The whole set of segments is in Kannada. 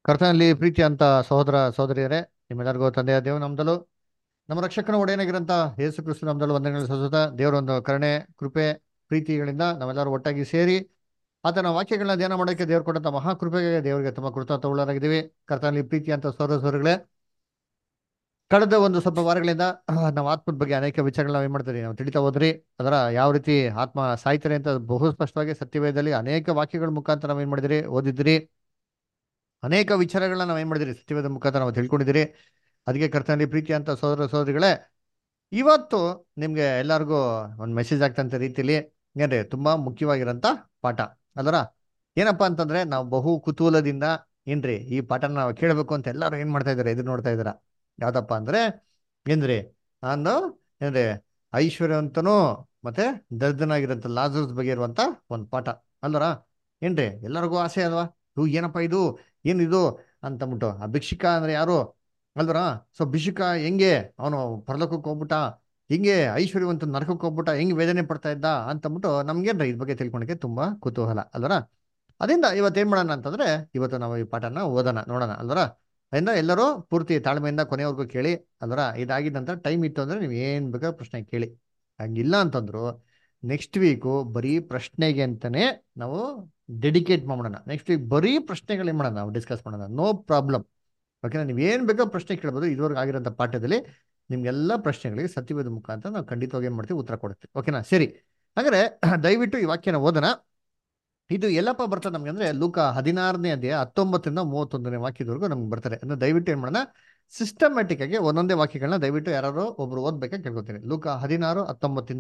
ಕರ್ತನಲ್ಲಿ ಪ್ರೀತಿ ಅಂತ ಸಹೋದರ ಸಹೋದರಿಯರೇ ನಿಮ್ಮೆಲ್ಲರಿಗೂ ತಂದೆಯ ದೇವ ನಮ್ದಲು ನಮ್ಮ ರಕ್ಷಕನ ಒಡೆಯನಾಗಿರಂತ ಯೇಸು ಕ್ರಿಸ್ತು ನಮ್ದಲು ವಂದನೆಗಳು ಸಲ್ಲಿಸುತ್ತಾ ದೇವರ ಒಂದು ಕರುಣೆ ಕೃಪೆ ಪ್ರೀತಿಗಳಿಂದ ನಾವೆಲ್ಲರೂ ಒಟ್ಟಾಗಿ ಸೇರಿ ಆತನ ವಾಕ್ಯಗಳನ್ನ ಧ್ಯಾನ ಮಾಡೋಕ್ಕೆ ದೇವ್ರು ಕೊಟ್ಟಂತ ಮಹಾಕೃಪೆಗೆ ದೇವರಿಗೆ ತುಂಬ ಕೃತಜ್ಞರಾಗಿದ್ದೀವಿ ಕರ್ತನಲ್ಲಿ ಪ್ರೀತಿ ಅಂತ ಸಹೋದರ ಸಹೋದರಿಗಳೇ ಕಳೆದ ಒಂದು ಸ್ವಲ್ಪ ವಾರಗಳಿಂದ ಆಹ್, ನಾವು ಆತ್ಮದ ಬಗ್ಗೆ ಅನೇಕ ವಿಚಾರಗಳನ್ನ ನಾವು ಏನ್ ಮಾಡ್ತೀವಿ ನಾವು ತಿಳಿತಾ ಹೋದ್ರಿ ಅದರ ಯಾವ ರೀತಿ ಆತ್ಮ ಸಾಯ್ತಾರೆ ಅಂತ ಬಹು ಸ್ಪಷ್ಟವಾಗಿ ಸತ್ಯವೇದದಲ್ಲಿ ಅನೇಕ ವಾಕ್ಯಗಳ ಮುಖಾಂತರ ನಾವು ಏನ್ ಮಾಡಿದಿರಿ ಓದಿದ್ರಿ ಅನೇಕ ವಿಚಾರಗಳನ್ನ ನಾವು ಏನ್ ಮಾಡಿದಿರಿ ಸತ್ಯವೇದ ಮುಖಾಂತರ ನಾವು ತಿಳ್ಕೊಂಡಿದ್ದೀರಿ ಅದಕ್ಕೆ ಕರ್ತನಲ್ಲಿ ಪ್ರೀತಿ ಅಂತ ಸಹೋದರ ಸಹೋದರಿಗಳೇ ಇವತ್ತು ನಿಮ್ಗೆ ಎಲ್ಲರಿಗೂ ಒಂದು ಮೆಸೇಜ್ ಆಗ್ತಂತ ರೀತಿಯಲ್ಲಿ ಏನ್ರಿ ತುಂಬಾ ಮುಖ್ಯವಾಗಿರೋಂಥ ಪಾಠ ಅಲ್ವರ ಏನಪ್ಪಾ ಅಂತಂದ್ರೆ ನಾವು ಬಹು ಕುತೂಹಲದಿಂದ ಏನ್ರಿ ಈ ಪಾಠನ ನಾವು ಕೇಳಬೇಕು ಅಂತ ಎಲ್ಲರೂ ಏನ್ ಮಾಡ್ತಾ ಇದಾರೆ ಎದುರು ನೋಡ್ತಾ ಇದಾರ ಯಾವ್ದಪ್ಪ ಅಂದ್ರೆ ಏನ್ರಿ ಅಂದು ಏನ್ರಿ ಐಶ್ವರ್ಯವಂತನು ಮತ್ತೆ ದರ್ದನಾಗಿರೋಂಥ ಲಾಜರ್ಸ್ ಬಗ್ಗೆ ಇರುವಂತ ಒಂದು ಪಾಠ ಅಲ್ವರ ಏನ್ರಿ ಎಲ್ಲರಿಗೂ ಆಸೆ ಅಲ್ವಾ ಇವು ಏನಪ್ಪ ಇದು ಏನಿದು ಅಂತಂದ್ಬಿಟ್ಟು ಆ ಭಿಕ್ಷಿಕ ಅಂದ್ರೆ ಯಾರು ಅಲ್ವರ ಸೊ ಭಿಕ್ಷುಕ ಹೆಂಗೆ ಅವನು ಪರಲೋಕಕ್ಕೆ ಹೋಗ್ಬಿಟ್ಟ ಹಿಂಗೆ ಐಶ್ವರ್ಯವಂತ ನರಕಕ್ಕೆ ಹೋಗ್ಬಿಟ್ಟ ಹೆಂಗ್ ವೇದನೆ ಪಡ್ತಾ ಇದ್ದ ಅಂತಂದ್ಬಿಟ್ಟು ನಮ್ಗೇನ್ರಿ ಇದ್ರ ಬಗ್ಗೆ ತಿಳ್ಕೊಳಕ್ಕೆ ತುಂಬಾ ಕುತೂಹಲ ಅಲ್ವರ ಅದರಿಂದ ಇವತ್ತು ಏನ್ ಮಾಡೋಣ ಅಂತಂದ್ರೆ ಇವತ್ತು ನಾವು ಈ ಪಾಠನ ಓದೋಣ ನೋಡೋಣ ಅಲ್ವರ ಅದರಿಂದ ಎಲ್ಲರೂ ಪೂರ್ತಿ ತಾಳ್ಮೆಯಿಂದ ಕೊನೆವರೆಗೂ ಕೇಳಿ ಅಲ್ವರ ಇದಾಗಿದ ನಂತರ ಟೈಮ್ ಇತ್ತು ಅಂದ್ರೆ ನೀವು ಏನ್ ಬೇಕಾದ್ರೂ ಪ್ರಶ್ನೆ ಕೇಳಿ ಹಂಗಿಲ್ಲ ಅಂತಂದ್ರು ನೆಕ್ಸ್ಟ್ ವೀಕು ಬರೀ ಪ್ರಶ್ನೆಗೆ ಅಂತಾನೆ ನಾವು ಡೆಡಿಕೇಟ್ ಮಾಡೋಣ ನೆಕ್ಸ್ಟ್ ವೀಕ್ ಬರೀ ಪ್ರಶ್ನೆಗಳು ಏನ್ ಮಾಡೋಣ ನಾವು ಡಿಸ್ಕಸ್ ಮಾಡೋಣ ನೋ ಪ್ರಾಬ್ಲಮ್ ಓಕೆನಾ ನೀವು ಏನ್ ಬೇಕೋ ಪ್ರಶ್ನೆ ಕೇಳ್ಬೋದು ಇದುವರೆಗೆ ಆಗಿರೋಂಥ ಪಾಠದಲ್ಲಿ ನಿಮ್ಗೆಲ್ಲ ಪ್ರಶ್ನೆಗಳಿಗೆ ಸತ್ಯವೇದ ಮುಖಾಂತರ ನಾವು ಖಂಡಿತವಾಗಿ ಏನ್ ಮಾಡ್ತೀವಿ ಉತ್ತರ ಕೊಡ್ತೀವಿ ಓಕೆನಾ ಸರಿ ಹಾಗಾದ್ರೆ ದಯವಿಟ್ಟು ಈ ವಾಕ್ಯನ ಓದೋಣ ಇದು ಎಲ್ಲಪ್ಪ ಬರ್ತದೆ ನಮ್ಗೆ ಅಂದ್ರೆ ಲೂಕ ಹದಿನಾರನೇ ಅಧ್ಯಾಯ ಹತ್ತೊಂಬತ್ತರಿಂದ ಮೂವತ್ತೊಂದನೇ ವಾಕ್ಯದವರೆಗೂ ನಮ್ಗೆ ಬರ್ತಾರೆ ಅಂದ್ರೆ ದಯವಿಟ್ಟು ಏನ್ ಮಾಡೋಣ ಸಿಸ್ಟಮ್ಯಾಟಿಕ್ ಆಗಿ ಒಂದೊಂದೇ ವಾಕ್ಯಗಳನ್ನ ದಯವಿಟ್ಟು ಯಾರು ಒಬ್ರು ಓದ್ಬೇಕಾ ಕೇಳ್ಕೊತೀನಿ ಲೂಕ ಹದಿನಾರು ಹತ್ತೊಂಬತ್ತಿಂದ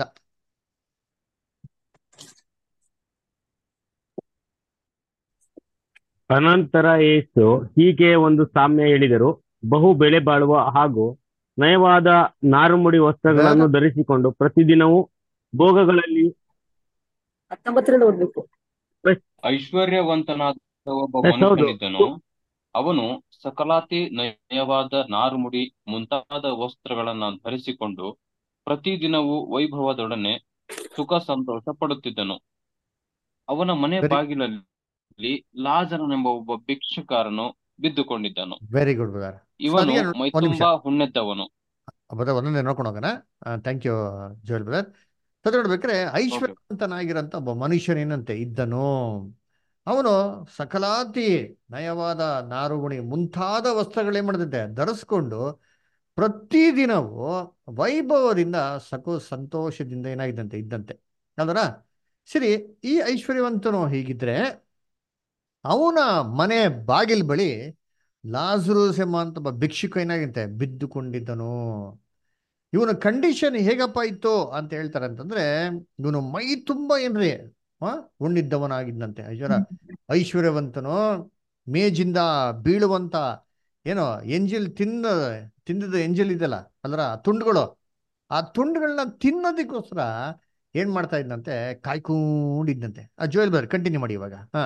ಅನಂತರ ಯೇಸು ಹೀಗೆ ಒಂದು ಸಾಮ್ಯ ಹೇಳಿದರು ಬಹು ಬೆಲೆ ಬಾಳುವ ಹಾಗೂ ನಯವಾದ ನಾರುಮುಡಿ ವಸ್ತ್ರಗಳನ್ನು ಧರಿಸಿಕೊಂಡು ಪ್ರತಿದಿನವೂ ಭೋಗಗಳಲ್ಲಿ ಹತ್ತೊಂಬತ್ತರಿಂದ ಓದ್ಬೇಕು ಐಶ್ವರ್ಯವಂತನಾದ ಒಬ್ಬ ಎಸ್ ಹೌದು. ಮನುಷ್ಯನಿದ್ದನು ಅವನು ಸಕಲಾತಿ ನಯವಾದ ನಾರುಮುಡಿ ಮುಂತಾದ ವಸ್ತ್ರಗಳನ್ನ ಧರಿಸಿಕೊಂಡು ಪ್ರತಿದಿನವೂ ವೈಭವದೊಡನೆ ಸುಖ ಸಂತೋಷ ಪಡುತ್ತಿದ್ದನು ಅವನ ಮನೆ Very- ಬಾಗಿಲಲ್ಲಿ ಲಾಜರನೆಂಬ ಒಬ್ಬ ಭಿಕ್ಷುಕಾರನು ಬಿದ್ದುಕೊಂಡಿದ್ದನು ವೆರಿ ಗುಡ್ ಬ್ರದರ್ ಇವನು ಅದಕ್ಕೆ ಒಂದ್ ನಿಮಿಷ. ಮೈತುಂಬಾ ಹುಣ್ಣೆದ್ದವನು ಬದ ಒಂದೊಂದೇ ನೋಡ್ಕೊಂಡು ಹೋಗೋಣ ಥ್ಯಾಂಕ್ ಯು ಜೋಯಲ್ ಬ್ರದರ್ ಸದ್ ನೋಡ್ಬೇಕಾದ್ರೆ ಐಶ್ವರ್ಯವಂತನಾಗಿರಂತ ಒಬ್ಬ ಮನುಷ್ಯನೇನಂತೆ ಇದ್ದನು ಅವನು ಸಕಲಾತಿ ನಯವಾದ ನಾರುಗುಣಿ ಮುಂತಾದ ವಸ್ತ್ರಗಳೇನ್ ಮಾಡಿದಂತೆ ಧರಿಸ್ಕೊಂಡು ಪ್ರತಿದಿನವೂ ವೈಭವದಿಂದ ಸಕು ಸಂತೋಷದಿಂದ ಏನಾಗಿದ್ದಂತೆ ಇದ್ದಂತೆ ಅಲ್ವರ ಸರಿ ಈ ಐಶ್ವರ್ಯವಂತನು ಹೀಗಿದ್ರೆ ಅವನ ಮನೆ ಬಾಗಿಲ್ ಬಳಿ ಲಾಜರೂಸ್ ಎಂಬ ಅಂತ ಒಬ್ಬ ಭಿಕ್ಷುಕ ಏನಾಗಿಂತೆ ಬಿದ್ದುಕೊಂಡಿದ್ದನು ಇವನ ಕಂಡೀಷನ್ ಹೇಗಪ್ಪ ಇತ್ತು ಅಂತ ಹೇಳ್ತಾರೆ ಅಂತಂದ್ರೆ ಇವನು ಮೈ ತುಂಬಾ ಏನ್ರಿ ಆ ಉಣ್ಣಿದ್ದವನಾಗಿದ್ದಂತೆ ಐಶ್ವರ್ಯ ಐಶ್ವರ್ಯವಂತನು ಮೇಜಿಂದ ಬೀಳುವಂತ ಏನೋ ಎಂಜಿಲ್ ತಿನ್ನ ತಿಂದದ ಎಂಜಿಲ್ ಇದೆಯಲ್ಲ ಅಲ್ರ ಆ ತುಂಡುಗಳು ಆ ತುಂಡುಗಳನ್ನ ತಿನ್ನೋದಕ್ಕೋಸ್ಕರ ಏನ್ ಮಾಡ್ತಾ ಇದ್ದಂತೆ ಕಾಯ್ಕೊಂಡಿದ್ದಂತೆ ಆ ಜೋಯಲ್ ಬರ್ ಕಂಟಿನ್ಯೂ ಮಾಡಿ ಇವಾಗ ಹಾ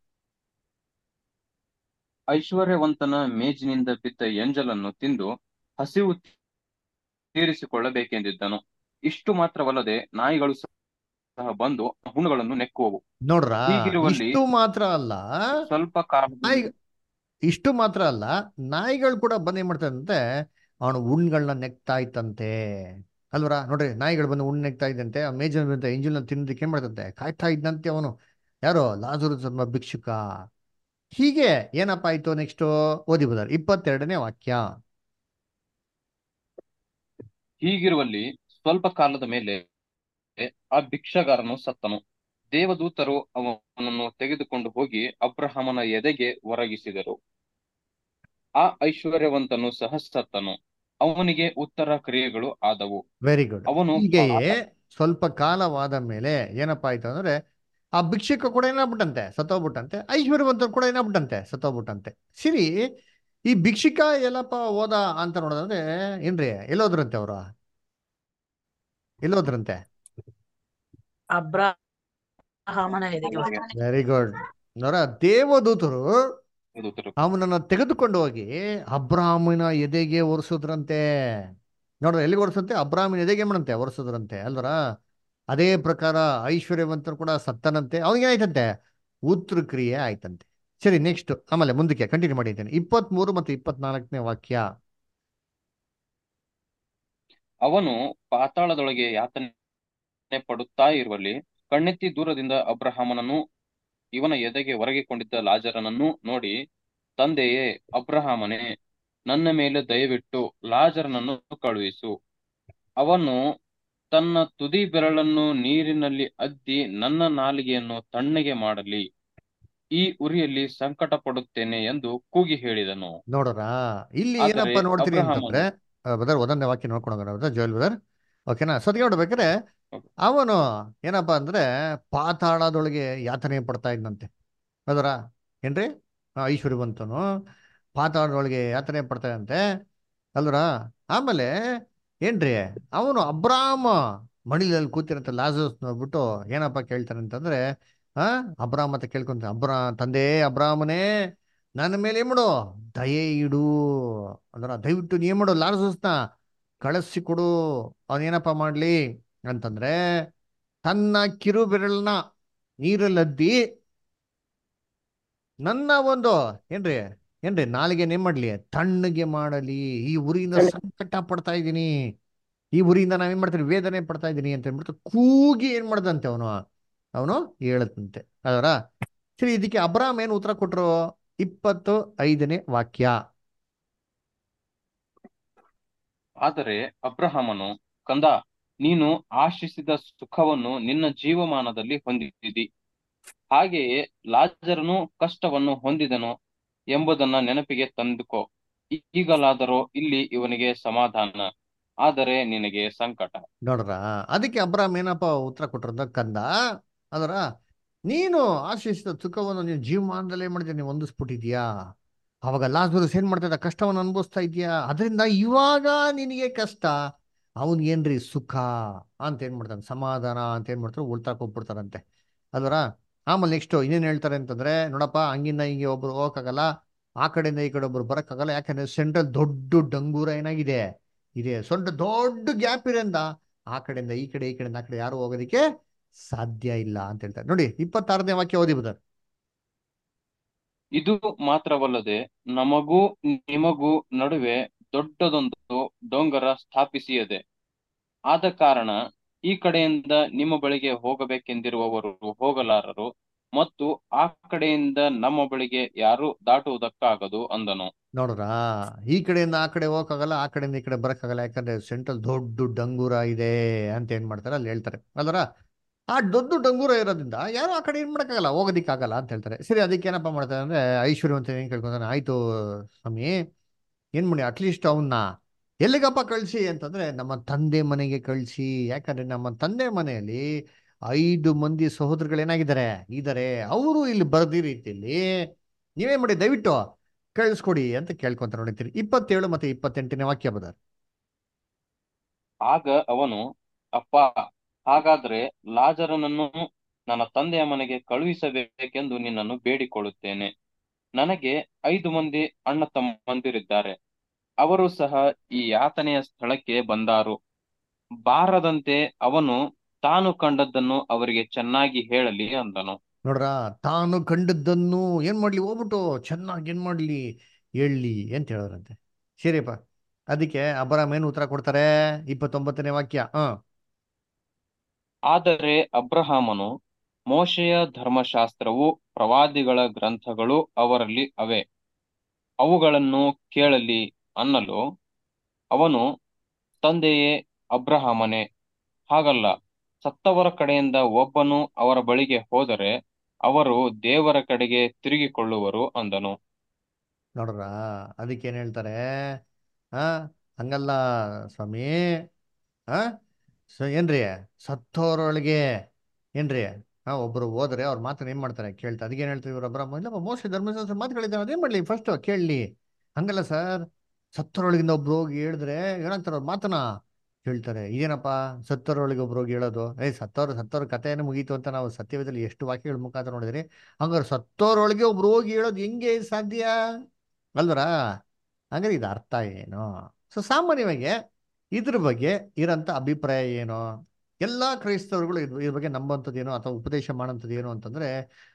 ಐಶ್ವರ್ಯವಂತನ ಮೇಜಿನಿಂದ ಬಿದ್ದ ಎಂಜಲನ್ನು ತಿಂದು ಹಸಿವು ತೀರಿಸಿಕೊಳ್ಳಬೇಕೆಂದಿದ್ದನು ಇಷ್ಟು ಮಾತ್ರವಲ್ಲದೆ ನಾಯಿಗಳು ಸಹ ಬಂದು ಹುಣ್ಣುಗಳನ್ನು ನೆಕ್ಕುವವು ನೋಡ್ರ ಹೀಗಿರುವಲ್ಲಿ ಇಷ್ಟು ಮಾತ್ರ ಅಲ್ಲ ಸ್ವಲ್ಪ ಕಾಲದಲ್ಲಿ ನಾಯಿ ಇಷ್ಟು ಮಾತ್ರ ಅಲ್ಲ ನಾಯಿಗಳು ಕೂಡ ಬಂದ್ ಏನ್ ಮಾಡ್ತಾರಂತೆ ಅವನು ಉಣ್ಗಳನ್ನ ನೆಕ್ತಾ ಇತ್ತಂತೆ ಅಲ್ವರ ನೋಡ್ರಿ ನಾಯಿಗಳು ಬಂದು ಉಣ್ ನೆಕ್ತಾ ಇದ್ದಂತೆ ಆ ಮೇಜಿನ ಬಂದ ಇಂಜಿನ್ ತಿನ್ನೋದಕ್ಕೆ ಏನ್ ಮಾಡ್ತಂತೆ ಕಾಯ್ತಾ ಇದ್ದಂತೆ ಅವನು ಯಾರೋ ಲಾಜರು ಎಂಬ ಭಿಕ್ಷುಕ ಹೀಗೆ ಏನಪ್ಪ ಆಯ್ತು ನೆಕ್ಸ್ಟ್ ಓದಿ ಬದಾರ ಇಪ್ಪತ್ತೆರಡನೇ ವಾಕ್ಯ ಹೀಗಿರುವಲ್ಲಿ ಸ್ವಲ್ಪ ಕಾಲದ ಮೇಲೆ ಆ ಭಿಕ್ಷಗಾರನು ಸತ್ತನು ದೇವದೂತರು ಅವನನ್ನು ತೆಗೆದುಕೊಂಡು ಹೋಗಿ ಅಬ್ರಹಾಮನ ಎದೆಗೆ ಒರಗಿಸಿದರು ಆ ಐಶ್ವರ್ಯವಂತನು ಸಹ ಸತ್ತನು ಅವನಿಗೆ ಉತ್ತರ ಕ್ರಿಯೆಗಳು ಆದವು ವೆರಿ ಗುಡ್ ಅವನು ಹೀಗೆಯೇ ಸ್ವಲ್ಪ ಕಾಲವಾದ ಮೇಲೆ ಏನಪ್ಪಾ ಆಯ್ತು ಅಂದ್ರೆ ಆ ಭಿಕ್ಷುಕ ಕೂಡ ಏನಾಗ್ಬಿಟ್ಟಂತೆ ಸತ್ತೋಗ್ಬಿಟ್ಟಂತೆ ಐಶ್ವರ್ಯವಂತರು ಕೂಡ ಏನಾಗ್ಬಿಟ್ಟಂತೆ ಸತ್ತೋಗ್ಬಿಟ್ಟಂತೆ ಸಿರಿ ಈ ಭಿಕ್ಷುಕ ಎಲ್ಲಪ್ಪ ಹೋದ ಅಂತ ನೋಡೋದಂದ್ರೆ ಏನ್ರಿ ಎಲ್ಲೋದ್ರಂತೆ ಅವ್ರು ಎಲ್ಲೋದ್ರಂತೆ ಅಬ್ರಹಾಮನ ಎದೆಗೆ ಹೊರಗೆ. ವೆರಿ ಗುಡ್ ನೋಡ ದೇವದೂತರು ದೇವದೂತರು ಅವನನ್ನ ತೆಗೆದುಕೊಂಡು ಹೋಗಿ ಅಬ್ರಾಹ್ಮನ ಎದೆಗೆ ಒರೆಸಿದ್ರಂತೆ ನೋಡ್ರ ಎಲ್ಲಿಗೆ ಒರೆಸಂತೆ ಅಬ್ರಾಹ್ಮನ ಎದೆಗೆ ಮಾಡಂತೆ ಒರೆಸಿದ್ರಂತೆ ಅಲ್ವರ ಅದೇ ಪ್ರಕಾರ ಐಶ್ವರ್ಯವಂತರು ಕೂಡ ಸತ್ತನಂತೆ ಅವನಿಗೆ ಆಯ್ತಂತೆ ಉತ್ತರ ಕ್ರಿಯೆ ಆಯ್ತಂತೆ ಸರಿ ನೆಕ್ಸ್ಟ್ ಆಮೇಲೆ ಮುಂದಕ್ಕೆ ಕಂಟಿನ್ಯೂ ಮಾಡಿದ್ದೇನೆ ಇಪ್ಪತ್ಮೂರು ಮತ್ತು ಇಪ್ಪತ್ನಾಲ್ಕನೇ ವಾಕ್ಯ ಅವನು ಪಾತಾಳದೊಳಗೆ ಯಾತನೆ ಪಡುತ್ತಾ ಇರುವಲ್ಲಿ ಕಣ್ಣೆತ್ತಿ ದೂರದಿಂದ ಅಬ್ರಹಾಮನನ್ನು ಇವನ ಎದೆಗೆ ಹೊರಗಿಕೊಂಡಿದ್ದ ಲಾಜರನನ್ನು ನೋಡಿ ತಂದೆಯೇ ಅಬ್ರಹಾಮನೇ ನನ್ನ ಮೇಲೆ ದಯವಿಟ್ಟು ಲಾಜರನನ್ನು ಕಳುಹಿಸು ಅವನು ತನ್ನ ತುದಿ ಬೆರಳನ್ನು ನೀರಿನಲ್ಲಿ ಅದ್ದಿ ನನ್ನ ನಾಲಿಗೆಯನ್ನು ತಣ್ಣಗೆ ಮಾಡಲಿ ಈ ಉರಿಯಲ್ಲಿ ಸಂಕಟ ಪಡುತ್ತೇನೆ ಎಂದು ಕೂಗಿ ಹೇಳಿದನು ನೋಡೋರ ಇಲ್ಲಿ ಆದರೆ ಏನಪ್ಪ ನೋಡ್ತೀರಿ ಅಬ್ರಹಾಮನು- ಅಂತಂದ್ರೆ ಬದರ್ ಒಂದೊಂದೇ ವಾಕ್ಯ ನೋಡ್ಕೊಂಡು ಹೋಗೋಣ ಜೋಯಲ್ ಬದರ್ ಓಕೆನಾ ಸದ್ಯ ನೋಡ್ಬೇಕಾದ್ರೆ Okay. ಅವನು ಏನಪ್ಪ ಅಂದ್ರೆ ಪಾತಾಳದೊಳಗೆ ಯಾತನೆ ಪಡ್ತಾ ಇದ್ನಂತೆ ಅದರ ಏನ್ರಿ ಆ, ಐಶ್ವರ್ಯವಂತನು ಪಾತಾಳದೊಳಗೆ ಯಾತನೆ ಪಡ್ತಾ ಇದ್ದಂತೆ ಅಲ್ರ ಆಮೇಲೆ ಏನ್ರಿ ಅವನು ಅಬ್ರಾಮ ಮಡಿಲಲ್ಲಿ ಕೂತಿರಂತ ಲಾಜಸ್ ನೋಡ್ಬಿಟ್ಟು ಏನಪ್ಪ ಕೇಳ್ತಾನೆ ಅಂತಂದ್ರೆ ಆ ಅಬ್ರಾಮ್ ಅಂತ ಕೇಳ್ಕೊಂತ ಅಬ್ರಾ ತಂದೆ ಅಬ್ರಾಮನೇ ನನ್ನ ಮೇಲೆ ಏನ್ ಮಾಡು ದಯೆ ಇಡು ಅಂದ್ರ ದಯವಿಟ್ಟು ನೀ ಏನ್ ಮಾಡು ಲಾಜಸ್ನ ಕಳಿಸಿ ಕೊಡು ಅವನೇನಪ್ಪ ಮಾಡ್ಲಿ ಅಂತಂದ್ರೆ ತನ್ನ ಕಿರು ಬೆರಳನ್ನ ನೀರಲ್ಲದ್ದಿ ನನ್ನ ಒಂದು ಏನ್ರಿ ಏನ್ರಿ ನಾಲಿಗೆ ಏನ್ ಮಾಡ್ಲಿ ತಣ್ಣಗೆ ಮಾಡಲಿ ಈ ಉರಿಯಿಂದ ಸಂಕಟ ಪಡ್ತಾ ಇದ್ದೀನಿ ಈ ಉರಿಯಿಂದ ನಾವೇನ್ ಮಾಡ್ತೀವಿ ವೇದನೆ ಪಡ್ತಾ ಇದ್ದೀನಿ ಅಂತ ಹೇಳ್ಬಿಟ್ಟು ಕೂಗಿ ಏನ್ ಮಾಡ್ದಂತೆ ಅವನು ಅವನು ಹೇಳದಂತೆ ಅದರ ಸರಿ ಇದಕ್ಕೆ ಅಬ್ರಾಮ್ ಏನು ಉತ್ತರ ಕೊಟ್ರು ಇಪ್ಪತ್ತು ಐದನೇ ವಾಕ್ಯ ಆದರೆ ಅಬ್ರಹಾಮನು ಕಂದ ನೀನು ಆಶಿಸಿದ ಸುಖವನ್ನು ನಿನ್ನ ಜೀವಮಾನದಲ್ಲಿ ಹೊಂದಿದ್ದಿ ಹಾಗೆಯೇ ಲಾಜರನು ಕಷ್ಟವನ್ನು ಹೊಂದಿದನು ಎಂಬುದನ್ನ ನೆನಪಿಗೆ ತಂದುಕೋ ಈಗಲಾದರೂ ಇಲ್ಲಿ ಇವನಿಗೆ ಸಮಾಧಾನ ಆದರೆ ನಿನಗೆ ಸಂಕಟ ನೋಡ್ರ ಅದಕ್ಕೆ ಅಬ್ರಾಮ್ ಏನಪ್ಪ ಉತ್ತರ ಕೊಟ್ರದ ಕಂದ ಅದರ ನೀನು ಆಶಿಸಿದ ಸುಖವನ್ನು ನೀನು ಜೀವಮಾನದಲ್ಲೇ ಮಾಡಿದ್ಯಾ ನೀವು ಹೊಂದಿಸ್ಬಿಟ್ಟಿದ್ಯಾ ಅವಾಗ ಲಾಜರಸ್ ಏನ್ ಮಾಡ್ತಾ ಇದ್ದ ಕಷ್ಟವನ್ನು ಅನುಭವಿಸ್ತಾ ಇದೆಯಾ ಅದರಿಂದ ಇವಾಗ ನಿನಗೆ ಕಷ್ಟ ಅವನಿಗೇನ್ರಿ ಸುಖ ಅಂತ ಏನ್ ಮಾಡ್ತಾನೆ ಸಮಾಧಾನ ಅಂತ ಏನ್ ಮಾಡ್ತಾರೆ ಉಳ್ತಾಕ್ ಹೋಗ್ಬಿಡ್ತಾರಂತೆ ಅಲ್ವರ ಆಮೇಲೆ ನೆಕ್ಸ್ಟ್ ಇನ್ನೇನ್ ಹೇಳ್ತಾರೆ ಅಂತಂದ್ರೆ ನೋಡಪ್ಪ ಹಂಗಿಂದ ಹಿಂಗೆ ಒಬ್ರು ಹೋಗಕ್ಕಾಗಲ್ಲ ಆ ಕಡೆಯಿಂದ ಈ ಕಡೆ ಒಬ್ರು ಬರಕ್ಕಾಗಲ್ಲ ಯಾಕಂದ್ರೆ ಸೆಂಟ್ರಲ್ ದೊಡ್ಡ ಡಂಗೂರ ಏನಾಗಿದೆ ಇದೆ ಸೊಂಟ ದೊಡ್ಡ ಗ್ಯಾಪ್ ಇರೋದ್ರಿಂದ ಆ ಕಡೆಯಿಂದ ಈ ಕಡೆ ಈ ಕಡೆಯಿಂದ ಆ ಕಡೆ ಯಾರು ಹೋಗೋದಕ್ಕೆ ಸಾಧ್ಯ ಇಲ್ಲ ಅಂತ ಹೇಳ್ತಾರೆ ನೋಡಿ ಇಪ್ಪತ್ತಾರನೇ ವಾಕ್ಯ ಓದಿ ಬುಧರ್ ಇದು ಮಾತ್ರವಲ್ಲದೆ ನಮಗೂ ನಿಮಗೂ ನಡುವೆ ದೊಡ್ಡದೊಂದು ಡೊಂಗರ ಸ್ಥಾಪಿಸಿಯದೆ ಆದ ಕಾರಣ ಈ ಕಡೆಯಿಂದ ನಿಮ್ಮ ಬಳಿಗೆ ಹೋಗಬೇಕೆಂದಿರುವವರು ಹೋಗಲಾರರು ಮತ್ತು ಆ ಕಡೆಯಿಂದ ನಮ್ಮ ಬಳಿಗೆ ಯಾರು ದಾಟುವುದಕ್ಕಾಗದು ಅಂದನು ನೋಡ್ರಾ ಈ ಕಡೆಯಿಂದ ಆ ಕಡೆ ಹೋಗಕ್ಕಾಗಲ್ಲ ಆ ಕಡೆಯಿಂದ ಈ ಕಡೆ ಬರಕ್ಕಾಗಲ್ಲ ಯಾಕಂದ್ರೆ ಸೆಂಟ್ರಲ್ ದೊಡ್ಡ ಡಂಗೂರ ಇದೆ ಅಂತ ಏನ್ ಮಾಡ್ತಾರೆ ಅಲ್ಲಿ ಹೇಳ್ತಾರೆ ಅಲ್ವರ ಆ ದೊಡ್ಡ ಡಂಗೂರ ಇರೋದ್ರಿಂದ ಯಾರು ಆ ಕಡೆ ಏನ್ ಮಾಡಕ್ಕಾಗಲ್ಲ ಹೋಗೋದಿಕ್ಕಾಗಲ್ಲ ಅಂತ ಹೇಳ್ತಾರೆ ಸರಿ ಅದಕ್ಕೆ ಏನಪ್ಪ ಮಾಡ್ತಾರೆ ಅಂದ್ರೆ ಐಶ್ವರ್ಯವಂತ ಏನ್ ಕೇಳ್ಕೊಂತಾನೆ ಆಯ್ತು ಸ್ವಾಮಿ ಏನ್ ಮಾಡಿ ಅಟ್ಲೀಸ್ಟ್ ಅವನ್ನ ಎಲ್ಲಿಗಪ್ಪ ಕಳಿಸಿ ಅಂತಂದ್ರೆ ನಮ್ಮ ತಂದೆ ಮನೆಗೆ ಕಳಿಸಿ ಯಾಕಂದ್ರೆ ನಮ್ಮ ತಂದೆ ಮನೆಯಲ್ಲಿ ಐದು ಮಂದಿ ಸಹೋದರಗಳು ಏನಾಗಿದ್ದಾರೆ ಇದ್ದಾರೆ ಅವರು ಇಲ್ಲಿ ಬರದಿ ರೀತಿಯಲ್ಲಿ ನೀವೇ ಮಾಡಿ ದಯವಿಟ್ಟು ಕಳಿಸ್ಕೊಡಿ ಅಂತ ಕೇಳ್ಕೊಂತ ನೋಡಿರ್ತೀರಿ ಇಪ್ಪತ್ತೇಳು ಮತ್ತೆ ಇಪ್ಪತ್ತೆಂಟನೇ ವಾಕ್ಯ ಬದ ಆಗ ಅವನು ಅಪ್ಪ ಹಾಗಾದ್ರೆ ಲಾಜರನನ್ನು ನನ್ನ ತಂದೆಯ ಮನೆಗೆ ಕಳುಹಿಸಬೇಕೆಂದು ನಿನ್ನನ್ನು ಬೇಡಿಕೊಳ್ಳುತ್ತೇನೆ ನನಗೆ ಐದು ಮಂದಿ ಅಣ್ಣ ತಮ್ಮಂದಿರಿದ್ದಾರೆ ಅವರು ಸಹ ಈ ಯಾತನೆಯ ಸ್ಥಳಕ್ಕೆ ಬಂದಾರು ಬಾರದಂತೆ ಅವನು ತಾನು ಕಂಡದ್ದನ್ನು ಅವರಿಗೆ ಚೆನ್ನಾಗಿ ಹೇಳಲಿ ಅಂದನು ನೋಡ್ರ ತಾನು ಕಂಡದ್ದನ್ನು ಏನ್ ಮಾಡ್ಲಿ ಹೋಗ್ಬಿಟ್ಟು ಚೆನ್ನಾಗಿ ಏನ್ ಮಾಡ್ಲಿ ಹೇಳಿ ಅಂತ ಹೇಳೋರಂತೆ ಸರಿಯಪ್ಪ ಅದಕ್ಕೆ ಅಬ್ರಾಮ್ ಏನು ಉತ್ತರ ಕೊಡ್ತಾರೆ ಇಪ್ಪತ್ತೊಂಬತ್ತನೇ ವಾಕ್ಯ ಹ ಆದರೆ ಅಬ್ರಹಾಮನು ಮೋಶೆಯ ಧರ್ಮಶಾಸ್ತ್ರವು ಪ್ರವಾದಿಗಳ ಗ್ರಂಥಗಳು ಅವರಲ್ಲಿ ಅವೆ ಅವುಗಳನ್ನು ಕೇಳಲಿ ಅನ್ನಲು ಅವನು ತಂದೆಯೇ ಅಬ್ರಹಾಮನೇ ಹಾಗಲ್ಲ ಸತ್ತವರ ಕಡೆಯಿಂದ ಒಬ್ಬನು ಅವರ ಬಳಿಗೆ ಹೋದರೆ ಅವರು ದೇವರ ಕಡೆಗೆ ತಿರುಗಿಕೊಳ್ಳುವರು ಅಂದನು ನೋಡ್ರ ಅದಕ್ಕೆ ಏನ್ ಹೇಳ್ತಾರೆ ಆ ಹಂಗಲ್ಲ ಸ್ವಾಮಿ ಆ ಸೊ ಏನ್ರಿ ಸತ್ತೋರೊಳಗೆ ಏನ್ರಿ ಹಾ ಒಬ್ರು ಹೋದ್ರೆ ಅವ್ರ ಮಾತನ್ನ ಏನ್ ಮಾಡ್ತಾರೆ ಕೇಳ್ತಾರೆ ಅದಕ್ಕೆ ಏನ್ ಹೇಳ್ತಾರೆ ಇವ್ರು ಅಬ್ರಾಮ ಇಲ್ಲಪ್ಪ ಮೋಸ ಧರ್ಮಶಾಸ್ತ್ರ ಮಾತುಗಳಿದ್ದಾವೆ ಅದೇನ್ ಮಾಡ್ಲಿ ಫಸ್ಟ್ ಕೇಳಲಿ ಹಂಗಲ್ಲ ಸರ್ ಸತ್ತರೊಳಗಿಂದ ಒಬ್ರು ಹೋಗಿ ಹೇಳಿದ್ರೆ ಏನಾಗ್ತಾರೆ ಅವ್ರ ಮಾತನ್ನ ಹೇಳ್ತಾರೆ ಇದೇನಪ್ಪ ಸತ್ತರೊಳಗೆ ಒಬ್ರು ಹೋಗಿ ಹೇಳೋದು ಏ ಸತ್ತವ್ರ ಸತ್ತವ್ರ ಕಥೆಯನ್ನು ಮುಗೀತು ಅಂತ ನಾವು ಸತ್ಯವೇದಲ್ಲಿ ಎಷ್ಟು ವಾಕ್ಯಗಳ ಮುಖಾಂತರ ನೋಡಿದ್ರಿ ಹಂಗಾರೆ ಸತ್ತೋರೊಳಗೆ ಒಬ್ರು ಹೋಗಿ ಹೇಳೋದು ಹೆಂಗೆ ಸಾಧ್ಯ ಅಲ್ವರಾ ಹಂಗಾರೆ ಇದು ಅರ್ಥ ಏನು ಸೊ ಸಾಮಾನ್ಯವಾಗಿ ಇದ್ರ ಬಗ್ಗೆ ಇರೋಂಥ ಅಭಿಪ್ರಾಯ ಏನು ಎಲ್ಲ ಕ್ರೈಸ್ತವರುಗಳು ಇದ್ರ ಇದ್ರ ಬಗ್ಗೆ ನಂಬಂಥದ್ದು ಏನು ಅಥವಾ ಉಪದೇಶ ಮಾಡೋಂಥದ್ದು ಏನು ಅಂತಂದ್ರೆ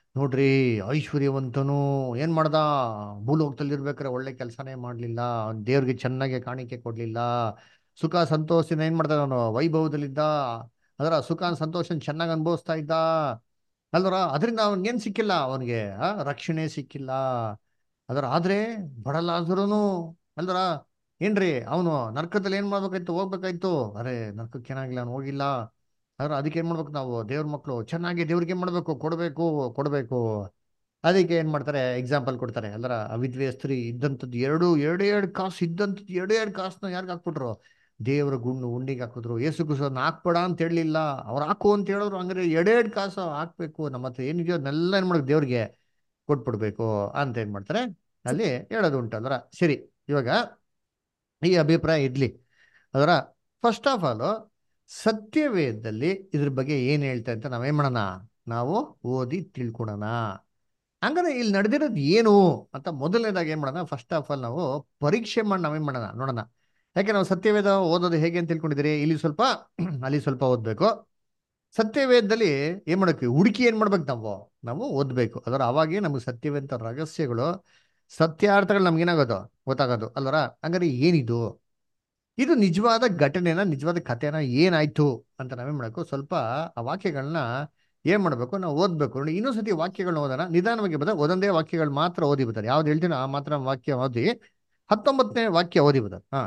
ನೋಡ್ರಿ ಐಶ್ವರ್ಯವಂತನು ಏನ್ ಮಾಡ್ದ ಭೂಲೋಕದಲ್ಲಿ ಇರ್ಬೇಕಾದ್ರೆ ಒಳ್ಳೆ ಕೆಲಸನೇ ಮಾಡ್ಲಿಲ್ಲ ದೇವ್ರಿಗೆ ಚೆನ್ನಾಗಿ ಕಾಣಿಕೆ ಕೊಡ್ಲಿಲ್ಲ ಸುಖ ಸಂತೋಷನ ಏನ್ ಮಾಡ್ದ ಅವನು ವೈಭವದಲ್ಲಿದ್ದ ಅದರ ಸುಖ ಸಂತೋಷ ಚೆನ್ನಾಗಿ ಅನುಭವಿಸ್ತಾ ಇದ್ದ ಅಲ್ವರ ಅದರಿಂದ ಅವನಿಗೇನ್ ಸಿಕ್ಕಿಲ್ಲ ಅವನಿಗೆ ಆ ರಕ್ಷಣೆ ಸಿಕ್ಕಿಲ್ಲ ಅದರ ಆದ್ರೆ ಬಡಲಾದ್ರೂ ಅಲ್ವರ ಏನ್ರಿ ಅವನು ನರ್ಕದಲ್ಲಿ ಏನ್ ಮಾಡ್ಬೇಕಾಯ್ತು ಹೋಗ್ಬೇಕಾಯ್ತು ಅರೆ ನರ್ಕಕ್ಕೆ ಏನಾಗಿಲ್ಲ ಅವ್ನು ಹೋಗಿಲ್ಲ ಆದ್ರೆ ಅದಕ್ಕೆ ಏನ್ ಮಾಡ್ಬೇಕು ನಾವು ದೇವ್ರ ಮಕ್ಕಳು ಚೆನ್ನಾಗಿ ದೇವ್ರಿಗೆ ಏನ್ ಮಾಡ್ಬೇಕು ಕೊಡ್ಬೇಕು ಕೊಡ್ಬೇಕು ಅದಕ್ಕೆ ಏನ್ ಮಾಡ್ತಾರೆ ಎಕ್ಸಾಂಪಲ್ ಕೊಡ್ತಾರೆ ಅಲ್ಲರ ಅವಿದ್ವೆ ಸ್ತ್ರೀ ಇದ್ದಂಥದ್ದು ಎರಡು ಎರಡು ಎರಡು ಕಾಸು ಇದ್ದಂಥದ್ದು ಎರಡು ಎರಡು ಕಾಸನ್ನ ಯಾರಿಗೆ ಹಾಕ್ಬಿಟ್ರು ದೇವರ ಗುಂಡು ಉಂಡಿಗೆ ಹಾಕಿದ್ರು ಏಸು ಕುಸನ್ನ ಹಾಕ್ಬೇಡ ಅಂತ ಹೇಳಲಿಲ್ಲ ಅವ್ರು ಹಾಕು ಅಂತ ಹೇಳಿದ್ರು ಹಂಗಾರೆ ಎರಡೆರಡು ಕಾಸು ಹಾಕ್ಬೇಕು ನಮ್ಮ ಹತ್ರ ಏನಿದೆಯೋ ಅದನ್ನೆಲ್ಲ ಏನ್ ಮಾಡ್ಬೇಕು ದೇವ್ರಿಗೆ ಕೊಟ್ಬಿಡ್ಬೇಕು ಅಂತ ಏನ್ ಮಾಡ್ತಾರೆ ಅಲ್ಲಿ ಹೇಳೋದು ಉಂಟು ಅಲ್ರ ಸರಿ ಇವಾಗ ಈ ಅಭಿಪ್ರಾಯ ಇರ್ಲಿ ಅದರ ಫಸ್ಟ್ ಆಫ್ ಆಲ್ ಸತ್ಯವೇದದಲ್ಲಿ ಇದ್ರ ಬಗ್ಗೆ ಏನ್ ಹೇಳ್ತಾ ಅಂತ ನಾವೇನ್ ಮಾಡೋಣ ನಾವು ಓದಿ ತಿಳ್ಕೊಳೋಣ ಹಂಗಾರೆ ಇಲ್ಲಿ ನಡೆದಿರೋದು ಏನು ಅಂತ ಮೊದಲನೇದಾಗಿ ಏನ್ ಮಾಡೋಣ ಫಸ್ಟ್ ಆಫ್ ಆಲ್ ನಾವು ಪರೀಕ್ಷೆ ಮಾಡಿ ನಾವೇನ್ ಮಾಡೋಣ ನೋಡೋಣ ಯಾಕೆ ನಾವು ಸತ್ಯವೇದ ಓದೋದು ಹೇಗೆ ಅಂತ ತಿಳ್ಕೊಂಡಿದ್ದೀರಿ ಇಲ್ಲಿ ಸ್ವಲ್ಪ ಅಲ್ಲಿ ಸ್ವಲ್ಪ ಓದ್ಬೇಕು ಸತ್ಯವೇದದಲ್ಲಿ ಏನ್ ಮಾಡಬೇಕು ಹುಡುಕಿ ಏನ್ ಮಾಡ್ಬೇಕು ನಾವು ನಾವು ಓದ್ಬೇಕು ಅದರ ಅವಾಗೇ ನಮಗೆ ಸತ್ಯವೇದ ರಹಸ್ಯಗಳು ಸತ್ಯಾರ್ಥಗಳು ನಮ್ಗೇನಾಗೋದು ಗೊತ್ತಾಗೋದು ಅಲ್ವರ ಹಂಗಾರೆ ಏನಿದು ಇದು ನಿಜವಾದ ಘಟನೆನ ನಿಜವಾದ ಕಥೆನ ಏನಾಯ್ತು ಅಂತ ನಾವೇನ್ ಮಾಡಬೇಕು ಸ್ವಲ್ಪ ಆ ವಾಕ್ಯಗಳನ್ನ ಏನ್ ಮಾಡ್ಬೇಕು ನಾವು ಓದ್ಬೇಕು ನೋಡಿ ಇನ್ನೊಂದ್ಸತಿ ವಾಕ್ಯಗಳನ್ನ ಓದೋಣ ನಿಧಾನವಾಗಿ ಬದ ಒಂದೊಂದೇ ವಾಕ್ಯಗಳು ಮಾತ್ರ ಓದಿ ಬರ್ತಾರೆ ಯಾವ್ದು ಹೇಳ್ತೀನೋ ಆ ಮಾತ್ರ ವಾಕ್ಯ ಓದಿ ಹತ್ತೊಂಬತ್ತನೇ ವಾಕ್ಯ ಓದಿ ಬರ್ತಾರೆ ಹಾ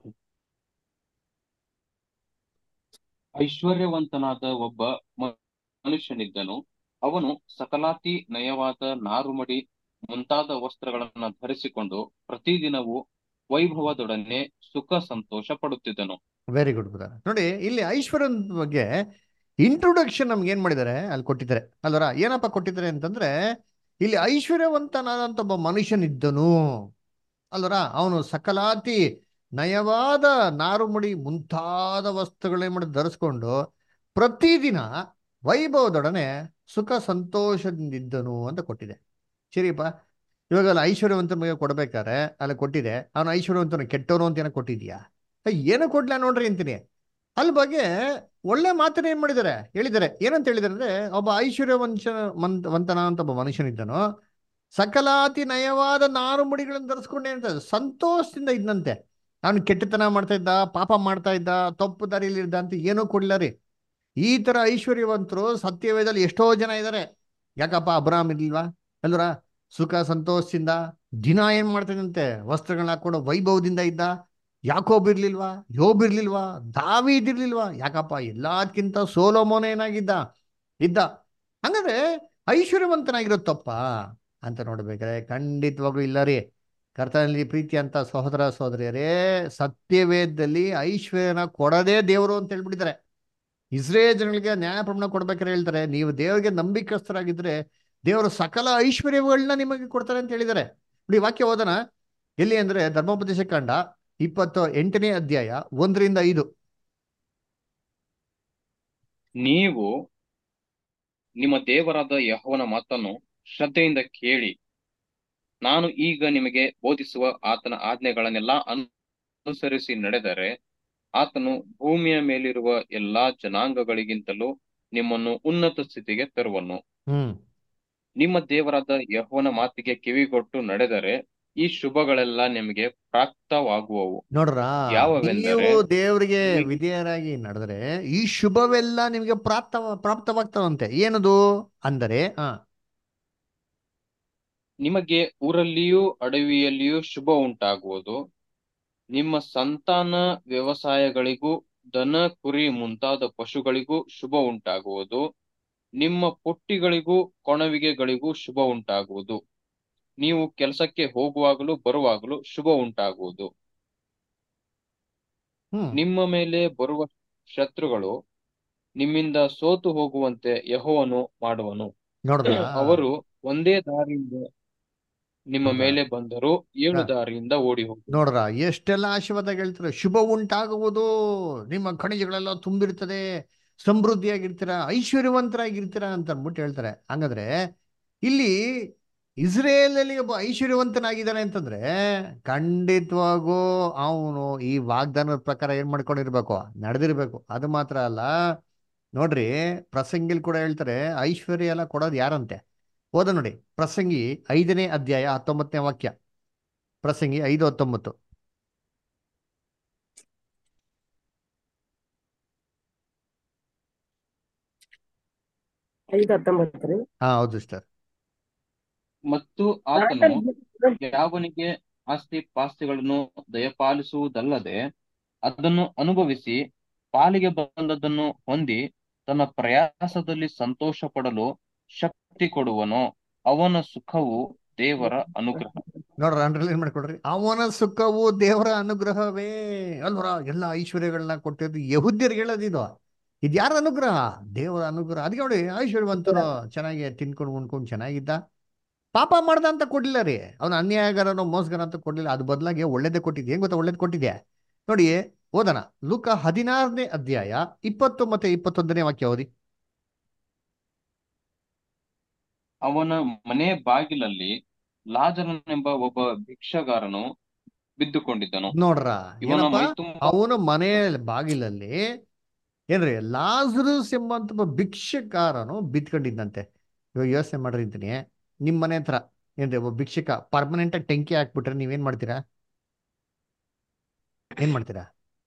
ಐಶ್ವರ್ಯವಂತನಾದ ಒಬ್ಬ ಮ- ಮನುಷ್ಯನಿದ್ದನು ಅವನು ಸಕಲಾತಿ ನಯವಾದ ನಾರುಮಡಿ ಮುಂತಾದ ವಸ್ತ್ರಗಳನ್ನ ಧರಿಸಿಕೊಂಡು ಪ್ರತಿದಿನವೂ ವೈಭವದೊಡನೆ ಸುಖ ಸಂತೋಷ ಪಡುತ್ತಿದ್ದನು ವೆರಿ ಗುಡ್ ಬುಧ ನೋಡಿ ಇಲ್ಲಿ ಐಶ್ವರ್ಯನ ಬಗ್ಗೆ ಇಂಟ್ರೊಡಕ್ಷನ್ ನಮ್ಗೆ ಏನ್ ಮಾಡಿದ್ದಾರೆ ಅಲ್ಲಿ ಕೊಟ್ಟಿದ್ದಾರೆ ಅಲ್ವರ ಏನಪ್ಪ ಕೊಟ್ಟಿದ್ದಾರೆ ಅಂತಂದ್ರೆ ಇಲ್ಲಿ ಐಶ್ವರ್ಯವಂತನಾದಂತ ಒಬ್ಬ ಮನುಷ್ಯನಿದ್ದನು ಅಲ್ವರ ಅವನು ಸಕಲಾತಿ ನಯವಾದ ನಾರುಮಡಿ ಮುಂತಾದ ವಸ್ತುಗಳೇನ್ ಮಾಡಿ ಧರಿಸ್ಕೊಂಡು ಪ್ರತಿದಿನ ವೈಭವದೊಡನೆ ಸುಖ ಸಂತೋಷದಿಂದಿದ್ದನು ಅಂತ ಕೊಟ್ಟಿದೆ ಸರಿಯಪ್ಪ ಇವಾಗ ಅಲ್ಲಿ ಐಶ್ವರ್ಯವಂತನ ಬಗ್ಗೆ ಕೊಡ್ಬೇಕಾದ್ರೆ ಅಲ್ಲಿ ಕೊಟ್ಟಿದೆ ಅವನು ಐಶ್ವರ್ಯವಂತನ ಕೆಟ್ಟವನು ಅಂತ ಏನೋ ಕೊಟ್ಟಿದ್ಯಾ ಏನು ಕೊಡ್ಲ ನೋಡ್ರಿ ಅಂತೀನಿ ಅಲ್ಲಿ ಬಗ್ಗೆ ಒಳ್ಳೆ ಮಾತನ್ನ ಏನ್ ಮಾಡಿದ್ದಾರೆ ಹೇಳಿದ್ದಾರೆ ಏನಂತ ಹೇಳಿದ್ದಾರೆ ಅಂದ್ರೆ ಒಬ್ಬ ಐಶ್ವರ್ಯವಂಶ ಮಂತ್ ವಂತನ ಅಂತ ಒಬ್ಬ ಮನುಷ್ಯನಿದ್ದನು ಸಕಲಾತಿ ನಯವಾದ ನಾರು ಮುಡಿಗಳನ್ನು ಧರಿಸ್ಕೊಂಡೆ ಅಂತ ಸಂತೋಷದಿಂದ ಇದ್ದಂತೆ ಅವನು ಕೆಟ್ಟತನ ಮಾಡ್ತಾ ಇದ್ದ ಪಾಪ ಮಾಡ್ತಾ ಇದ್ದ ತಪ್ಪು ದಾರಿಯಲ್ಲಿ ಇದ್ದ ಅಂತ ಏನೂ ಕೊಡ್ಲ ರೀ ಈ ತರ ಐಶ್ವರ್ಯವಂತರು ಸತ್ಯವೇದಲ್ಲಿ ಎಷ್ಟೋ ಜನ ಇದ್ದಾರೆ ಯಾಕಪ್ಪ ಅಬ್ರಾಮ್ ಇರ್ಲಿಲ್ವಾ ಅಲ್ವರ ಸುಖ ಸಂತೋಷದಿಂದ ದಿನ ಏನ್ ಮಾಡ್ತಾನಂತೆ ವಸ್ತ್ರಗಳನ್ನ ಹಾಕೊಂಡು ವೈಭವದಿಂದ ಇದ್ದ ಯಾಕೋಬ್ ಇರ್ಲಿಲ್ವಾ ಯೋಬ್ ಇರ್ಲಿಲ್ವಾ ದಾವೀದ್ ಇರ್ಲಿಲ್ವಾ ಯಾಕಪ್ಪ ಎಲ್ಲದಕ್ಕಿಂತ ಸೋಲೋಮೋನ ಏನಾಗಿದ್ದ ಇದ್ದ ಹಂಗಂದ್ರೆ ಐಶ್ವರ್ಯವಂತನಾಗಿರೋ ತಪ್ಪ ಅಂತ ನೋಡ್ಬೇಕಾದ್ರೆ ಖಂಡಿತವಾಗ್ಲೂ ಇಲ್ಲ ರೀ ಕರ್ತನಲ್ಲಿ ಪ್ರೀತಿ ಅಂತ ಸಹೋದರ ಸಹೋದರಿಯರೇ ಸತ್ಯವೇದದಲ್ಲಿ ಐಶ್ವರ್ಯನ ಕೊಡದೇ ದೇವರು ಅಂತ ಹೇಳ್ಬಿಟ್ಟಿದ್ದಾರೆ ಇಸ್ರೇಲ್ ಜನಗಳಿಗೆ ನ್ಯಾಯ ಪ್ರಮಾಣ ಕೊಡ್ಬೇಕಾದ್ರೆ ಹೇಳ್ತಾರೆ ನೀವು ದೇವರಿಗೆ ನಂಬಿಕಸ್ಥರಾಗಿದ್ರೆ ದೇವರು ಸಕಲ ಐಶ್ವರ್ಯಗಳನ್ನ ನಿಮಗೆ ಕೊಡ್ತಾರೆ ಅಂತ ಹೇಳಿದ್ದಾರೆ ನೋಡಿ ವಾಕ್ಯ ಓದೋಣ ಎಲ್ಲಿ ಅಂದ್ರೆ ಧರ್ಮೋಪದೇಶ ಕಾಂಡ ಇಪ್ಪತ್ತು ಎಂಟನೇ ಅಧ್ಯಾಯ ಒಂದರಿಂದ ಐದು ನೀವು ನಿಮ್ಮ ದೇವರಾದ ಯೆಹೋವನ ಮಾತನ್ನು ಶ್ರದ್ಧೆಯಿಂದ ಕೇಳಿ ನಾನು ಈಗ ನಿಮಗೆ ಬೋಧಿಸುವ ಆತನ ಆಜ್ಞೆಗಳನ್ನೆಲ್ಲ ಅನುಸರಿಸಿ ನಡೆದರೆ ಆತನು ಭೂಮಿಯ ಮೇಲಿರುವ ಎಲ್ಲಾ ಜನಾಂಗಗಳಿಗಿಂತಲೂ ನಿಮ್ಮನ್ನು ಉನ್ನತ ಸ್ಥಿತಿಗೆ ತರುವನು ಹ್ಮ್ ನಿಮ್ಮ ದೇವರಾದ ಯೆಹೋವನ ಮಾತಿಗೆ ಕಿವಿಗೊಟ್ಟು ನಡೆದರೆ ಈ ಶುಭಗಳೆಲ್ಲ ನಿಮಗೆ ಪ್ರಾಪ್ತವಾಗುವವು ನೋಡ್ರ ಯಾವವೆಂದರೆ ನೀವು ದೇವರಿಗೆ ನಿಮಗೆ- ವಿಧೇಯರಾಗಿ ನಡೆದ್ರೆ ಈ ಶುಭವೆಲ್ಲ ನಿಮಗೆ ಪ್ರಾಪ್ತ ಪ್ರಾಪ್ತವಾಗ್ತಾವಂತೆ ಏನದು ಅಂದರೆ ಆ ನಿಮಗೆ ಊರಲ್ಲಿಯೂ ಅಡವಿಯಲ್ಲಿಯೂ ಶುಭ ಉಂಟಾಗುವುದು ನಿಮ್ಮ ಸಂತಾನ ವ್ಯವಸಾಯಗಳಿಗೂ ದನ ಕುರಿ ಮುಂತಾದ ಪಶುಗಳಿಗೂ ಶುಭ ಉಂಟಾಗುವುದು ನಿಮ್ಮ ಪುಟ್ಟಿಗಳಿಗೂ ಕೊಣವಿಗೆಗಳಿಗೂ ಶುಭ ಉಂಟಾಗುವುದು ನೀವು ಕೆಲಸಕ್ಕೆ ಹೋಗುವಾಗಲೂ ಬರುವಾಗಲೂ ಶುಭ ಉಂಟಾಗುವುದು ಹ್ಮ್ ನಿಮ್ಮ ಮೇಲೆ ಬರುವ ಶತ್ರುಗಳು ನಿಮ್ಮಿಂದ ಸೋತು ಹೋಗುವಂತೆ ಯೆಹೋವನು ಮಾಡುವನು ನೋಡ್ರ ಅವರು ಒಂದೇ ದಾರಿಯಿಂದ ನಿಮ್ಮ ಹೌದಾ? ಮೇಲೆ ಬಂದರೂ ಏಳು ಹಾ. ದಾರಿಯಿಂದ ಓಡಿ ಹೋಗುವರು ನೋಡ್ರ ಎಷ್ಟೆಲ್ಲ ಆಶೀರ್ವಾದ ಹೇಳ್ತಾರೆ ಶುಭ ಉಂಟಾಗುವುದು ನಿಮ್ಮ ಖನಿಜಗಳೆಲ್ಲ ತುಂಬಿರ್ತದೆ ಸಮೃದ್ಧಿಯಾಗಿರ್ತೀರ ಐಶ್ವರ್ಯವಂತರಾಗಿರ್ತೀರ ಅಂತ ಅಂದ್ಬಿಟ್ಟು ಹೇಳ್ತಾರೆ ಹಂಗಂದ್ರೆ ಇಲ್ಲಿ ಇಸ್ರೇಲಲ್ಲಿ ಒಬ್ಬ ಐಶ್ವರ್ಯವಂತನಾಗಿದ್ದಾನೆ ಅಂತಂದ್ರೆ ಖಂಡಿತವಾಗೂ ಅವನು ಈ ವಾಗ್ದಾನದ ಪ್ರಕಾರ ಏನ್ ಮಾಡ್ಕೊಂಡಿರ್ಬೇಕು ನಡೆದಿರ್ಬೇಕು ಅದು ಮಾತ್ರ ಅಲ್ಲ ನೋಡ್ರಿ ಪ್ರಸಂಗಿಲ್ ಕೂಡ ಹೇಳ್ತಾರೆ ಐಶ್ವರ್ಯ ಎಲ್ಲ ಕೊಡೋದು ಯಾರಂತೆ ಓದ ನೋಡಿ ಪ್ರಸಂಗಿ ಐದನೇ ಅಧ್ಯಾಯ ಹತ್ತೊಂಬತ್ತನೇ ವಾಕ್ಯ ಪ್ರಸಂಗಿ ಐದು ಹತ್ತೊಂಬತ್ತು ಐದು ಹತ್ತೊಂಬತ್ತು ರೀ ಹಾ ಹೌದು ಸರ್ ಮತ್ತು ಆತನು ಯಾವನಿಗೆ ಆಸ್ತಿ ಪಾಸ್ತಿಗಳನ್ನು ದಯಪಾಲಿಸುವುದಲ್ಲದೆ ಅದನ್ನು ಅನುಭವಿಸಿ ಪಾಲಿಗೆ ಬಂದದ್ದನ್ನು ಹೊಂದಿ ತನ್ನ ಪ್ರಯಾಸದಲ್ಲಿ ಸಂತೋಷ ಪಡಲು ಶಕ್ತಿ ಕೊಡುವನೋ ಅವನ ಸುಖವು ದೇವರ ಅನುಗ್ರಹ ನೋಡ್ರ ಅಂಡರ್ಲೈನ್ ಮಾಡ್ಕೊಡ್ರಿ ಅವನ ಸುಖವು ದೇವರ ಅನುಗ್ರಹವೇ ಅಲ್ವರ ಎಲ್ಲ ಐಶ್ವರ್ಯಗಳನ್ನ ಕೊಟ್ಟಿದ್ದು ಯಹುದ್ಯರಿಗೆ ಹೇಳೋದಿದು ಇದು ಯಾರ ಅನುಗ್ರಹ ದೇವರ ಅನುಗ್ರಹ ಅದಕ್ಕೆ ನೋಡಿ ಐಶ್ವರ್ಯವಂತರು ಚೆನ್ನಾಗಿ ತಿನ್ಕೊಂಡು ಉಣ್ಕೊಂಡು ಚೆನ್ನಾಗಿದ್ದ ಪಾಪ ಮಾಡ್ದ ಅಂತ ಕೊಡ್ಲಿಲ್ಲ ರೀ ಅವನು ಅನ್ಯಾಯಗಾರನೋ ಮೋಸಗಾರ ಅಂತ ಕೊಡ್ಲಿಲ್ಲ ಅದು ಬದಲಾಗಿ ಒಳ್ಳೇದೇ ಕೊಟ್ಟಿದ್ದೆ ಏನ್ ಗೊತ್ತಾ ಒಳ್ಳೇದು ಕೊಟ್ಟಿದ್ದೆ ನೋಡಿ ಓದನ ಲೂಕ ಹದಿನಾರನೇ ಅಧ್ಯಾಯ ಇಪ್ಪತ್ತು ಮತ್ತೆ ಇಪ್ಪತ್ತೊಂದನೇ ವಾಕ್ಯ ಓದಿ ಅವನ ಮನೆ ಬಾಗಿಲಲ್ಲಿ ಲಾಜರನೆಂಬ ಒಬ್ಬ ಭಿಕ್ಷಗಾರನು ಬಿದ್ದುಕೊಂಡಿದ್ದನು ನೋಡ್ರ ಇವನ ಏನಪ್ಪ ಮೈ ತುಂಬ ಅವನ ಮನೆ ಬಾಗಿಲಲ್ಲಿ ಏನ್ರಿ ಲಾಜರಸ್ ಎಂಬಂತ ಒಬ್ಬ ಭಿಕ್ಷಕಾರನು ಬಿತ್ಕೊಂಡಿದ್ದಂತೆ ಇವಾಗ ಯೋಚನೆ ಮಾಡ್ರಿ ಅಂತೀನಿ ನಿಮ್ ಮನೆ ಹತ್ರ ಏನ್ರಿ ಒಬ್ಬ ಭಿಕ್ಷಕ ಪರ್ಮನೆಂಟ್ ಆಗಿ ಟೆಂಕಿ ಹಾಕ್ಬಿಟ್ರೆ ನೀವೇನ್ ಮಾಡ್ತೀರಾ ಏನ್ ಮಾಡ್ತೀರಾ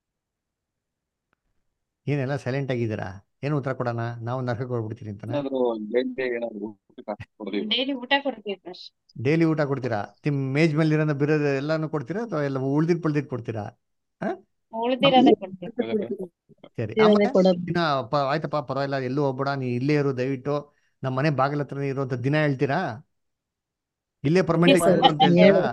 ಏನೆಲ್ಲ ಸೈಲೆಂಟ್ ಆಗಿದ್ದೀರಾ ಏನು ಉತ್ತರ ಕೊಡೋಣ ನಾವು ನರಕಕ್ಕೆ ಹೋಗ್ಬಿಡ್ತೀರಿ ಅಂತಾನೆ ಏನಾದ್ರು ಬೇರೆ ಏನಾದ್ರು ಊಟಕ್ಕೆ ಹಾಕ್ಕೊಡ್ತೀವಿ. ಡೈಲಿ ಊಟ ಕೊಡ್ತೀವಿ ಫಸ್ಟ್ ಡೈಲಿ ಊಟ ಕೊಡ್ತೀರಾ ನಿಮ್ ಮೇಜ್ ಮೇಲೆ ಇರೋ ಬಿರೋದು ಎಲ್ಲಾನು ಕೊಡ್ತೀರಾ ಅಥವಾ ಎಲ್ಲ ಉಳ್ದಿದ್ ಪಳ್ದಿದ್ ಕೊಡ್ತೀರಾ ಉಳ್ದಿರೋದೇ ಕೊಡ್ತೀವಿ ಸರಿ ಏನೇ ಆಮೇಲೆ ಕೊಡೋದು ದಿನ ಪ- ಆಯ್ತಪ್ಪ ಪರವಾಗಿಲ್ಲ ಎಲ್ಲೂ ಹೋಗ್ಬೇಡ ನೀ ಇಲ್ಲೇ ಇರು ದಯವಿಟ್ಟು ನಮ್ಮ ಮನೆ ಬಾಗಿಲ ಹತ್ರನೇ ಇರುವಂತ ದಿನ ಹೇಳ್ತೀರಾ ಇಲ್ಲೇ ಪರ್ಮನೆಂಟ್ Yes, sir. ಇರು ಅಂತ ಹೇಳ್ತೀರಾ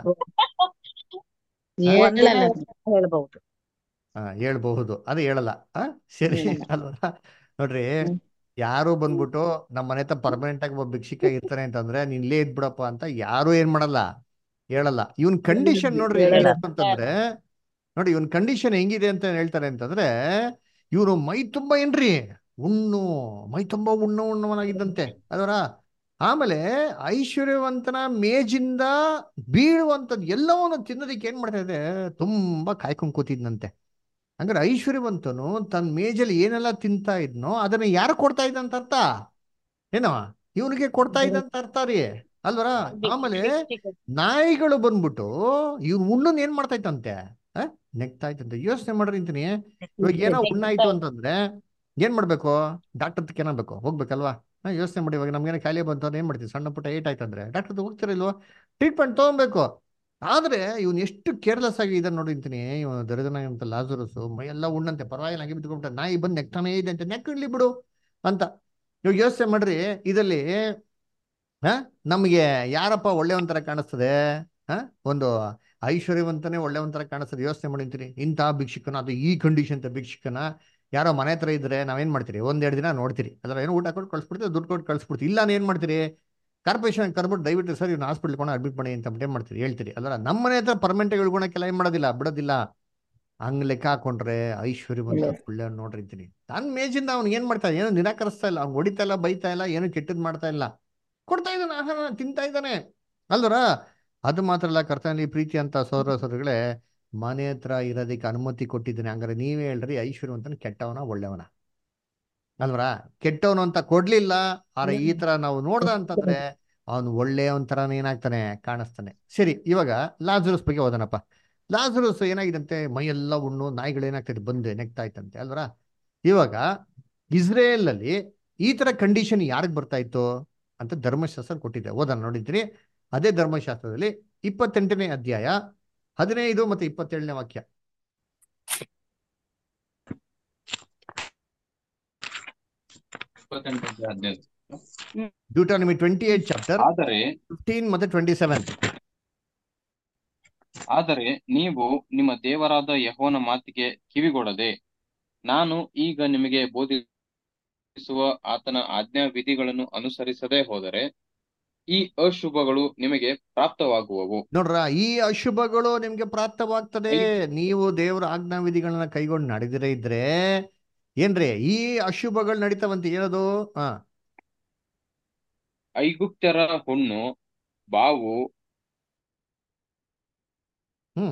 ಹೇಳಲ್ಲ ಹೇಳ್ಬಹುದು ಹಾ ಹೇಳ್ಬಹುದು ಅದು ಹೇಳಲ್ಲ ಆ ಸರಿ ಹೇಳಲ್ಲ. ಅಲ್ವಾ ನೋಡ್ರಿ ಹ್ಮ್. ಯಾರು ಬಂದ್ಬಿಟ್ಟು ನಮ್ಮ ಮನೆ ಹತ್ರ ಪರ್ಮನೆಂಟ್ ಆಗಿ ಒಬ್ಬ ಭಿಕ್ಷಿಕ ಇರ್ತಾನೆ ಅಂತಂದ್ರೆ ನೀನ್ ಇಲ್ಲೇ ಇದ್ಬಿಡಪ್ಪ ಅಂತ ಯಾರು ಏನ್ ಮಾಡಲ್ಲ ಹೇಳಲ್ಲ ಇವನ್ ಕಂಡೀಷನ್ ನೋಡ್ರಿ ಹೇಳಲ್ಲ. ಹೆಂಗಿದೆ ಅಂತಂದ್ರೆ ನೋಡಿ ಇವನ್ ಕಂಡೀಷನ್ ಹೆಂಗಿದೆ ಅಂತ ಹೇಳ್ತಾರೆ ಅಂತಂದ್ರೆ ಇವ್ರು ಮೈ ತುಂಬಾ ಏನ್ರಿ ಉಣ್ಣು ಮೈ ತುಂಬಾ ಉಣ್ಣು ಉಣ್ಣವನಾಗಿದ್ದಂತೆ ಅದರ ಆಮೇಲೆ ಐಶ್ವರ್ಯವಂತನ ಮೇಜಿಂದ ಬೀಳುವಂಥದ್ದು ಎಲ್ಲವನ್ನು ತಿನ್ನೋದಕ್ಕೆ ಏನ್ ಮಾಡ್ತಾ ಇದೆ ತುಂಬಾ ಕಾಯ್ಕೊಂಡ್ ಕೂತಿದ್ನಂತೆ ಹಂಗಾರೆ ಐಶ್ವರ್ಯವಂತನು ತನ್ನ ಮೇಜಲ್ಲಿ ಏನೆಲ್ಲ ತಿಂತಾ ಇದ್ನೋ ಅದನ್ನ ಯಾರು ಕೊಡ್ತಾ ಇದ್ದಂತ ಅರ್ಥ ಏನೋ ಇವನಿಗೆ ಕೊಡ್ತಾ ಇದ್ದಂತ ಅರ್ಥ ರೀ ಅಲ್ವರ ಆಮೇಲೆ ನಾಯಿಗಳು ಬಂದ್ಬಿಟ್ಟು ಇವ್ನು ಉಣ್ಣನ್ ಏನ್ ಮಾಡ್ತಾ ಇತ್ತಂತೆ ಆ? ನೆಗ್ತಾ ಇತ್ತಂತೆ ಯೋಚನೆ ಮಾಡ್ರಿ ಅಂತೀನಿ ಇವಾಗ ಏನೋ ಉಣ್ಣಾಯ್ತು ಅಂತಂದ್ರೆ ಏನ್ ಮಾಡ್ಬೇಕು ಡಾಕ್ಟರ್ ಹತ್ರಕ್ಕೆ ಏನಾಗಬೇಕು ಹೋಗ್ಬೇಕಲ್ವಾ ಹಾ ಯೋಚನೆ ಮಾಡಿ ಇವಾಗ ನಮ್ಗೇನೋ ಕಾಯಿಲೆ ಬಂತು ಅಂದ್ರೆ ಏನ್ ಮಾಡ್ತೀವಿ ಸಣ್ಣ ಪುಟ್ಟ ಏಟ್ ಆಯ್ತಂದ್ರೆ ಡಾಕ್ಟರ್ ಹತ್ರ ಹೋಗ್ತಿರಲ್ವ ಟ್ರೀಟ್ಮೆಂಟ್ ತಗೊಬೇಕು ಆದ್ರೆ ಇವ್ನು ಎಷ್ಟು ಕೇರ್ಲೆಸ್ ಆಗಿ ಇದನ್ನ ನೋಡಿ ಅಂತೀನಿ ಇವನು ದರಿದ್ರನ ಅಂತ ಲಾಜರಸು ಮೈಯೆಲ್ಲ ಉಣ್ಣಂತೆ ಪರವಾಗಿಲ್ಲ ಹಾಗೆ ಬಿದ್ದುಕೊಂಡ್ಬಿಟ್ಟ ನಾಯಿ ಬಂದು ನೆಕ್ತಾನೇ ಇದೆ ಅಂತ ನೆಕ್ಕಿಡ್ಲಿ ಬಿಡು ಅಂತ ಇವಾಗ ಯೋಚನೆ ಮಾಡ್ರಿ ಇದರಲ್ಲಿ ಹ ನಮಗೆ ಯಾರಪ್ಪ ಒಳ್ಳೆಯವಂತರ ಕಾಣಿಸ್ತದೆ ಹ ಒಂದು ಐಶ್ವರ್ಯವಂತನೇ ಒಳ್ಳೆಯವಂತರ ಕಾಣಿಸ್ತದೆ ಯೋಚನೆ ಮಾಡಿರ್ತೀರಿ ಇಂಥ ಭಿಕ್ಷುಕನ ಅದು ಈ ಕಂಡೀಷನ್ ಭಿಕ್ಷುಕನ ಯಾರೋ ಮನೆ ಹತ್ರ ಇದ್ರೆ ನಾವೇನ್ ಮಾಡ್ತೀರಿ ಒಂದೆರಡು ದಿನ ನೋಡ್ತೀರಿ ಅದ್ರ ಏನೋ ಊಟ ಕೊಟ್ಟು ಕಳ್ಸ್ಬಿಡ್ತೀವಿ ದುಡ್ಡು ಕೊಟ್ಟು ಕಳ್ಸ್ಬಿಡ್ತೀವಿ ಇಲ್ಲ ಏನ್ ಮಾಡ್ತೀರಿ ಕಾರ್ಪೊರೇಷನ್ ಕರ್ಬಿಟ್ಟು ದಯವಿಟ್ಟು ಸರ್ ಇವ್ನ ಹಾಸ್ಪಿಟ್ಲ್ ಕೊಂಡು ಅಡ್ಮಿಟ್ ಮಾಡಿ ಅಂತ ಏನ್ ಮಾಡ್ತೀರಿ ಹೇಳ್ತೀರಿ ಅಲ್ಲ ನಮ್ಮ ಮನೆ ಹತ್ರ ಪರ್ಮನೆಂಟ್ ಇಳ್ಕೊಳಕ್ಕೆಲ್ಲ ಏನ್ ಮಾಡೋದಿಲ್ಲ ಬಿಡೋದಿಲ್ಲ ಹಂಗ್ ಲೆಕ್ಕ ಹಾಕೊಂಡ್ರೆ ಐಶ್ವರ್ಯವಂತ ಒಳ್ಳೆ ನೋಡ್ರಿ ಅಂತೀನಿ ತನ್ನ ಮೇಜಿಂದ ಅವ್ನು ಏನ್ ಮಾಡ್ತಾ ಏನೋ ನಿರಾಕರಿಸ್ತಾ ಇಲ್ಲ ಅವ್ನು ಹೊಡಿತಾ ಇಲ್ಲ ಬೈತಾ ಇಲ್ಲ ಏನು ಕೆಟ್ಟದ್ ಮಾಡ್ತಾ ಇಲ್ಲ ಕೊಡ್ತಾ ಇದ್ದಾನೆ ಆಹಾರ ತಿಂತಾ ಇದ್ದಾನೆ ಅಲ್ವರ ಅದು ಮಾತ್ರ ಅಲ್ಲ ಕರ್ತನಲ್ಲಿ ಪ್ರೀತಿ ಅಂತ ಸೋದರ ಸೋದರಿಗಳೇ ಮನೆ ಹತ್ರ ಇರೋದಕ್ಕೆ ಅನುಮತಿ ಕೊಟ್ಟಿದ್ದಾನೆ ಹಂಗಾರೆ ನೀವೇ ಹೇಳ್ರಿ ಐಶ್ವರ್ಯವಂತನ ಕೆಟ್ಟವನ ಒಳ್ಳೆಯವನ ಅಲ್ವರ ಕೆಟ್ಟವನು ಅಂತ ಕೊಡ್ಲಿಲ್ಲ ಆದ್ರೆ ಈ ತರ ನಾವು ನೋಡ್ದ ಅಂತಂದ್ರೆ ಅವನು ಒಳ್ಳೆಯವನ್ ಏನಾಗ್ತಾನೆ ಕಾಣಿಸ್ತಾನೆ ಸರಿ ಇವಾಗ ಲಾಜರಸ್ ಬಗ್ಗೆ ಓದನಪ್ಪ ಲಾಜರಸ್ ಏನಾಗಿದಂತೆ ಮೈಯೆಲ್ಲ ಉಣ್ಣು ನಾಯಿಗಳು ಏನಾಗ್ತದೆ ಬಂದು ನೆಗ್ತಾ ಇತ್ತಂತೆ ಅಲ್ವರ ಇವಾಗ ಇಸ್ರೇಲ್ ಅಲ್ಲಿ ಈ ತರ ಕಂಡೀಷನ್ ಯಾರಿಗ್ ಬರ್ತಾ ಇತ್ತು ಅಂತ ಧರ್ಮಶಾಸ್ತ್ರ ಕೊಟ್ಟಿದೆ ಓದೋಣ ನೋಡಿದ್ರಿ ಅದೇ ಧರ್ಮಶಾಸ್ತ್ರದಲ್ಲಿ ಇಪ್ಪತ್ತೆಂಟನೇ ಅಧ್ಯಾಯ ಹದಿನೈದು ಮತ್ತೆ ಇಪ್ಪತ್ತೇಳನೇ ವಾಕ್ಯ ಇಪ್ಪತ್ತೆಂಟನೇ ಅಧ್ಯಾಯ. ಡ್ಯೂಟಾನಮಿ ಟ್ವೆಂಟಿ ಏಟ್ ಚಾಪ್ಟರ್ ಆದರೆ ಫಿಫ್ಟೀನ್ ಮತ್ತೆ ಟ್ವೆಂಟಿ ಸೆವೆನ್ ಆದರೆ ನೀವು ನಿಮ್ಮ ದೇವರಾದ ಯೆಹೋವನ ಮಾತಿಗೆ ಕಿವಿಗೊಡದೆ ನಾನು ಈಗ ನಿಮಗೆ ಬೋಧಿಸುವ ಆತನ ಆಜ್ಞಾ ವಿಧಿಗಳನ್ನು ಅನುಸರಿಸದೆ ಹೋದರೆ ಈ ಅಶುಭಗಳು ನಿಮಗೆ ಪ್ರಾಪ್ತವಾಗುವವು ನೋಡ್ರ ಈ ಅಶುಭಗಳು ನಿಮ್ಗೆ ಪ್ರಾಪ್ತವಾಗ್ತದೆ ನೀವು ದೇವರ ಆಜ್ಞಾ ವಿಧಿಗಳನ್ನ ಕೈಗೊಂಡು ನಡೆದಿರೇ ಇದ್ರೆ ಏನ್ರಿ ಈ ಅಶುಭಗಳು ನಡೀತಾವಂತ ಏನದು ಹಾ ಐಗುಪ್ತ್ಯರ ಹುಣ್ಣು ಬಾವು ಹ್ಮ್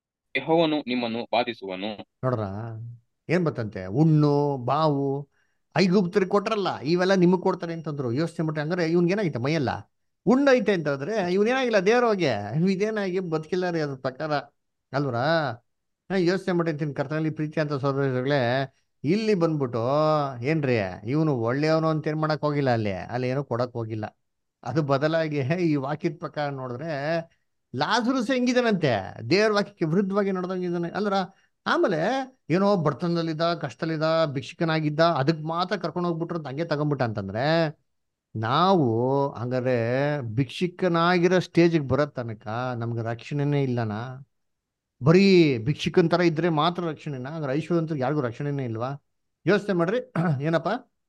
ಯೆಹೋವನು ನಿಮ್ಮನ್ನು ಬಾಧಿಸುವನು ನೋಡ್ರ ಏನ್ ಬರ್ತಂತೆ ಹುಣ್ಣು ಬಾವು ಐಗುಪ್ತರಿಗೆ ಕೊಟ್ರಲ್ಲ ಇವೆಲ್ಲ ನಿಮಗೆ ಕೊಡ್ತಾರೆ ಅಂತಂದ್ರು ಯೋಚನೆ ಮಾಡ್ರಿ ಹಂಗಾರೆ ಇವ್ನಿಗೆ ಏನಾಗಿತ್ತು ಮೈಯೆಲ್ಲ ಉಣ್ಣೈತೆ ಅಂತಂದ್ರೆ ಇವನೇನಾಗಿಲ್ಲ ದೇವ್ರೋಗೆ ಇದೇನಾಗಿ ಬದುಕಿಲ್ಲ ರೀ ಅದ್ರ ಪ್ರಕಾರ ಅಲ್ವರಾ ಯೋಚನೆ ಮಾಡಿರ್ತೀನಿ ಕರ್ತನಲ್ಲಿ ಪ್ರೀತಿ ಅಂತ ಸೋದರಗಳೇ ಇಲ್ಲಿ ಬಂದ್ಬಿಟ್ಟು ಏನ್ರಿ ಇವನು ಒಳ್ಳೆಯವನು ಅಂತ ಏನ್ ಮಾಡಕ್ ಹೋಗಿಲ್ಲ ಅಲ್ಲಿ ಅಲ್ಲಿ ಏನೋ ಕೊಡಕ್ ಹೋಗಿಲ್ಲ ಅದು ಬದಲಾಗಿ ಈ ವಾಕ್ಯದ ಪ್ರಕಾರ ನೋಡಿದ್ರೆ ಲಾಜರುಸ್ ಹೆಂಗಿದಾನಂತೆ ದೇವ್ರ ವಾಕ್ಯಕ್ಕೆ ವಿರುದ್ಧವಾಗಿ ನೋಡ್ದಂಗಿದ್ದಾನೆ ಅಲ್ರ ಆಮೇಲೆ ಏನೋ ಬಡತನದಲ್ಲಿದ್ದ ಕಷ್ಟದಲ್ಲಿದ್ದ ಭಿಕ್ಷುಕನಾಗಿದ್ದ ಅದಕ್ಕೆ ಮಾತ್ರ ಕರ್ಕೊಂಡು ಹೋಗ್ಬಿಟ್ರು ಅಂತ ಹಂಗೆ ತಗೊಂಡ್ಬಿಟ್ಟ ಅಂತಂದ್ರೆ ನಾವು ಹಂಗಾರೆ ಭಿಕ್ಷುಕನಾಗಿರೋ ಸ್ಟೇಜಿಗೆ ಬರೋ ತನಕ ನಮ್ಗೆ ರಕ್ಷಣೆನೇ ಇಲ್ಲನಾ ಬರೀ ಭಿಕ್ಷುಕನ್ ತರ ಇದ್ರೆ ಮಾತ್ರ ರಕ್ಷಣೆನಾ ಹಂಗಾರೆ ಐಶ್ವರ್ಯವಂತರಿಗೆ ಯಾರಿಗೂ ರಕ್ಷಣೆನೇ ಇಲ್ವಾ ಯೋಚನೆ ಮಾಡ್ರಿ ಏನಪ್ಪ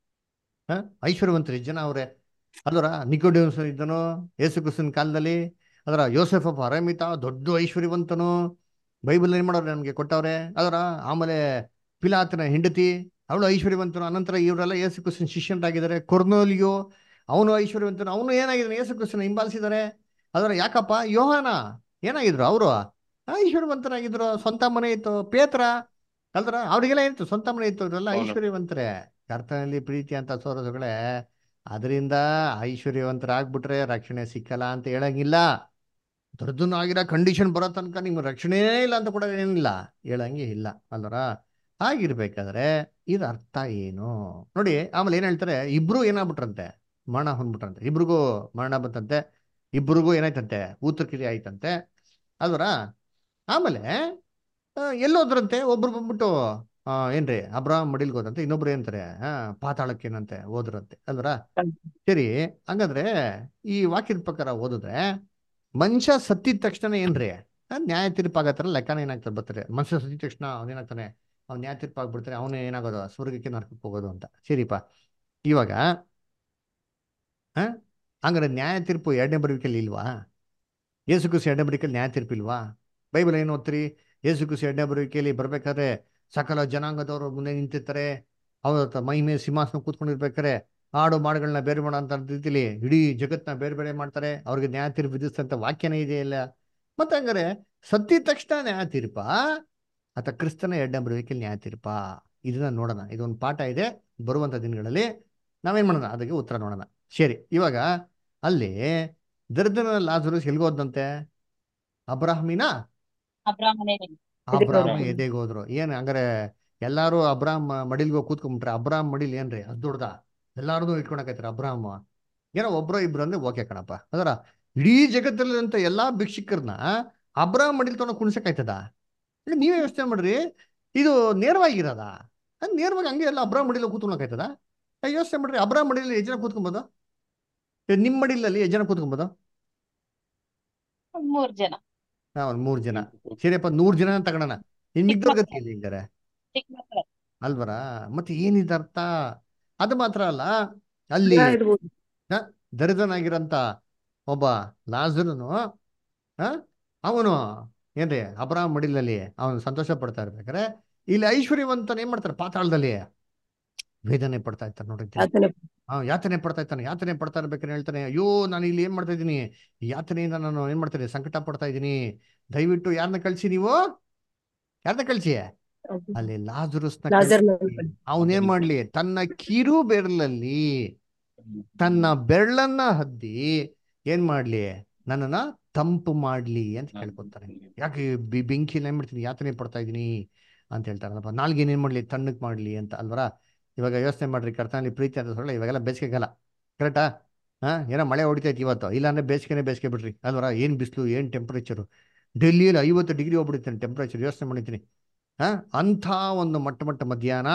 ಹ ಐಶ್ವರ್ಯವಂತರು ಜನ ಅವ್ರೆ ಅಲ್ವರ ನಿಕೋಡಿಯನ್ಸ್ ಇದ್ದನು ಯೇಸು ಕ್ರಿಸ್ತನ ಕಾಲದಲ್ಲಿ ಅದರ ಯೋಸೆಫ್ ಅಪ್ಪ ಅರಮಿತ ದೊಡ್ಡ ಐಶ್ವರ್ಯವಂತನು ಬೈಬಲ್ ಏನ್ ಮಾಡೋರು ನಮ್ಗೆ ಕೊಟ್ಟವ್ರೆ ಅದರ ಆಮೇಲೆ ಪಿಲಾತನ ಹೆಂಡತಿ ಅವಳು ಐಶ್ವರ್ಯವಂತನು ಅನಂತರ ಇವರೆಲ್ಲ ಯೇಸು ಕ್ರಿಸ್ತನ ಶಿಷ್ಯರಾಗಿದ್ದಾರೆ ಕೊರ್ನೋಲಿಯೋ ಅವನು ಐಶ್ವರ್ಯವಂತನು ಅವನು ಏನಾಗಿದ್ದಾನೆ ಯೇಸು ಕ್ರಿಸ್ತನ ಹಿಂಬಾಲಿಸಿದ್ದಾರೆ ಅದರ ಯಾಕಪ್ಪ ಯೋಹಾನ ಏನಾಗಿದ್ರು ಅವರು ಐಶ್ವರ್ಯವಂತರಾಗಿದ್ರು ಸ್ವಂತ ಮನೆ ಇತ್ತು ಪೇತ್ರ ಅಲ್ದ್ರ ಅವ್ರಿಗೆಲ್ಲ ಏನಿತ್ತು ಸ್ವಂತ ಮನೆ ಇತ್ತು ಅವರೆಲ್ಲ ಹೌದು. ಐಶ್ವರ್ಯವಂತರೇ ಕರ್ತನಲ್ಲಿ ಪ್ರೀತಿ ಅಂತ ಸೋರಸುಗಳೇ ಅದರಿಂದ ಐಶ್ವರ್ಯವಂತರಾಗ್ಬಿಟ್ರೆ ರಕ್ಷಣೆ ಸಿಕ್ಕಲ್ಲ ಅಂತ ಹೇಳಂಗಿಲ್ಲ ದೊಡ್ಡನಾಗಿರೋ ಕಂಡೀಷನ್ ಬರೋ ತನಕ ನಿಮ್ಗೆ ರಕ್ಷಣೆ ಇಲ್ಲ ಅಂತ ಕೂಡ ಏನಿಲ್ಲ ಹೇಳಂಗೆ ಇಲ್ಲ ಅಲ್ವರ ಹಾಗಿರ್ಬೇಕಾದ್ರೆ ಇದ್ರ ಅರ್ಥ ಏನು ನೋಡಿ ಆಮೇಲೆ ಏನ್ ಹೇಳ್ತಾರೆ ಇಬ್ರು ಏನಾಗ್ಬಿಟ್ರಂತೆ ಮರಣ ಹೊಂದ್ಬಿಟ್ರಂತೆ ಇಬ್ರಿಗೂ ಮರಣ ಬಂತಂತೆ ಇಬ್ರಿಗೂ ಏನಾಯ್ತಂತೆ ಊತಕ್ರಿಯೆ ಆಯ್ತಂತೆ ಅಲ್ವರ ಆಮೇಲೆ ಆ, ಎಲ್ಲೋದ್ರಂತೆ ಒಬ್ರು ಬಂದ್ಬಿಟ್ಟು ಆ, ಏನ್ರಿ ಅಬ್ರಾಹಂ ಮಡಿಲ್ಗೆ ಹೋದಂತೆ ಇನ್ನೊಬ್ರು ಏನಂತಾರೆ ಆ ಪಾತಾಳಕ್ಕೆ ಏನಂತೆ ಹೋದ್ರಂತೆ ಅಲ್ವರ ಸರಿ ಹಂಗಂದ್ರೆ ಈ ವಾಕ್ಯದ ಪ್ರಕಾರ ಓದಿದ್ರೆ ಮನುಷ್ಯ ಸತ್ತಿದ ತಕ್ಷಣ ಏನ್ರಿ ಆ, ನ್ಯಾಯ ತೀರ್ಪಾಗತ್ತಾರ ಲೆಕ್ಕನ ಏನಾಗ್ತದೆ ಬರ್ತಾರೆ ಮನುಷ್ಯ ಸತ್ತಿದ ತಕ್ಷಣ ಅವನೇನಾಗ್ತಾನೆ ಅವ್ನು ನ್ಯಾಯ ತೀರ್ಪು ಆಗ್ಬಿಡ್ತಾರೆ ಅವನು ಏನಾಗೋದು ಸ್ವರ್ಗಕ್ಕೆ ನರಕಕ್ಕೆ ಹೋಗೋದು ಅಂತ ಸರಿಪ ಇವಾಗ ಆ ಹಂಗಾರೆ ನ್ಯಾಯ ತೀರ್ಪು ಎರಡನೇ ಬರುವಿಕೆಯಲ್ಲಿ ಇಲ್ವಾ ಯೇಸು ಕ್ರಿಸ್ತ ಎರಡನೇ ಬರುವಿಕೆಯಲ್ಲಿ ನ್ಯಾಯ ತೀರ್ಪು ಇಲ್ವಾ ಬೈಬಲ್ ಏನು ಓದ್ತೀರಿ ಯೇಸು ಕ್ರಿಸ್ತ ಎರಡನೇ ಬರುವಿಕೆಯಲ್ಲಿ ಬರ್ಬೇಕಾದ್ರೆ ಸಕಲ ಜನಾಂಗದವರು ಮುಂದೆ ನಿಂತಿರ್ತಾರೆ ಅವ್ರ ಹತ್ರ ಮೈ ಮೇಲೆ ಸಿಂಹಾಸನ ಕೂತ್ಕೊಂಡಿರ್ಬೇಕಾರೆ ಆಡು ಮಾಡುಗಳನ್ನ ಬೇರೆ ಮಾಡೋ ಅಂತ ರೀತಿಲಿ ಇಡೀ ಜಗತ್ತನ್ನ ಬೇರೆ ಬೇರೆ ಮಾಡ್ತಾರೆ ಅವ್ರಿಗೆ ನ್ಯಾಯ ತೀರ್ಪು ವಿಧಿಸ್ತಂತ ವಾಕ್ಯನೇ ಇದೆಯಲ್ಲ ಮತ್ತೆ ಹಂಗಾರೆ ಸತ್ತಿದ ತಕ್ಷಣ ನ್ಯಾಯ ತೀರ್ಪ ಅಥವಾ ಕ್ರಿಸ್ತನ ಎರಡನೇ ಬರುವಿಕೆಯಲ್ಲಿ ನ್ಯಾಯ ತೀರ್ಪ ಇದನ್ನ ನೋಡೋಣ ಇದೊಂದು ಪಾಠ ಇದೆ ಬರುವಂತ ದಿನಗಳಲ್ಲಿ ನಾವೇನ್ ಮಾಡೋಣ ಅದಕ್ಕೆ ಉತ್ತರ ನೋಡೋಣ ಸರಿ ಇವಾಗ ಅಲ್ಲಿ ದರಿದ್ರನ ಲಾಜರಸ್ ಎಲ್ಗೋದಂತೆ ಅಬ್ರಾಹ್ಮಿನ ಅಬ್ರಾಹ್ಮಣೇ ಅಬ್ರಾಹ್ಮ ಹೋದ್ರು. ಎದೆಗೆ ಹೋದ್ರು ಏನ್ ಹಂಗಾರೆ ಎಲ್ಲಾರು ಅಬ್ರಾಹ್ಮ ಮಡಿಲ್ಗೆ ಹೋಗಿ ಕೂತ್ಕೊಂಡ್ಬಿಟ್ರೆ ಅಬ್ರಾಹ್ಮ ಮಡಿಲ್ ಏನ್ರಿ ಅದ್ ದೊಡ್ಡದ ಎಲ್ಲಾರ್ದು ಇಟ್ಕೊಳಕೈತ್ರ ಅಬ್ರಾಹ್ಮ ಏನೋ ಒಬ್ರು ಇಬ್ರು ಅಂದ್ರೆ ಓಕೆ ಕಣಪ್ಪ ಅದರ ಇಡೀ ಜಗತ್ತಲ್ಲಿರುವಂತ ಎಲ್ಲಾ ಭಿಕ್ಷುಕರನ್ನ ಅಬ್ರಾಹ್ಮ ಮಡಿಲ್ ತಗೊಂಡು ಕುಣಿಸಕ್ಕಾಯ್ತದ ಈಗ ನೀವೇ ಯೋಚನೆ ಮಾಡ್ರಿ ಇದು ನೇರವಾಗಿರೋದ ಅದ್ ನೇರವಾಗಿ ಹಂಗೆ ಎಲ್ಲ ಅಬ್ರಾಹ್ಮ ಮಡಿಲ್ ಕೂತ್ಕೊಳಕೈತದ ಯೋಚನೆ ಮಾಡ್ರಿ ಅಬ್ರಾಹ್ಮ ಮಡಿಲ್ ಎಷ್ಟು ಜನ ಕೂತ್ಕೊಬೋದು ಈಗ ನಿಮ್ ಮಡಿಲಲ್ಲಿ ಎಷ್ಟು ಜನ ಕೂತ್ಕೊಬೋದು ಒಂದ್ ಮೂರ್ ಜನ ಹಾ ಒಂದ್ ಮೂರ್ ಜನ ಸರಿಯಪ್ಪ ನೂರ್ ಜನ ತಗೊಳೋಣ ಇನ್ ಮಿಕ್ದವ್ರ ಗತಿ ಇಲ್ಲ ಹಿಂಗಾರೆ ಚಿಕ್ಕ ಮಕ್ಕಳು ಅಲ್ವರ ಮತ್ತೆ ಏನಿದೆ ಅರ್ಥ ಅದು ಮಾತ್ರ ಅಲ್ಲ ಅಲ್ಲಿ ಇರ್ಬೋದು ದರಿದ್ರನಾಗಿರಂತ ಒಬ್ಬ ಲಾಜರನು ಆ ಅವನು ಏನ್ರಿ ಅಬ್ರಾಹಂ ಮಡಿಲಲ್ಲಿ ಅವನು ಸಂತೋಷ ಪಡ್ತಾ ಇರ್ಬೇಕಾರೆ ಇಲ್ಲಿ ಐಶ್ವರ್ಯವಂತನ ಏನ್ ಮಾಡ್ತಾರೆ ಪಾತಾಳದಲ್ಲಿ ವೇದನೆ ಪಡ್ತಾ ಇರ್ತಾರೆ ನೋಡ್ರಿ ಆತನೇ ಆ ಯಾತನೆ ಪಡ್ತಾ ಇರ್ತಾನೆ ಯಾತನೆ ಪಡ್ತಾ ಇರ್ಬೇಕಾದ್ರೆ ಹೇಳ್ತಾನೆ ಅಯ್ಯೋ ನಾನು ಇಲ್ಲಿ ಏನ್ ಮಾಡ್ತಾ ಇದ್ದೀನಿ ಈ ಯಾತನೆಯಿಂದ ನಾನು ಏನ್ ಮಾಡ್ತೀನಿ ಸಂಕಟ ಪಡ್ತಾ ಇದ್ದೀನಿ ದಯವಿಟ್ಟು ಯಾರನ್ನ ಕಳ್ಸಿ ನೀವು ಯಾರನ್ನ ಕಳ್ಸಿ ಅಲ್ಲಿ ಲಾಜರುಸ್ನ ಲಾಜರ್ನ ಅವನೇನ್ ಮಾಡ್ಲಿ ತನ್ನ ಕಿರು ಬೆರಳಲ್ಲಿ ತನ್ನ ಬೆರಳನ್ನ ಹದ್ದಿ ಏನ್ ಮಾಡ್ಲಿ ನನ್ನನ್ನ ತಂಪು ಮಾಡ್ಲಿ ಅಂತ ಕೇಳ್ಕೊಂತಾನೆ ಯಾಕೆ ಬಿ ಬೆಂಕಿಯಲ್ಲಿ ಏನ್ ಮಾಡ್ತೀನಿ ಯಾತನೆ ಪಡ್ತಾ ಇದೀನಿ ಅಂತ ಹೇಳ್ತಾರಲ್ಲಪ್ಪ ನಾಲ್ಗೆ ಏನ್ ಮಾಡ್ಲಿ ತಣ್ಣಕ್ ಮಾಡ್ಲಿ ಅಂತ ಅಲ್ವರ ಇವಾಗ ಯೋಚನೆ ಮಾಡ್ರಿ ಕರ್ತನಲ್ಲಿ ಪ್ರೀತಿ ಅಂತ ಸೊಳ್ಳೆ ಇವಾಗೆಲ್ಲ ಬೇಸಿಗೆಗಾಲ ಕರೆಕ್ಟಾ ಹಾ ಏನೋ ಮಳೆ ಹೊಡಿತೈತಿ ಇವತ್ತು ಇಲ್ಲಾಂದ್ರೆ ಬೇಸಿಗೆನೆ ಬೇಸಿಗೆ ಬಿಡ್ರಿ ಅಲ್ವರ ಏನ್ ಬಿಸಿಲು ಏನ್ ಟೆಂಪರೇಚರು ಡೆಲ್ಲಿಯಲ್ಲಿ ಐವತ್ತು ಡಿಗ್ರಿ ಹೋಗ್ಬಿಡುತ್ತೆ ಟೆಂಪರೇಚರ್ ಯೋಚನೆ ಮಾಡಿದ್ದೀನಿ ಹಾ ಅಂಥ ಒಂದು ಮಟ್ಟ ಮಟ್ಟ ಮಧ್ಯಾಹ್ನ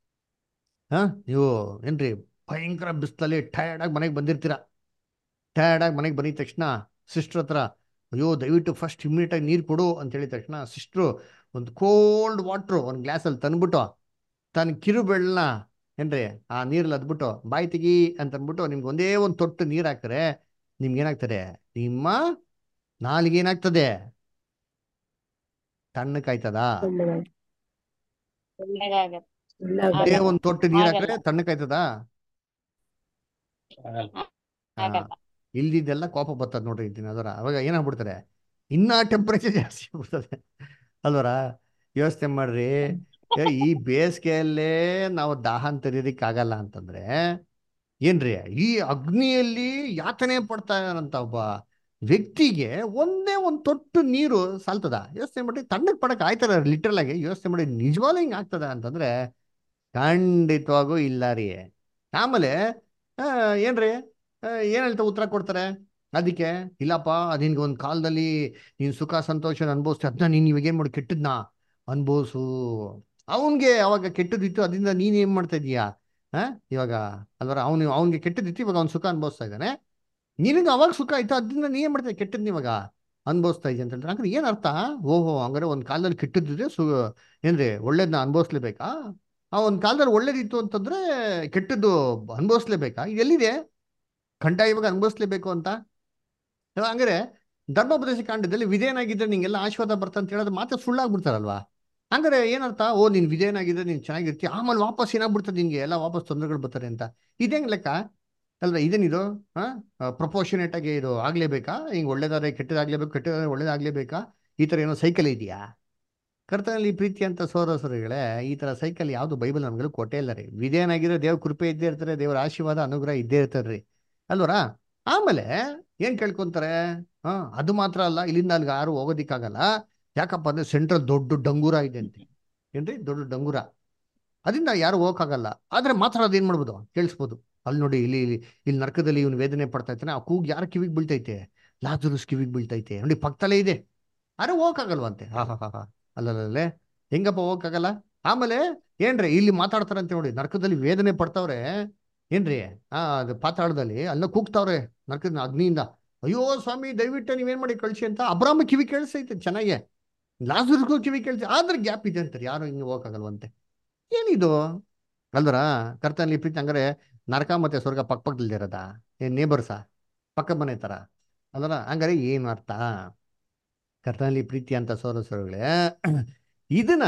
ಹಾ ನೀವು ಏನ್ರಿ ಭಯಂಕರ ಬಿಸಿಲಲ್ಲಿ ಟಯರ್ಡ್ ಆಗಿ ಮನೆಗೆ ಬಂದಿರ್ತೀರ ಟಯರ್ಡ್ ಆಗಿ ಮನೆಗೆ ಬಂದಿದ ತಕ್ಷಣ ಸಿಸ್ಟ್ರ್ ಹತ್ರ ಅಯ್ಯೋ ದಯವಿಟ್ಟು ಫಸ್ಟ್ ಇಮ್ಮಿಡಿಯೇಟ್ ಆಗಿ ನೀರು ಕೊಡು ಅಂತ ಹೇಳಿದ ತಕ್ಷಣ ಸಿಸ್ಟ್ರು ಒಂದು ಕೋಲ್ಡ್ ವಾಟ್ರು ಒಂದು ಗ್ಲಾಸಲ್ಲಿ ತಂದ್ಬಿಟ್ಟು ತನ್ನ ಕಿರು ಬೆಳ್ಳನ್ನ ಏನ್ರಿ ಆ ನೀರಲ್ಲಿ ಅದ್ಬಿಟ್ಟು ಬಾಯಿ ತೆಗಿ ಅಂತ ಅಂದ್ಬಿಟ್ಟು ನಿಮ್ಗೆ ಒಂದೇ ಒಂದು ತೊಟ್ಟು ನೀರು ಹಾಕ್ತಾರೆ ನಿಮ್ಗೆ ಏನಾಗ್ತದೆ ನಿಮ್ಮ ನಾಲಿಗೆ ಏನಾಗ್ತದೆ ತಣ್ಣಕ್ಕಾಯ್ತದ ಒಳ್ಳೆದಾಗತ್ತೆ ಒಂದೇ ಒಂದು ತೊಟ್ಟು ನೀರು ಹಾಕಿದ್ರೆ ತಣ್ಣಕ್ಕಾಯ್ತದ ಆಗಲ್ಲ ಇಲ್ದಿದ್ದೆಲ್ಲ ಕೋಪ ಬರ್ತದೆ ನೋಡ್ರಿ ಇದ್ದೀನಿ ಅದರ ಅವಾಗ ಏನಾಗ್ಬಿಡ್ತಾರೆ ಇನ್ನ ಟೆಂಪರೇಚರ್ ಜಾಸ್ತಿ ಆಗ್ಬಿಡ್ತದೆ ಅಲ್ವರ ಯೋಚನೆ ಮಾಡ್ರಿ ಏ, ಈ ಬೇಸಿಗೆಯಲ್ಲೇ ನಾವು ದಾಹನ್ ತೆರೀಲಿಕ್ಕಾಗಲ್ಲ ಅಂತಂದ್ರೆ ಏನ್ರಿ ಈ ಅಗ್ನಿಯಲ್ಲಿ ಯಾತನೆ ಪಡ್ತಾ ಇರೋಂಥ ಒಬ್ಬ ವ್ಯಕ್ತಿಗೆ ಒಂದೇ ಒಂದು ತೊಟ್ಟು ನೀರು ಸಾಲ್ತದ ಯೋಚನೆ ಮಾಡಿ ತಣ್ಣಗೆ ಪಡಕ್ ಆಯ್ತದ ಲಿಟ್ರಲ್ ಆಗಿ ಯೋಚನೆ ಮಾಡಿ ನಿಜವಾಗ್ಲೂ ಹಿಂಗ್ ಆಗ್ತದ ಅಂತಂದ್ರೆ ಖಂಡಿತವಾಗೂ ಇಲ್ಲ ರೀ ಆಮೇಲೆ ಆ, ಏನ್ರಿ ಆ, ಏನ್ ಹೇಳ್ತಾ ಉತ್ತರ ಕೊಡ್ತಾರೆ ಅದಕ್ಕೆ ಇಲ್ಲಪ್ಪ ಅದು ನಿನ್ಗೆ ಒಂದು ಕಾಲದಲ್ಲಿ ನೀನ್ ಸುಖ ಸಂತೋಷ ಅನುಭವಿಸ್ತಿ ಅದನ್ನ ನೀನ್ ಇವಾಗ ಏನ್ ಮಾಡಿ ಕೆಟ್ಟದ್ನ ಅನುಭವಿಸು ಅವನ್ಗೆ ಅವಾಗ ಕೆಟ್ಟದಿತ್ತು ಅದರಿಂದ ನೀನ್ ಏನ್ ಮಾಡ್ತಾ ಇದೀಯಾ ಹಾ ಇವಾಗ ಅಲ್ವರ ಅವನು ಅವನಿಗೆ ಕೆಟ್ಟದಿತ್ತು ಇವಾಗ ಅವ್ನು ಸುಖ ಅನುಭವಿಸ್ತಾ ಇದ್ದಾನೆ ನಿನಗೆ ಅವಾಗ ಸುಖ ಆಯ್ತು ಅದರಿಂದ ನೀ ಏನ್ ಮಾಡ್ತಾ ಕೆಟ್ಟದ್ನ ಇವಾಗ ಅನುಭವಿಸ್ತಾ ಇದೆಯಾ ಅಂತ ಹೇಳ್ತಾರೆ ಹಂಗಾರೆ ಏನ್ ಅರ್ಥ ಓಹೋ ಹಂಗಾರೆ ಒಂದ್ ಕಾಲದಲ್ಲಿ ಕೆಟ್ಟದಿದ್ರೆ ಸು ಏನ್ರಿ ಒಳ್ಳೇದನ್ನ ಅನುಭವಿಸ್ಲೇಬೇಕಾ ಆ ಒಂದ್ ಕಾಲದಲ್ಲಿ ಒಳ್ಳೇದಿತ್ತು ಅಂತಂದ್ರೆ ಕೆಟ್ಟದ್ದು ಅನುಭವಿಸ್ಲೇಬೇಕಾ ಇದು ಎಲ್ಲಿದೆ ಕಡ್ಡಾಯವಾಗ ಅನುಭವಿಸ್ಲೇಬೇಕು ಅಂತ ಹಂಗಾರೆ ಧರ್ಮೋಪದೇಶ ಕಾಂಡದಲ್ಲಿ ವಿಧೇಯನಾಗಿದ್ರೆ ನಿಂಗೆಲ್ಲ ಆಶೀರ್ವಾದ ಬರ್ತಾ ಅಂತ ಹೇಳೋದು ಮಾತ್ರ ಸುಳ್ಳಾಗ್ಬಿಡ್ತಾರಲ್ವಾ ಹಂಗಾರೆ ಏನರ್ಥ ಓ ನೀನ್ ವಿಧೇಯನಾಗಿದ್ರೆ ನೀನ್ ಚೆನ್ನಾಗಿರ್ತೀಯ ಆಮೇಲೆ ವಾಪಸ್ ಏನಾಗ್ಬಿಡ್ತದೆ ನಿನ್ಗೆ ಎಲ್ಲ ವಾಪಸ್ ತೊಂದರೆಗಳು ಬರ್ತಾರೆ ಅಂತ ಇದೇಂಗ್ ಲೆಕ್ಕ ಅಲ್ವಾ ಇದೇನಿದು ಹಾ ಪ್ರಪೋರ್ಷನೇಟ್ ಆಗಿ ಇದು ಆಗ್ಲೇಬೇಕಾ ಹಿಂಗ್ ಒಳ್ಳೇದಾದ್ರೆ ಕೆಟ್ಟದಾಗ್ಲೇಬೇಕು ಕೆಟ್ಟದಾದ್ರೆ ಒಳ್ಳೇದಾಗ್ಲೇಬೇಕಾ ಈ ತರ ಏನೋ ಸೈಕಲ್ ಇದೆಯಾ ಕರ್ತನಲ್ಲಿ ಪ್ರೀತಿ ಅಂತ ಸೋದರಸರುಗಳೇ ಈ ತರ ಸೈಕಲ್ ಯಾವ್ದು ಬೈಬಲ್ ನಮ್ಗಳು ಕೊಟ್ಟೇ ಇಲ್ಲ ರೀ ವಿಧೇಯನಾಗಿದ್ರೆ ದೇವ್ರ ಕೃಪೆ ಇದ್ದೇ ಇರ್ತಾರೆ ದೇವರ ಆಶೀರ್ವಾದ ಅನುಗ್ರಹ ಇದ್ದೇ ಇರ್ತಾರ್ರಿ ಅಲ್ವರಾ ಆಮೇಲೆ ಏನ್ ಕೇಳ್ಕೊಂತಾರೆ ಹಾ ಅದು ಮಾತ್ರ ಅಲ್ಲ ಇಲ್ಲಿಂದ ಅಲ್ಲಿಗೆ ಯಾರು ಹೋಗೋದಿಕ್ಕಾಗಲ್ಲ ಯಾಕಪ್ಪ ಅಂದ್ರೆ ಸೆಂಟ್ರಲ್ ದೊಡ್ಡ ಡಂಗೂರ ಇದೆ ಅಂತೆ ಏನ್ರಿ ದೊಡ್ಡ ಡಂಗೂರ ಅದರಿಂದ ಯಾರು ಹೋಗಕ್ಕಾಗಲ್ಲ ಆದ್ರೆ ಮಾತ್ರ ಅದೇನ್ ಮಾಡ್ಬೋದು ಕೇಳಿಸ್ಬೋದು ಅಲ್ಲಿ ನೋಡಿ ಇಲ್ಲಿ ಇಲ್ಲಿ ಇಲ್ಲಿ ನರ್ಕದಲ್ಲಿ ಇವನು ವೇದನೆ ಪಡ್ತಾ ಇರ್ತಾನೆ ಆ ಕೂಗ್ ಯಾರ ಕಿವಿಗೆ ಬೀಳ್ತೈತೆ ಲಾಜುರುಸ್ ಕಿವಿಗೆ ಬೀಳ್ತೈತೆ ನೋಡಿ ಪಕ್ಕದಲ್ಲೇ ಇದೆ ಆದ್ರೆ ಹೋಗಕ್ಕಾಗಲ್ವಂತೆ ಹಾ ಹಾ ಹಾ ಹಾ ಅಲ್ಲಲ್ಲೇ ಹೆಂಗಪ್ಪ ಹೋಗಕ್ಕಾಗಲ್ಲ ಆಮೇಲೆ ಏನ್ರಿ ಇಲ್ಲಿ ಮಾತಾಡ್ತಾರಂತೆ ನೋಡಿ ನರ್ಕದಲ್ಲಿ ವೇದನೆ ಪಡ್ತಾವ್ರೆ ಏನ್ರಿ ಆ ಅದು ಪಾತಾಳದಲ್ಲಿ ಅಲ್ಲ ಕೂಗ್ತಾವ್ರೆ ನರ್ಕದ ಅಗ್ನಿಯಿಂದ ಅಯ್ಯೋ ಸ್ವಾಮಿ ದಯವಿಟ್ಟು ನೀವೇನ್ ಮಾಡಿ ಕಳ್ಸಿ ಅಂತ ಅಬ್ರಾಮ ಕಿವಿ ಕೇಳಿಸೈತೆ ಚೆನ್ನಾಗೆ ಲಾಜರ್ಗೂ ಕಿವಿ ಕೇಳಿಸಿ ಆದ್ರೆ ಗ್ಯಾಪ್ ಇದೆ ಅಂತಾರೆ ಯಾರು ಹಿಂಗೆ ಹೋಗಕ್ಕಾಗಲ್ವಂತೆ ಏನಿದು ಅಲ್ವರ ಕರ್ತನಲ್ಲಿ ಪ್ರೀತಿ ಹಂಗಾರೆ ನರಕ ಮತ್ತೆ ಸ್ವರ್ಗ ಪಕ್ಕ ಪಕ್ಕದಲ್ಲಿ ಇರೋದಾ ಏನ್ ನೇಬರ್ಸಾ ಪಕ್ಕ ಮನೆ ತರ ಅಲ್ವರ ಹಂಗಾರೆ ಏನು ಅರ್ಥ ಕರ್ತನಲ್ಲಿ ಪ್ರೀತಿ ಅಂತ ಸೋರಸರುಗಳೇ ಇದನ್ನ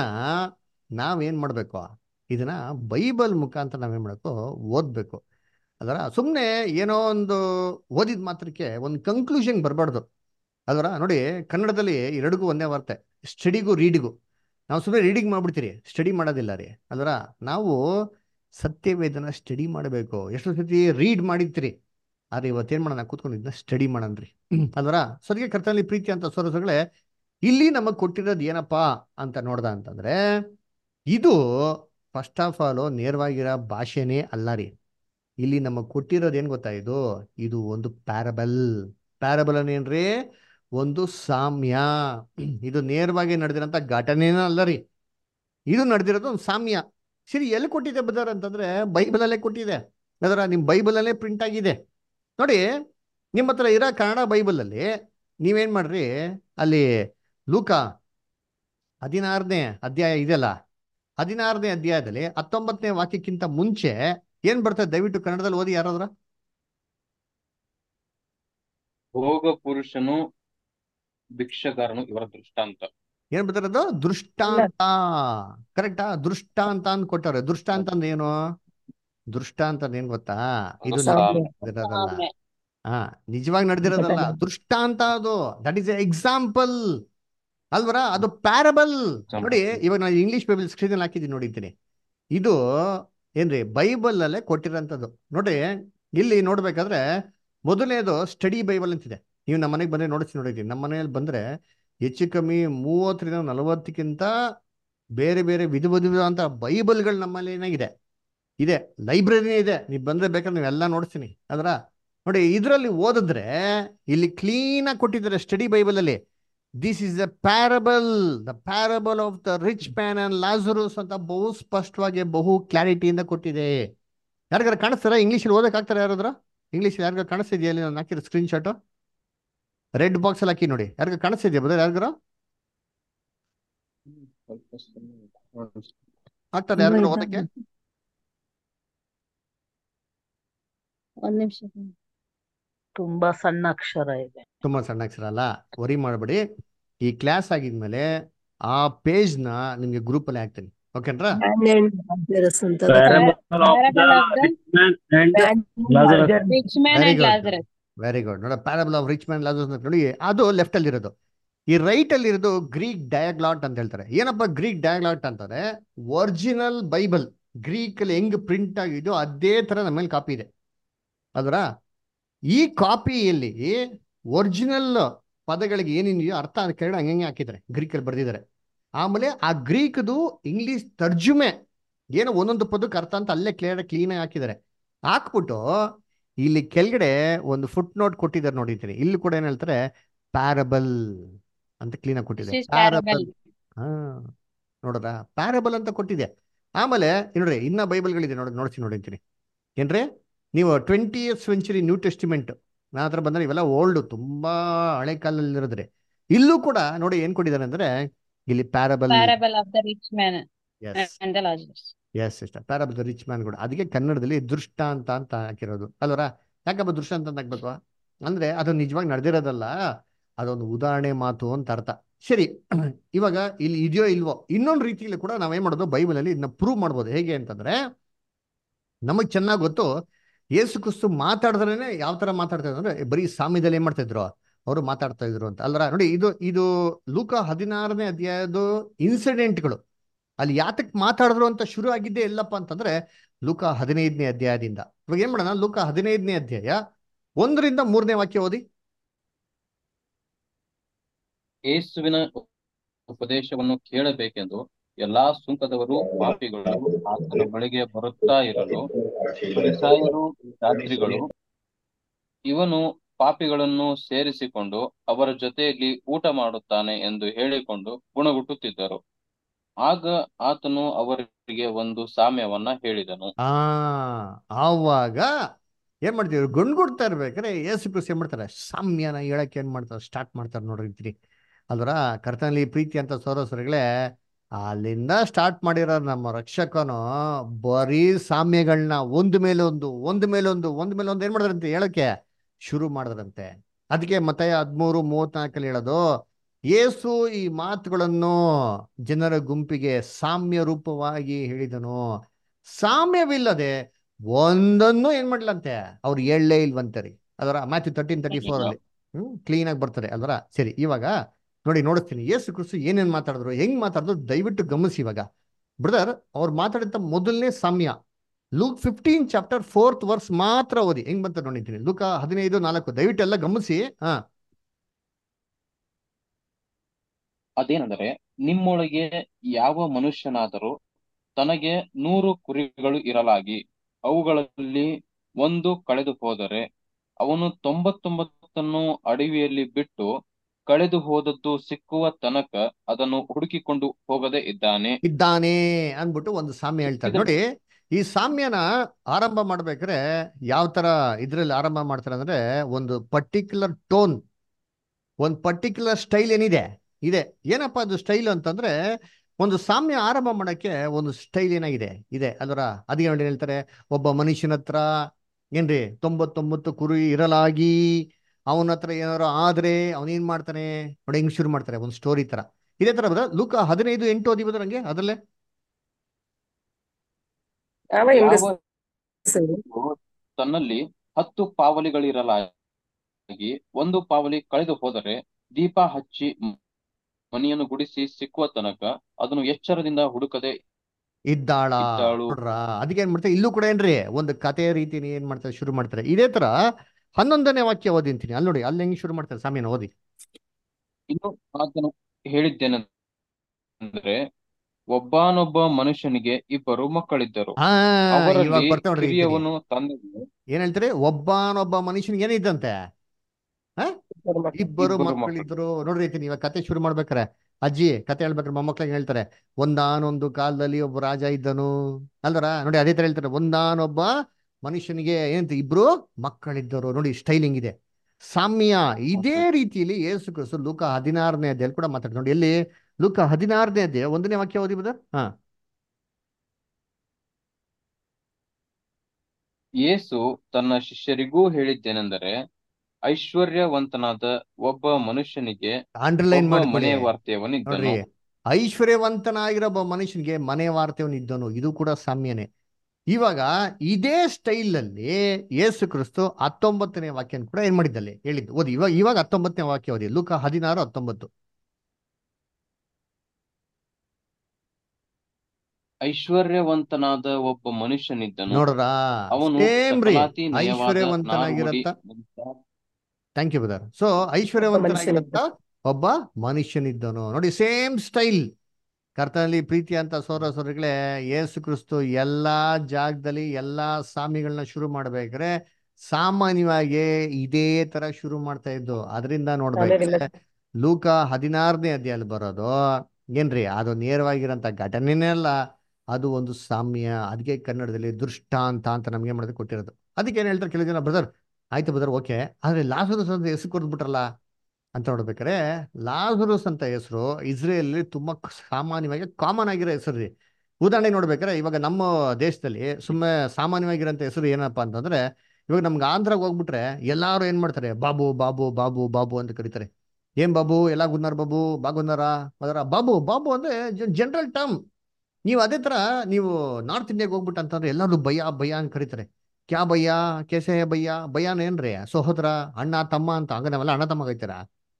ನಾವೇನ್ ಮಾಡ್ಬೇಕು ಇದನ್ನ ಬೈಬಲ್ ಮುಖಾಂತರ ನಾವೇನ್ ಮಾಡ್ಬೇಕು ಓದ್ಬೇಕು ಅದರ ಸುಮ್ಮನೆ ಏನೋ ಒಂದು ಓದಿದ ಮಾತ್ರಕ್ಕೆ ಒಂದು ಕನ್ಕ್ಲೂಷನ್ ಬರಬಾರ್ದು ಅದರ ನೋಡಿ ಕನ್ನಡದಲ್ಲಿ ಎರಡಿಗೂ ಒಂದೇ ವಾರ್ತೆ ಸ್ಟಡಿಗೂ ರೀಡಿಗೂ ನಾವು ಸುಮ್ಮನೆ ರೀಡಿಂಗ್ ಮಾಡ್ಬಿಡ್ತೀರಿ ಸ್ಟಡಿ ಮಾಡೋದಿಲ್ಲ ರೀ ಅದರ ನಾವು ಸತ್ಯವೇದನ ಸ್ಟಡಿ ಮಾಡಬೇಕು ಎಷ್ಟು ಸತಿ ರೀಡ್ ಮಾಡಿರ್ತೀರಿ ಆದ್ರೆ ಇವತ್ತೇನ್ ಮಾಡೋಣ ಕೂತ್ಕೊಂಡು ಇದನ್ನ ಸ್ಟಡಿ ಮಾಡನ್ರಿ ಅಲ್ವರ ಸರಿಗೆ ಕರ್ತನಲ್ಲಿ ಪ್ರೀತಿ ಅಂತ ಸೊರಸಗಳೇ ಇಲ್ಲಿ ನಮಗ್ ಕೊಟ್ಟಿರೋದು ಏನಪ್ಪಾ ಅಂತ ನೋಡ್ದ ಅಂತಂದ್ರೆ ಇದು ಫಸ್ಟ್ ಆಫ್ ಆಲ್ ನೇರವಾಗಿರೋ ಭಾಷೆನೇ ಅಲ್ಲ ರೀ ಇಲ್ಲಿ ನಮಗ್ ಕೊಟ್ಟಿರೋದು ಏನ್ ಗೊತ್ತಾ ಇದು ಇದು ಒಂದು ಪ್ಯಾರಬಲ್ ಪ್ಯಾರಬಲ್ ಏನ್ರಿ ಒಂದು ಸಾಮ್ಯ ಇದು ನೇರವಾಗಿ ನಡೆದಿರೋಂಥ ಘಟನೆನ ಅಲ್ಲ ರೀ ಇದು ನಡೆದಿರೋದು ಒಂದು ಸಾಮ್ಯ ಸರಿ ಎಲ್ಲಿ ಕೊಟ್ಟಿದೆ ಬದರ್ ಅಂತಂದ್ರೆ ಬೈಬಲಲ್ಲೇ ಕೊಟ್ಟಿದೆ ಅದರ ನಿಮ್ ಬೈಬಲಲ್ಲೇ ಪ್ರಿಂಟ್ ಆಗಿದೆ ನೋಡಿ ನಿಮ್ಮ ಹತ್ರ ಇರೋ ಕನ್ನಡ ಬೈಬಲಲ್ಲಿ ನೀವೇನ್ ಮಾಡ್ರಿ ಅಲ್ಲಿ ಲೂಕ ಹದಿನಾರನೇ ಅಧ್ಯಾಯ ಇದೆಯಲ್ಲ ಹದಿನಾರನೇ ಅಧ್ಯಾಯದಲ್ಲಿ ಹತ್ತೊಂಬತ್ತನೇ ವಾಕ್ಯಕ್ಕಿಂತ ಮುಂಚೆ ಏನ್ ಬರ್ತದೆ ದಯವಿಟ್ಟು ಕನ್ನಡದಲ್ಲಿ ಓದಿ ಯಾರಾದ್ರ ಭೋಗ ಪುರುಷನು ಭಿಕ್ಷಗಾರನು ಇವರ ದೃಷ್ಟಾಂತ ಏನ್ ಬರ್ತಿರೋದು ದೃಷ್ಟಾಂತ ಕರೆಕ್ಟಾ ದೃಷ್ಟಾಂತ ಅಂತ ಕೊಟ್ಟಾರೆ ದೃಷ್ಟಾಂತ ಅಂದ್ರೆ ಏನು ದೃಷ್ಟಾಂತ ಏನ್ ಗೊತ್ತಾ ಇದು ಸಾಮ್ಯ. ನಡೆದಿರೋದಲ್ಲ ಹಾ ನಿಜವಾಗಿ ನಡೆದಿರೋದಲ್ಲ ದೃಷ್ಟಾಂತ ಅದು ದಟ್ ಈಸ್ ಎಕ್ಸಾಂಪಲ್ ಅಲ್ವರ ಅದು ಪ್ಯಾರಬಲ್ ನೋಡಿ ಇವಾಗ ನಾನು ಇಂಗ್ಲಿಷ್ ಬೈಬಲ್ ಸ್ಕ್ರೀನ್ ಅಲ್ಲಿ ಹಾಕಿದ್ದೀನಿ ನೋಡಿದ್ದೀನಿ ಇದು ಏನ್ರಿ ಬೈಬಲ್ ಅಲ್ಲೇ ಕೊಟ್ಟಿರೋಂಥದ್ದು ನೋಡಿ ಇಲ್ಲಿ ನೋಡ್ಬೇಕಾದ್ರೆ ಮೊದಲನೇದು ಸ್ಟಡಿ ಬೈಬಲ್ ಅಂತಿದೆ ನೀವು ನಮ್ಮ ಮನೆಗೆ ಬಂದ್ರೆ ನೋಡಿಸಿ ನೋಡಿದ್ದೀನಿ ನಮ್ಮ ಮನೆಯಲ್ಲಿ ಬಂದ್ರೆ ಹೆಚ್ಚು ಕಮ್ಮಿ ಮೂವತ್ತರಿಂದ ನಲವತ್ತಕ್ಕಿಂತ ಬೇರೆ ಬೇರೆ ವಿಧ ವಿಧವಾದಂತ ಬೈಬಲ್ಗಳು ನಮ್ಮಲ್ಲಿ ಏನಾಗಿದೆ ಇದೆ ಲೈಬ್ರರಿನೇ ಇದೆ ನೀವು ಬಂದ್ರೆ ಬೇಕಾದ್ರೆ ನೀವೆಲ್ಲ ನೋಡ್ತೀನಿ ಅದರ ನೋಡಿ ಇದರಲ್ಲಿ ಓದಿದ್ರೆ ಇಲ್ಲಿ ಕ್ಲೀನ್ ಆಗಿ ಕೊಟ್ಟಿದ್ದಾರೆ ಸ್ಟಡಿ ಬೈಬಲ್ ಅಲ್ಲಿ this is the parable the parable of the rich man and Lazarus ಅಂತ ಬಹು ಸ್ಪಷ್ಟವಾಗಿ ಬಹು ಕ್ಲಾರಿಟಿಯಿಂದ ಕೊಟ್ಟಿದೆ ಯಾರಿಗಾರ ಕಾಣಿಸ್ತಾರ ಇಂಗ್ಲೀಷಲ್ಲಿ ಓದಕ್ ಆಗ್ತಾರೆ ಯಾರಾದ್ರ ಇಂಗ್ಲೀಷ್ ಯಾರಿಗಾರ ಕಾಣಿಸ್ತಿದ್ಯಾ ಅಲ್ಲಿ ನಾನು ಹಾಕಿರೋ ಸ್ಕ್ರೀನ್ ಶಾಟ್ ರೆಡ್ ಬಾಕ್ಸ್ ಅಲ್ಲಿ ಹಾಕಿ ನೋಡಿ ಯಾರಿಗಾರ ಕಾಣಿಸ್ತಿದ್ಯಾ ಬದ ಯಾರಿಗಾರ ಆಗ್ತಾರೆ ಯಾರಿಗಾರ ಓದಕ್ಕೆ ಒಂದ್ ನಿಮಿಷ ತುಂಬಾ ಸಣ್ಣ ಅಕ್ಷರ ಇದೆ ತುಂಬಾ ಸಣ್ಣ ಅಕ್ಷರ ಅಲ್ಲ ವರಿ ಮಾಡಬೇಡಿ ಈ ಕ್ಲಾಸ್ ಆಗಿದ್ಮೇಲೆ ಆ ಪೇಜ್ ನ ನಿಮ್ಗೆ ಗ್ರೂಪ್ ಅಲ್ಲಿ ಹಾಕ್ತೀನಿ ಓಕೆನ್ರಾ Parable of the rich man and Lazarus. Rich man Very and good. Lazarus very good ನೋಡ parable of rich man Lazarus ಅಂತ ನೋಡಿ ಅದು ಲೆಫ್ಟ್ ಅಲ್ಲಿ ಇರೋದು ಈ ರೈಟ್ ಅಲ್ಲಿ ಇರೋದು ಗ್ರೀಕ್ ಡಯಾಗ್ಲಾಟ್ ಅಂತ ಹೇಳ್ತಾರೆ ಏನಪ್ಪ ಗ್ರೀಕ್ ಡಯಾಗ್ಲಾಟ್ ಅಂತಂದ್ರೆ ಒರಿಜಿನಲ್ ಬೈಬಲ್ ಗ್ರೀಕ್ ಅಲ್ಲಿ ಹೆಂಗ್ ಪ್ರಿಂಟ್ ಆಗಿದೆಯೋ ಅದೇ ತರ ನಮ್ಮ ಮೇಲೆ ಕಾಪಿ ಇದೆ ಅದರ ಈ ಕಾಪಿಯಲ್ಲಿ ಒರಿಜಿನಲ್ ಪದಗಳಿಗೆ ಏನೇನಿದೆಯೋ ಅರ್ಥ ಅದು ಕೆಳಗಡೆ ಹಂಗೆ ಹಾಕಿದ್ದಾರೆ ಗ್ರೀಕಲ್ಲಿ ಬರೆದಿದ್ದಾರೆ ಆಮೇಲೆ ಆ ಗ್ರೀಕ್ದು ಇಂಗ್ಲಿಷ್ ತರ್ಜುಮೆ ಏನೋ ಒಂದೊಂದು ಪದಕ್ಕೆ ಅರ್ಥ ಅಂತ ಅಲ್ಲೇ ಕ್ಲಿಯರ್ ಕ್ಲೀನಾಗಿ ಹಾಕಿದ್ದಾರೆ ಹಾಕ್ಬಿಟ್ಟು ಇಲ್ಲಿ ಕೆಳಗಡೆ ಒಂದು ಫುಟ್ ನೋಟ್ ಕೊಟ್ಟಿದ್ದಾರೆ ನೋಡಿದ್ದೀನಿ ಇಲ್ಲಿ ಕೂಡ ಏನ್ ಹೇಳ್ತಾರೆ ಪ್ಯಾರಬಲ್ ಅಂತ ಕ್ಲೀನಾಗಿ ಕೊಟ್ಟಿದೆ This is parable. ಹಾ ನೋಡ್ರ ಪ್ಯಾರಬಲ್ ಅಂತ ಕೊಟ್ಟಿದೆ ಆಮೇಲೆ ನೋಡ್ರಿ ಇನ್ನ ಬೈಬಲ್ಗಳಿದೆ ನೋಡಿ ನೋಡ್ತೀನಿ ನೋಡಿರ್ತೀನಿ ಏನ್ರಿ ನೀವು ಟ್ವೆಂಟಿ ಸೆಂಚುರಿ ನ್ಯೂ ಟೆಸ್ಟಿಮೆಂಟ್ ನನ್ನ ಹತ್ರ ಬಂದ್ರೆ ಇವೆಲ್ಲ ಓಲ್ಡ್ ತುಂಬಾ ಹಳೆ ಕಾಲದಲ್ಲಿ ಇರೋದ್ರಿ ಇಲ್ಲೂ ಕೂಡ ನೋಡಿ ಏನ್ ಕೊಟ್ಟಿದ್ದಾರೆ ಅಂದ್ರೆ ಇಲ್ಲಿ parable Parable of the rich man yes and the Lazarus. Yes ಇಷ್ಟ ಪ್ಯಾರಬಲ್ ದ ರಿಚ್ ಮ್ಯಾನ್ ಕೂಡ ಅದಕ್ಕೆ ಕನ್ನಡದಲ್ಲಿ ದೃಷ್ಟಾಂತ ಅಂತ ಹಾಕಿರೋದು ಅಲ್ವರ ಯಾಕಪ್ಪ ದೃಷ್ಟಾಂತ ಅಂತ ಹಾಕ್ಬೇಕು ಅಂದ್ರೆ ಅದು ನಿಜವಾಗಿ ನಡೆದಿರೋದಲ್ಲ ಅದೊಂದು ಉದಾಹರಣೆ ಮಾತು ಅಂತ ಅರ್ಥ ಸರಿ ಇವಾಗ ಇಲ್ಲಿ ಇದೆಯೋ ಇಲ್ವೋ ಇನ್ನೊಂದು ರೀತಿಯಲ್ಲಿ ಕೂಡ ನಾವೇನ್ ಮಾಡೋದು ಬೈಬಲಲ್ಲಿ ಇದನ್ನ ಪ್ರೂವ್ ಮಾಡ್ಬೋದು ಹೇಗೆ ಅಂತಂದ್ರೆ ನಮಗ್ ಚೆನ್ನಾಗಿ ಗೊತ್ತು ಯೇಸು ಕ್ರಿಸ್ತು ಮಾತಾಡಿದ್ರೇನೆ ಯಾವ ತರ ಮಾತಾಡ್ತಾ ಇದ್ರು ಅಂದ್ರೆ ಬರೀ ಸಾಮ್ಯದಲ್ಲಿ ಏನ್ ಮಾಡ್ತಾ ಇದ್ರು ಅವರು ಮಾತಾಡ್ತಾ ಇದ್ರು ಅಂತ ಅಲ್ರ ನೋಡಿ ಇದು ಇದು ಲೂಕ ಹದಿನಾರನೇ ಅಧ್ಯಾಯದ ಇನ್ಸಿಡೆಂಟ್ಗಳು ಅಲ್ಲಿ ಯಾತಕ್ ಮಾತಾಡಿದ್ರು ಅಂತ ಶುರು ಆಗಿದ್ದೆ ಎಲ್ಲಪ್ಪ ಅಂತಂದ್ರೆ ಲೂಕ ಹದಿನೈದನೇ ಅಧ್ಯಾಯದಿಂದ ಇವಾಗ ಏನ್ ಮಾಡೋಣ ಲೂಕ ಹದಿನೈದನೇ ಅಧ್ಯಾಯ ಒಂದರಿಂದ ಮೂರನೇ ವಾಕ್ಯ ಓದಿ ಯೇಸುವಿನ ಉಪದೇಶವನ್ನು ಕೇಳಬೇಕೆಂದು ಎಲ್ಲಾ ಸುಂಕದವರು ಪಾಪಿಗಳು ಆತನ ಬಳಿಗೆ ಬರುತ್ತಾ ಇರಲು ಫರಿಸಾಯರು ಶಾಸ್ತ್ರಿಗಳು ಇವನು ಪಾಪಿಗಳನ್ನು ಸೇರಿಸಿಕೊಂಡು ಅವರ ಜೊತೆಯಲ್ಲಿ ಊಟ ಮಾಡುತ್ತಾನೆ ಎಂದು ಹೇಳಿಕೊಂಡು ಗುಣಗುಟ್ಟುತ್ತಿದ್ದರು ಆಗ ಆತನು ಅವರಿಗೆ ಒಂದು ಸಾಮ್ಯವನ್ನ ಹೇಳಿದನು ಆ ಆವಾಗ ಏನ್ ಮಾಡ್ತೀವಿ ಗುಂಡ್ಗುಡ್ತಾ ಇರ್ಬೇಕಾದ್ರೆ ಯೇಸು ಕ್ರಿಸ್ತು ಏನ್ ಮಾಡ್ತಾರೆ ಸಾಮ್ಯನ ಹೇಳಕ್ಕೆ ಏನ್ ಮಾಡ್ತಾರೆ ಸ್ಟಾರ್ಟ್ ಮಾಡ್ತಾರೆ ನೋಡಿರ್ತೀರಿ ಅಲ್ವರ ಕರ್ತನಲ್ಲಿ ಪ್ರೀತಿ ಅಂತ ಸೋರಸರುಗಳೇ ಅಲ್ಲಿಂದ ಸ್ಟಾರ್ಟ್ ಮಾಡಿರೋ ನಮ್ಮ ರಕ್ಷಕನು ಬರೀ ಸಾಮ್ಯಗಳನ್ನ ಒಂದ್ ಮೇಲೆ ಒಂದು ಒಂದ್ ಮೇಲೆ ಒಂದು ಒಂದ್ ಮೇಲೆ ಒಂದು ಏನ್ ಮಾಡಿದ್ರಂತೆ ಹೇಳಕ್ಕೆ ಶುರು ಮಾಡಿದ್ರಂತೆ ಅದಕ್ಕೆ ಮತ್ತೆ ಹದ್ಮೂರು ಮೂವತ್ನಾಲ್ಕಲ್ಲಿ ಹೇಳೋದು ಯೇಸು ಈ ಮಾತುಗಳನ್ನು ಜನರ ಗುಂಪಿಗೆ ಸಾಮ್ಯ ರೂಪವಾಗಿ ಹೇಳಿದನು ಸಾಮ್ಯವಿಲ್ಲದೆ ಒಂದನ್ನು ಏನ್ ಮಾಡ್ಲಂತೆ ಅವ್ರು ಹೇಳಲೇ ಇಲ್ವಂತೆ ರೀ ಅದರ ಮ್ಯಾಥ್ಯೂ ತರ್ಟೀನ್ ತರ್ಟಿ ಫೋರ್ ಅಲ್ಲಿ ಹ್ಮ್ ಕ್ಲೀನ್ ಆಗಿ ಬರ್ತದೆ ಅಲ್ವರ ಸರಿ ಇವಾಗ ನೋಡಿ ನೋಡಿಸ್ತೀನಿ ಯೇಸು ಕ್ರಿಸ್ತು ಏನೇನ್ ಮಾತಾಡಿದ್ರು ಹೆಂಗ್ ಮಾತಾಡಿದ್ರು ದಯವಿಟ್ಟು ಗಮನಿಸಿ ಇವಾಗ ಬ್ರದರ್ ಅವ್ರು ಮಾತಾಡಿದ ಮೊದಲನೇ ಸಾಮ್ಯ Luke fifteen chapter fourth verse ಮಾತ್ರ ಓದಿ ಹೆಂಗ್ ಬಂತ ನೋಡಿದ್ದೀನಿ ಲೂಕ ಹದಿನೈದು ನಾಲ್ಕು ದಯವಿಟ್ಟು ಎಲ್ಲ ಗಮನಿಸಿ ಹಾ ಅದೇನೆಂದರೆ ನಿಮ್ಮೊಳಗೆ ಯಾವ ಮನುಷ್ಯನಾದರೂ ತನಗೆ ನೂರು ಕುರಿಗಳು ಇರಲಾಗಿ ಅವುಗಳಲ್ಲಿ ಒಂದು ಕಳೆದು ಹೋದರೆ ಅವನು ತೊಂಬತ್ತೊಂಬತ್ತನ್ನು ಅಡವಿಯಲ್ಲಿ ಬಿಟ್ಟು ಕಳೆದು ಹೋದದ್ದು ಸಿಕ್ಕುವ ತನಕ ಅದನ್ನು ಹುಡುಕಿಕೊಂಡು ಹೋಗದೆ ಇದ್ದಾನೆ ಇದ್ದಾನೆ ಅಂದ್ಬಿಟ್ಟು ಒಂದು ಸಾಮ್ಯ ಹೇಳ್ತಾರೆ ಇದು- ನೋಡಿ ಈ ಸಾಮ್ಯನ ಆರಂಭ ಮಾಡ್ಬೇಕಾದ್ರೆ ಯಾವ ತರ ಇದ್ರಲ್ಲಿ ಆರಂಭ ಮಾಡ್ತಾರೆ ಅಂದ್ರೆ ಒಂದು ಪರ್ಟಿಕ್ಯುಲರ್ ಟೋನ್ ಒಂದು ಪರ್ಟಿಕ್ಯುಲರ್ ಸ್ಟೈಲ್ ಏನಿದೆ ಇದೆ ಏನಪ್ಪ ಅದು ಸ್ಟೈಲ್ ಅಂತಂದ್ರೆ ಒಂದು ಸಾಮ್ಯ ಆರಂಭ ಮಾಡಕ್ಕೆ ಒಂದು ಸ್ಟೈಲ್ ಏನಾಗಿದೆ ಇದೆ ಅದರ ಅದಕ್ಕೆ ನೋಡಿ ಹೇಳ್ತಾರೆ ಒಬ್ಬ ಮನುಷ್ಯನ ಹತ್ರ ಏನ್ರಿ ತೊಂಬತ್ತೊಂಬತ್ತು ಕುರಿ ಇರಲಾಗಿ ಅವನ ಹತ್ರ ಏನಾರು ಆದ್ರೆ ಅವನೇನ್ ಮಾಡ್ತಾನೆ ನೋಡಿ ಹೆಂಗ್ ಶುರು ಮಾಡ್ತಾರೆ ಒಂದು ಸ್ಟೋರಿ ತರ ಇದೇ ತರ ಬದ ಲೂಕ ಹದಿನೈದು ಎಂಟು ಓದಿ ಬದ ನಂಗೆ ಅದರಲ್ಲೇ ಯಾವ ಯಾವ ಹೆಂಗಸರು ತನ್ನಲ್ಲಿ ಹತ್ತು ಪಾವಲಿಗಳಿರಲಾಗಿ ಒಂದು ಪಾವಲಿ ಕಳೆದು ಹೋದರೆ ದೀಪ ಹಚ್ಚಿ ಮ್- ಮನೆಯನ್ನು ಗುಡಿಸಿ ಸಿಕ್ಕುವ ತನಕ ಅದನ್ನು ಎಚ್ಚರದಿಂದ ಹುಡುಕದೆ ಇದ್ದಾಳ ಇದ್ದಾಳು. ನೋಡ್ರ ಅದಕ್ಕೆ ಏನ್ ಮಾಡ್ತಾರೆ ಇಲ್ಲೂ ಕೂಡ ಏನ್ರಿ ಒಂದು ಕಥೆಯ ರೀತಿನಿ ಏನ್ ಮಾಡ್ತಾರೆ ಶುರು ಮಾಡ್ತಾರೆ ಇದೇ ತರ ಹನ್ನೊಂದನೇ ವಾಕ್ಯ ಓದಿಂತೀನಿ ಅಲ್ಲಿ ನೋಡಿ ಅಲ್ಲಿ ಹೆಂಗ್ ಶುರು ಮಾಡ್ತಾರೆ ಸಾಮ್ಯನ ಓದಿ ಇನ್ನು ಆತನು ಹೇಳಿದ್ದೇನೆಂದ್ರೆ ಒಬ್ಬನೊಬ್ಬ ಮನುಷ್ಯನಿಗೆ ಇಬ್ಬರು ಮಕ್ಕಳಿದ್ದರು ಆ ಇವಾಗ ಅವರಲ್ಲಿ ಬರ್ತಾ ನೋಡ್ರಿ ಈ ಕಡೆ. ಹಿರಿಯವನು ತಂದೆಗೆ ಏನ್ ಹೇಳ್ತಾರೆ ಒಬ್ಬನೊಬ್ಬ ಮನುಷ್ಯನಿಗೆ ಏನಿದ್ದಂತೆ ಇಬ್ಬರು ಮಕ್ಕಳು. ಇಬ್ಬರು ಇಬ್ಬರು ಮಕ್ಕಳಿದ್ರು ನೋಡ್ರಿ ಐತಿ ಇವಾಗ ಕತೆ ಶುರು ಮಾಡ್ಬೇಕಾರೆ ಅಜ್ಜಿ ಕತೆ ಹೇಳ್ಬೇಕಾರೆ ಮೊಮ್ಮಕ್ಳಿಗೆ ಹೇಳ್ತಾರೆ ಒಂದಾನೊಂದು ಕಾಲದಲ್ಲಿ ಒಬ್ಬ ರಾಜ ಇದ್ದನು ಅಲ್ದರ ನೋಡಿ ಅದೇ ತರ ಹೇಳ್ತಾರೆ ಒಂದಾನೊಬ್ಬ ಮನುಷ್ಯನಿಗೆ ಏನಂತ ಇಬ್ರು ಮಕ್ಕಳಿದ್ದರು ನೋಡಿ ಸ್ಟೈಲಿಂಗ್ ಇದೆ ಸಾಮ್ಯ ಇದೇ ರೀತಿಯಲ್ಲಿ ಯೇಸು ಕ್ರಿಸ್ತು ಲೂಕ ಹದಿನಾರನೇ ಅಧ್ಯಾಯ ಕೂಡ ಮಾತಾಡ್ತಾರೆ ನೋಡಿ ಎಲ್ಲಿ ಲೂಕ ಹದಿನಾರನೇ ಅಧ್ಯಾಯ ಒಂದನೇ ವಾಕ್ಯ ಓದಿ ಬದ ಹಾ ಯೇಸು ತನ್ನ ಶಿಷ್ಯರಿಗೂ ಹೇಳಿದ್ದೇನೆಂದರೆ ಐಶ್ವರ್ಯವಂತನಾದ ಒಬ್ಬ ಮನುಷ್ಯನಿಗೆ ಅಂಡರ್ಲೈನ್ ಒಬ್ಬ ಮಾಡ್ಕೊಳ್ಳಿ ಮನೆ ವಾರ್ತೆಯವನಿದ್ದನು ನೋಡ್ರಿ ಐಶ್ವರ್ಯವಂತನಾಗಿರೋ ಒಬ್ಬ ಮನುಷ್ಯನಿಗೆ ಮನೆ ವಾರ್ತೆಯವನಿದ್ದನು ಇದು ಕೂಡ ಸಾಮ್ಯನೇ ಇವಾಗ ಇದೇ ಸ್ಟೈಲ್ ಅಲ್ಲಿ ಯೇಸು ಕ್ರಿಸ್ತು ಹತ್ತೊಂಬತ್ತನೇ ವಾಕ್ಯನ ಕೂಡ ಏನ್ ಮಾಡಿದ್ದಲ್ಲಿ ಹೇಳಿದ್ದು ಓದಿ ಇವಾಗ ಇವಾಗ ಹತ್ತೊಂಬತ್ತನೇ ವಾಕ್ಯ ಓದಿ ಲೂಕ ಹದಿನಾರು ಹತ್ತೊಂಬತ್ತು ಐಶ್ವರ್ಯವಂತನಾದ ಒಬ್ಬ ಮನುಷ್ಯನಿದ್ದನು ನೋಡ್ರ ಅವನು ಸೇಮ್ ರೀ ಸಕಲಾತಿ ನಯವಾದ ನಾರುಮಡಿ ಐಶ್ವರ್ಯವಂತನಾಗಿರಂತ ಮುಂತಾದ ಥ್ಯಾಂಕ್ ಯು ಬ್ರದರ್ ಸೊ ಒಬ್ಬ ಐಶ್ವರ್ಯವಂತನಾಗಿರಂತ ಮನುಷ್ಯನಿದ್ದ ಒಬ್ಬ ಮನುಷ್ಯನಿದ್ದನು ನೋಡಿ ಸೇಮ್ ಸ್ಟೈಲ್ ಕರ್ತನಲ್ಲಿ ಪ್ರೀತಿ ಅಂತ ಸೋರ ಸೋದರಿಗಳೇ ಯೇಸು ಕ್ರಿಸ್ತು ಎಲ್ಲಾ ಜಾಗದಲ್ಲಿ ಎಲ್ಲಾ ಸಾಮಿಗಳನ್ನ ಶುರು ಮಾಡ್ಬೇಕಾದ್ರೆ ಸಾಮಾನ್ಯವಾಗಿ ಇದೇ ತರ ಶುರು ಮಾಡ್ತಾ ಇದ್ದು ಅದರಿಂದ ನೋಡ್ಬೇಕಾದ್ರೆ ಅಲ್ಲೆಲ್ಲ ಲೂಕ ಹದಿನಾರನೇ ಅಧ್ಯಾಯಲ್ಲಿ ಬರೋದು ಏನ್ರಿ ಅದು ನೇರವಾಗಿರೋಂಥ ಘಟನೆನೇ ಅಲ್ಲ ಅದು ಒಂದು ಸಾಮ್ಯ ಅದಕ್ಕೆ ಕನ್ನಡದಲ್ಲಿ ದೃಷ್ಟಾಂತ ಅಂತ ನಮ್ಗೆ ಮಾಡೋದು ಕೊಟ್ಟಿರೋದು ಅದಕ್ಕೆ ಏನ್ ಹೇಳ್ತಾರೆ ಕೆಲವು ಜನ ಬ್ರದರ್ ಆಯ್ತು ಬ್ರದರ್ ಓಕೆ ಆದ್ರೆ ಲಾಜರಸ್ ಅಂತ ಹೆಸರು ಕೊಟ್ಬಿಟ್ರಲ್ಲ ಅಂತ ನೋಡ್ಬೇಕಾರೆ ಲಾಜರಸ್ ಅಂತ ಹೆಸರು ಇಸ್ರೇಲ್ ತುಂಬಾ ಸಾಮಾನ್ಯವಾಗಿ ಕಾಮನ್ ಆಗಿರೋ ಹೆಸರು ರೀ ಉದಾಹರಣೆ ನೋಡ್ಬೇಕಾರೆ ಇವಾಗ ನಮ್ಮ ದೇಶದಲ್ಲಿ ಸುಮ್ಮನೆ ಸಾಮಾನ್ಯವಾಗಿರೋಂಥ ಹೆಸರು ಏನಪ್ಪಾ ಅಂತಂದ್ರೆ ಇವಾಗ ನಮ್ಗೆ ಆಂಧ್ರಾಗ ಹೋಗ್ಬಿಟ್ರೆ ಎಲ್ಲಾರು ಏನ್ ಮಾಡ್ತಾರೆ ಬಾಬು ಬಾಬು ಬಾಬು ಬಾಬು ಅಂತ ಕರೀತಾರೆ ಏನ್ ಬಾಬು ಎಲ್ಲ ಗುನ್ನಾರ್ ಬಾಬು ಬಾಗುನ್ನಾರ ಅದರ ಬಾಬು ಬಾಬು ಅಂದ್ರೆ ಜನರಲ್ ಟರ್ಮ್ ನೀವು ಅದೇ ತರ ನೀವು ನಾರ್ತ್ ಇಂಡಿಯಾಗೆ ಹೋಗ್ಬಿಟ್ಟು ಅಂತಂದ್ರೆ ಎಲ್ಲರೂ ಭಯ ಭಯ ಅಂತ ಕರೀತಾರೆ ಕ್ಯಾ ಭಯ್ಯ ಕೇಸೆ ಭಯ್ಯ ಭಯ್ಯನ ಏನ್ರಿ ಸಹೋದರ ಅಣ್ಣ ತಮ್ಮ ಅಂತ ಹಂಗ ನಾವೆಲ್ಲ ಅಣ್ಣ ತಮ್ಮ ಕೈತಾರ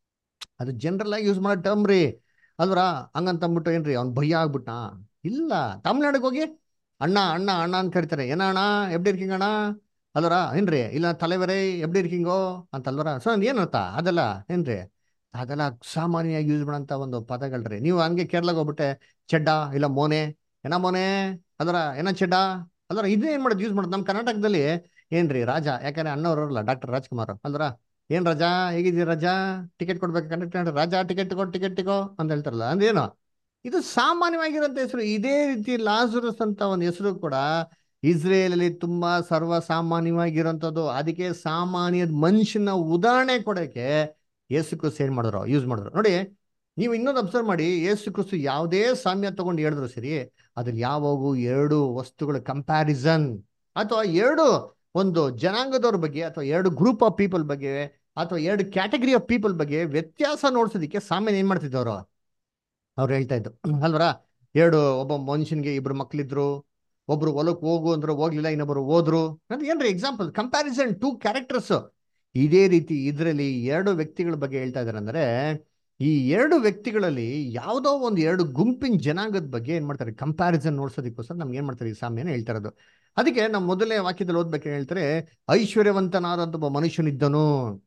ಅದು ಜನರಲ್ ಆಗಿ ಯೂಸ್ ಮಾಡೋ ಟರ್ಮ್ ರೀ ಅಲ್ವರ ಹಂಗಂತ ಅಂದ್ಬಿಟ್ಟು ಏನ್ರಿ ಅವ್ನ್ ಭಯ ಆಗ್ಬಿಟ್ನಾ ಇಲ್ಲ ತಮಿಳ್ನಾಡಿಗೆ ಹೋಗಿ ಅಣ್ಣ ಅಣ್ಣ ಅಣ್ಣ ಅಂತ ಕರೀತಾರೆ ಏನ ಅಣ್ಣ ಎಬ್ಡಿ ಇರ್ಕಿಂಗ್ ಅಣ್ಣ ಅಲ್ವರ ಏನ್ರಿ ಇಲ್ಲ ತಲೆವರೇ ಎಬ್ಡಿ ಇರ್ಕಿಂಗೋ ಅಂತ ಅಲ್ವರ ಸೊ ಏನರ್ಥ ಅದೆಲ್ಲ ಏನ್ರಿ ಅದೆಲ್ಲ ಸಾಮಾನ್ಯವಾಗಿ ಯೂಸ್ ಮಾಡೋಂಥ ಒಂದು ಪದಗಳ್ರಿ ನೀವು ಹಂಗೆ ಕೇರಳಗೆ ಹೋಗ್ಬಿಟ್ಟೆ ಚೆಡ್ಡ ಇಲ್ಲ ಮೋನೆ ಏನ ಮೋನೆ ಅದರ ಏನ ಚೆಡ್ಡ ಅಲ್ವರ ಇದನ್ನ ಏನ್ ಮಾಡೋದು ಯೂಸ್ ಮಾಡೋದು ನಮ್ಮ ಕರ್ನಾಟಕದಲ್ಲಿ ಏನ್ರಿ ರಾಜ ಯಾಕಂದ್ರೆ ಅಣ್ಣವ್ರಲ್ಲ ಡಾಕ್ಟರ್ ರಾಜ್ಕುಮಾರ್ ಅಲ್ವರ ಏನ್ ರಾಜಾ ಹೇಗಿದ್ದೀರಿ ರಾಜಾ ಟಿಕೆಟ್ ಕೊಡ್ಬೇಕು ಕಂಡಕ್ಟರ್ ರಾಜಾ ಟಿಕೆಟ್ ತಗೋ ಟಿಕೆಟ್ ತಗೋ ಅಂತ ಹೇಳ್ತಾರಲ್ಲ ಅಂದ್ರೇನು ಇದು ಸಾಮಾನ್ಯವಾಗಿರೋಂಥ ಹೆಸರು ಇದೇ ರೀತಿ ಲಾಜರಸ್ ಅಂತ ಒಂದು ಹೆಸರು ಕೂಡ ಇಸ್ರೇಲ್ ಅಲ್ಲಿ ತುಂಬಾ ಸರ್ವ ಸಾಮಾನ್ಯವಾಗಿರೋಂಥದ್ದು ಅದಕ್ಕೆ ಸಾಮಾನ್ಯ ಮನುಷ್ಯನ ಉದಾಹರಣೆ ಕೊಡಕ್ಕೆ ಯೇಸು ಕ್ರಿಸ್ತು ಏನ್ ಮಾಡಿದ್ರು ಯೂಸ್ ಮಾಡಿದ್ರು ನೋಡಿ ನೀವು ಇನ್ನೊಂದು ಅಬ್ಸರ್ವ್ ಮಾಡಿ ಯೇಸು ಕ್ರಿಸ್ತು ಯಾವುದೇ ಸಾಮ್ಯ ತಗೊಂಡು ಹೇಳಿದ್ರು ಸರಿ ಅದ್ರಲ್ಲಿ ಯಾವಾಗೂ ಎರಡು ವಸ್ತುಗಳ ಕಂಪ್ಯಾರಿಸನ್ ಅಥವಾ ಎರಡು ಒಂದು ಜನಾಂಗದವ್ರ ಬಗ್ಗೆ ಅಥವಾ ಎರಡು ಗ್ರೂಪ್ ಆಫ್ ಪೀಪಲ್ ಬಗ್ಗೆ ಅಥವಾ ಎರಡು ಕ್ಯಾಟಗರಿ ಆಫ್ ಪೀಪಲ್ ಬಗ್ಗೆ ವ್ಯತ್ಯಾಸ ನೋಡ್ಸೋದಕ್ಕೆ ಸಾಮಾನ್ಯ ಏನ್ ಮಾಡ್ತಿದ್ದವರು ಅವ್ರು ಹೇಳ್ತಾ ಇದ್ದು ಅಲ್ವರ ಎರಡು ಒಬ್ಬ ಮನುಷ್ಯನ್ಗೆ ಇಬ್ರು ಮಕ್ಳಿದ್ರು ಒಬ್ರು ಹೊಲಕ್ಕೆ ಹೋಗು ಅಂದ್ರು ಹೋಗ್ಲಿಲ್ಲ ಇನ್ನೊಬ್ರು ಹೋದ್ರು ಅಂದ್ರೆ ಏನ್ರಿ ಎಕ್ಸಾಂಪಲ್ ಕಂಪ್ಯಾರಿಸನ್ ಟೂ ಕ್ಯಾರೆಕ್ಟರ್ಸ್ ಇದೇ ರೀತಿ ಇದರಲ್ಲಿ ಎರಡು ವ್ಯಕ್ತಿಗಳ ಬಗ್ಗೆ ಹೇಳ್ತಾ ಇದಾರೆ ಅಂದ್ರೆ ಈ ಎರಡು ವ್ಯಕ್ತಿಗಳಲ್ಲಿ ಯಾವುದೋ ಒಂದು ಎರಡು ಗುಂಪಿನ ಜನಾಂಗದ ಬಗ್ಗೆ ಏನ್ ಮಾಡ್ತಾರೆ ಕಂಪ್ಯಾರಿಸನ್ ನೋಡ್ಸೋದಕ್ಕೋಸ್ಕರ ನಮ್ಗೆ ಏನ್ ಮಾಡ್ತಾರೆ ಈ ಸಾಮ್ಯನ ಹೇಳ್ತಾ ಇರೋದು ಅದಕ್ಕೆ ನಮ್ಮ ಮೊದಲನೇ ವಾಕ್ಯದಲ್ಲಿ ಓದ್ಬೇಕು ಹೇಳ್ತಾರೆ ಐಶ್ವರ್ಯವಂತನಾದಂತ ಒಬ್ಬ ಮನುಷ್ಯನಿದ್ದನು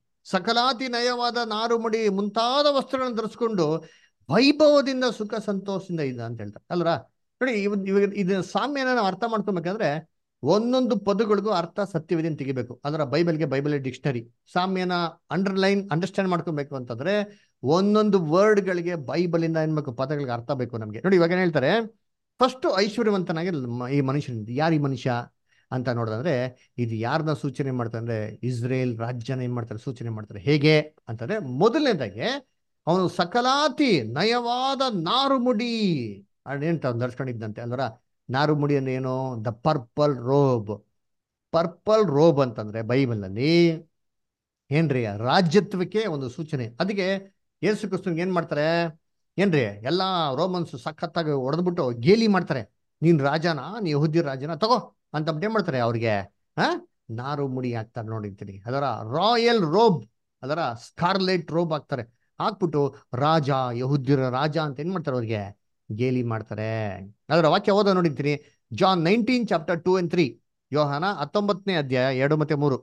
ಸಕಲಾತಿ ನಯವಾದ ನಾರುಮಡಿ ಮುಂತಾದ ವಸ್ತ್ರಗಳನ್ನು ಧರಿಸ್ಕೊಂಡು ವೈಭವದಿಂದ ಸುಖ ಸಂತೋಷದಿಂದ ಇದ್ದ ಅಂತ ಹೇಳ್ತಾರೆ ಅಲ್ರ ನೋಡಿ ಇವ್ ಇವಾಗ ಇದು ಸಾಮ್ಯನ ನಾವು ಅರ್ಥ ಮಾಡ್ಕೊಬೇಕಂದ್ರೆ ಒಂದೊಂದು ಪದಗಳಿಗೂ ಅರ್ಥ ಸತ್ಯವಿದೆ ಅಂತ ತೆಗಿಬೇಕು ಅದರ ಬೈಬಲ್ಗೆ ಬೈಬಲ್ ಡಿಕ್ಷನರಿ ಸಾಮ್ಯನ ಅಂಡರ್ಲೈನ್ ಅಂಡರ್ಸ್ಟ್ಯಾಂಡ್ ಮಾಡ್ಕೊಬೇಕು ಅಂತಂದ್ರೆ ಒಂದೊಂದು ವರ್ಡ್ಗಳಿಗೆ ಬೈಬಲಿಂದ ಏನ್ಬೇಕು ಪದಗಳಿಗೆ ಅರ್ಥ ಬೇಕು ನಮ್ಗೆ ನೋಡಿ ಇವಾಗ ಏನ್ ಹೇಳ್ತಾರೆ ಫಸ್ಟ್ ಐಶ್ವರ್ಯವಂತನಾಗಿ ಮ- ಈ ಮನುಷ್ಯನಿಂದ ಯಾರು ಈ ಮನುಷ್ಯ ಅಂತ ನೋಡಿದ್ರೆ ಇದು ಯಾರನ್ನ ಸೂಚನೆ ಮಾಡ್ತಾರೆ ಅಂದ್ರೆ ಇಸ್ರೇಲ್ ರಾಜ್ಯನ ಏನ್ ಮಾಡ್ತಾರೆ ಸೂಚನೆ ಮಾಡ್ತಾರೆ ಹೇಗೆ ಅಂತಂದ್ರೆ ಮೊದಲನೇದಾಗಿ ಅವನು ಸಕಲಾತಿ ನಯವಾದ ನಾರುಮುಡಿ ಅದೇಂತ ಅವ್ನು ಧರಿಸ್ಕೊಂಡಿದ್ದಂತೆ ಅಲ್ವರ ನಾರುಮುಡಿ ಅಂದ್ರೆ ಏನು the purple robe purple robe ಅಂತಂದ್ರೆ ಬೈಬಲ್ ಅಲ್ಲಿ ಏನ್ರಿ ರಾಜ್ಯತ್ವಕ್ಕೆ ಒಂದು ಸೂಚನೆ ಅದಕ್ಕೆ ಯೇಸು ಕ್ರಿಸ್ತನ್ಗೆ ಏನ್ ಮಾಡ್ತಾರೆ ಏನ್ರಿ ಎಲ್ಲಾ ರೋಮನ್ಸ್ ಸಖತ್ತಾಗಿ ಹೊಡೆದ್ಬಿಟ್ಟು ಗೇಲಿ ಮಾಡ್ತಾರೆ ನೀನ್ ರಾಜನ ನೀ ಯಹೂದಿ ರಾಜನ ತಗೋ ಅಂತ ಏನ್ ಮಾಡ್ತಾರೆ ಅವ್ರಿಗೆ ಹ ನಾರು ಮುಡಿ ಹಾಕ್ತಾರೆ ನೋಡಿರ್ತೀನಿ ಅದರ ರಾಯಲ್ ರೋಬ್ ಅದರ ಸ್ಕಾರ್ಲೆಟ್ ರೋಬ್ ಹಾಕ್ತಾರೆ ಹಾಕ್ಬಿಟ್ಟು ರಾಜ ಯಹುದ್ಯರ ರಾಜ ಅಂತ ಏನ್ ಮಾಡ್ತಾರೆ ಅವ್ರಿಗೆ ಗೇಲಿ ಮಾಡ್ತಾರೆ ಅದರ ವಾಕ್ಯ ಓದ ನೋಡಿರ್ತೀನಿ John nineteen chapter two and three ಯೋಹಾನ ಹತ್ತೊಂಬತ್ತನೇ ಅಧ್ಯಾಯ ಎರಡು ಮತ್ತೆ ಮೂರು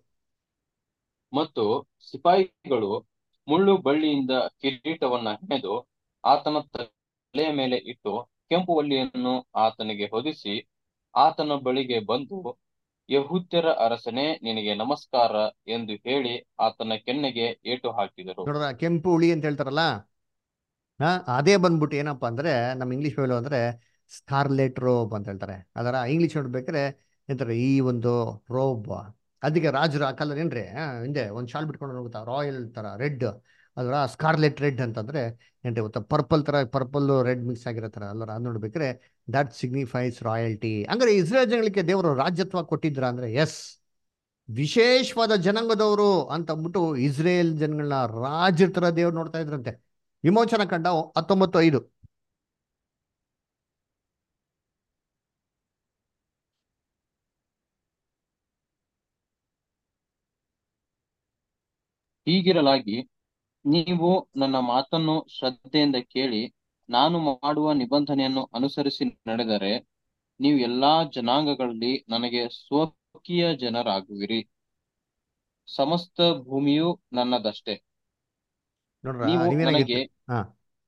ಮತ್ತು ಸಿಪಾಯಿಗಳು ಮುಳ್ಳು ಬಳ್ಳಿಯಿಂದ ಕಿರೀಟವನ್ನ ಹೆಣೆದು ಆತನ ತಲೆಯ ಮೇಲೆ ಇಟ್ಟು ಕೆಂಪು ವಲ್ಲಿಯನ್ನು ಆತನಿಗೆ ಹೊದಿಸಿ ಆತನ ಬಳಿಗೆ ಬಂದು ಯಹೂದ್ಯರ ಅರಸನೇ ನಿನಗೆ ನಮಸ್ಕಾರ ಎಂದು ಹೇಳಿ ಆತನ ಕೆನ್ನೆಗೆ ಏಟು ಹಾಕಿದರು ನೋಡ್ರ ಕೆಂಪು ಹುಳಿ ಅಂತ ಹೇಳ್ತಾರಲ್ಲ ಹಾ ಅದೇ ಬಂದ್ಬಿಟ್ಟು ಏನಪ್ಪಾ ಅಂದ್ರೆ ನಮ್ಮ ಇಂಗ್ಲಿಷ್ ಹೇಳೋ ಅಂದ್ರೆ ಸ್ಕಾರ್ಲೆಟ್ ರೋಬ್ ಅಂತ ಹೇಳ್ತಾರೆ ಅದರ ಇಂಗ್ಲಿಷ್ ನೋಡ್ಬೇಕಾದ್ರೆ ಎಂತಾರೆ ಈ ಒಂದು ರೋಬ್ ಅದಕ್ಕೆ ರಾಜರು ಆ ಕಲರ್ ಏನ್ರಿ ಆ, ಹಿಂದೆ ಒಂದು ಶಾಲ್ ಬಿಟ್ಕೊಂಡು ಹೋಗುತ್ತಾ ರಾಯಲ್ ತರ ರೆಡ್ ಅದರ ಸ್ಕಾರ್ಲೆಟ್ ರೆಡ್ ಅಂತಂದ್ರೆ ಏನ್ರಿ ಗೊತ್ತಾ ಪರ್ಪಲ್ ತರ ಪರ್ಪಲ್ ರೆಡ್ ಮಿಕ್ಸ್ ಆಗಿರೋ ತರ ಅಲ್ಲರ ಅದು ನೋಡ್ಬೇಕಾದ್ರೆ ದಟ್ ಸಿಗ್ನಿಫೈಸ್ ರಾಯಲ್ಟಿ ಹಂಗಾರೆ ಇಸ್ರೇಲ್ ಜನಗಳಿಗೆ ದೇವರು ರಾಜ್ಯತ್ವ ಕೊಟ್ಟಿದ್ರ ಅಂದ್ರೆ ಎಸ್ ವಿಶೇಷವಾದ ಜನಾಂಗದವರು ಅಂತ ಅಂದ್ಬಿಟ್ಟು ಇಸ್ರೇಲ್ ಜನಗಳನ್ನ ರಾಜರ ತರ ದೇವ್ರು ನೋಡ್ತಾ ಇದ್ರಂತೆ ವಿಮೋಚನ ಕಂಡ ಹತ್ತೊಂಬತ್ತು ಐದು ಹೀಗಿರಲಾಗಿ ನೀವು ನನ್ನ ಮಾತನ್ನು ಶ್ರದ್ಧೆಯಿಂದ ಕೇಳಿ ನಾನು ಮಾಡುವ ನಿಬಂಧನೆಯನ್ನು ಅನುಸರಿಸಿ ನಡೆದರೆ ನೀವು ಎಲ್ಲಾ ಜನಾಂಗಗಳಲ್ಲಿ ನನಗೆ ಸ್ವಕೀಯ ಜನರಾಗುವಿರಿ ಸಮಸ್ತ ಭೂಮಿಯು ನನ್ನದಷ್ಟೇ ನೋಡ್ರ ನೀವು ನೀವೇನಾಗಿತ್ತು ನನಗೆ ಹಾ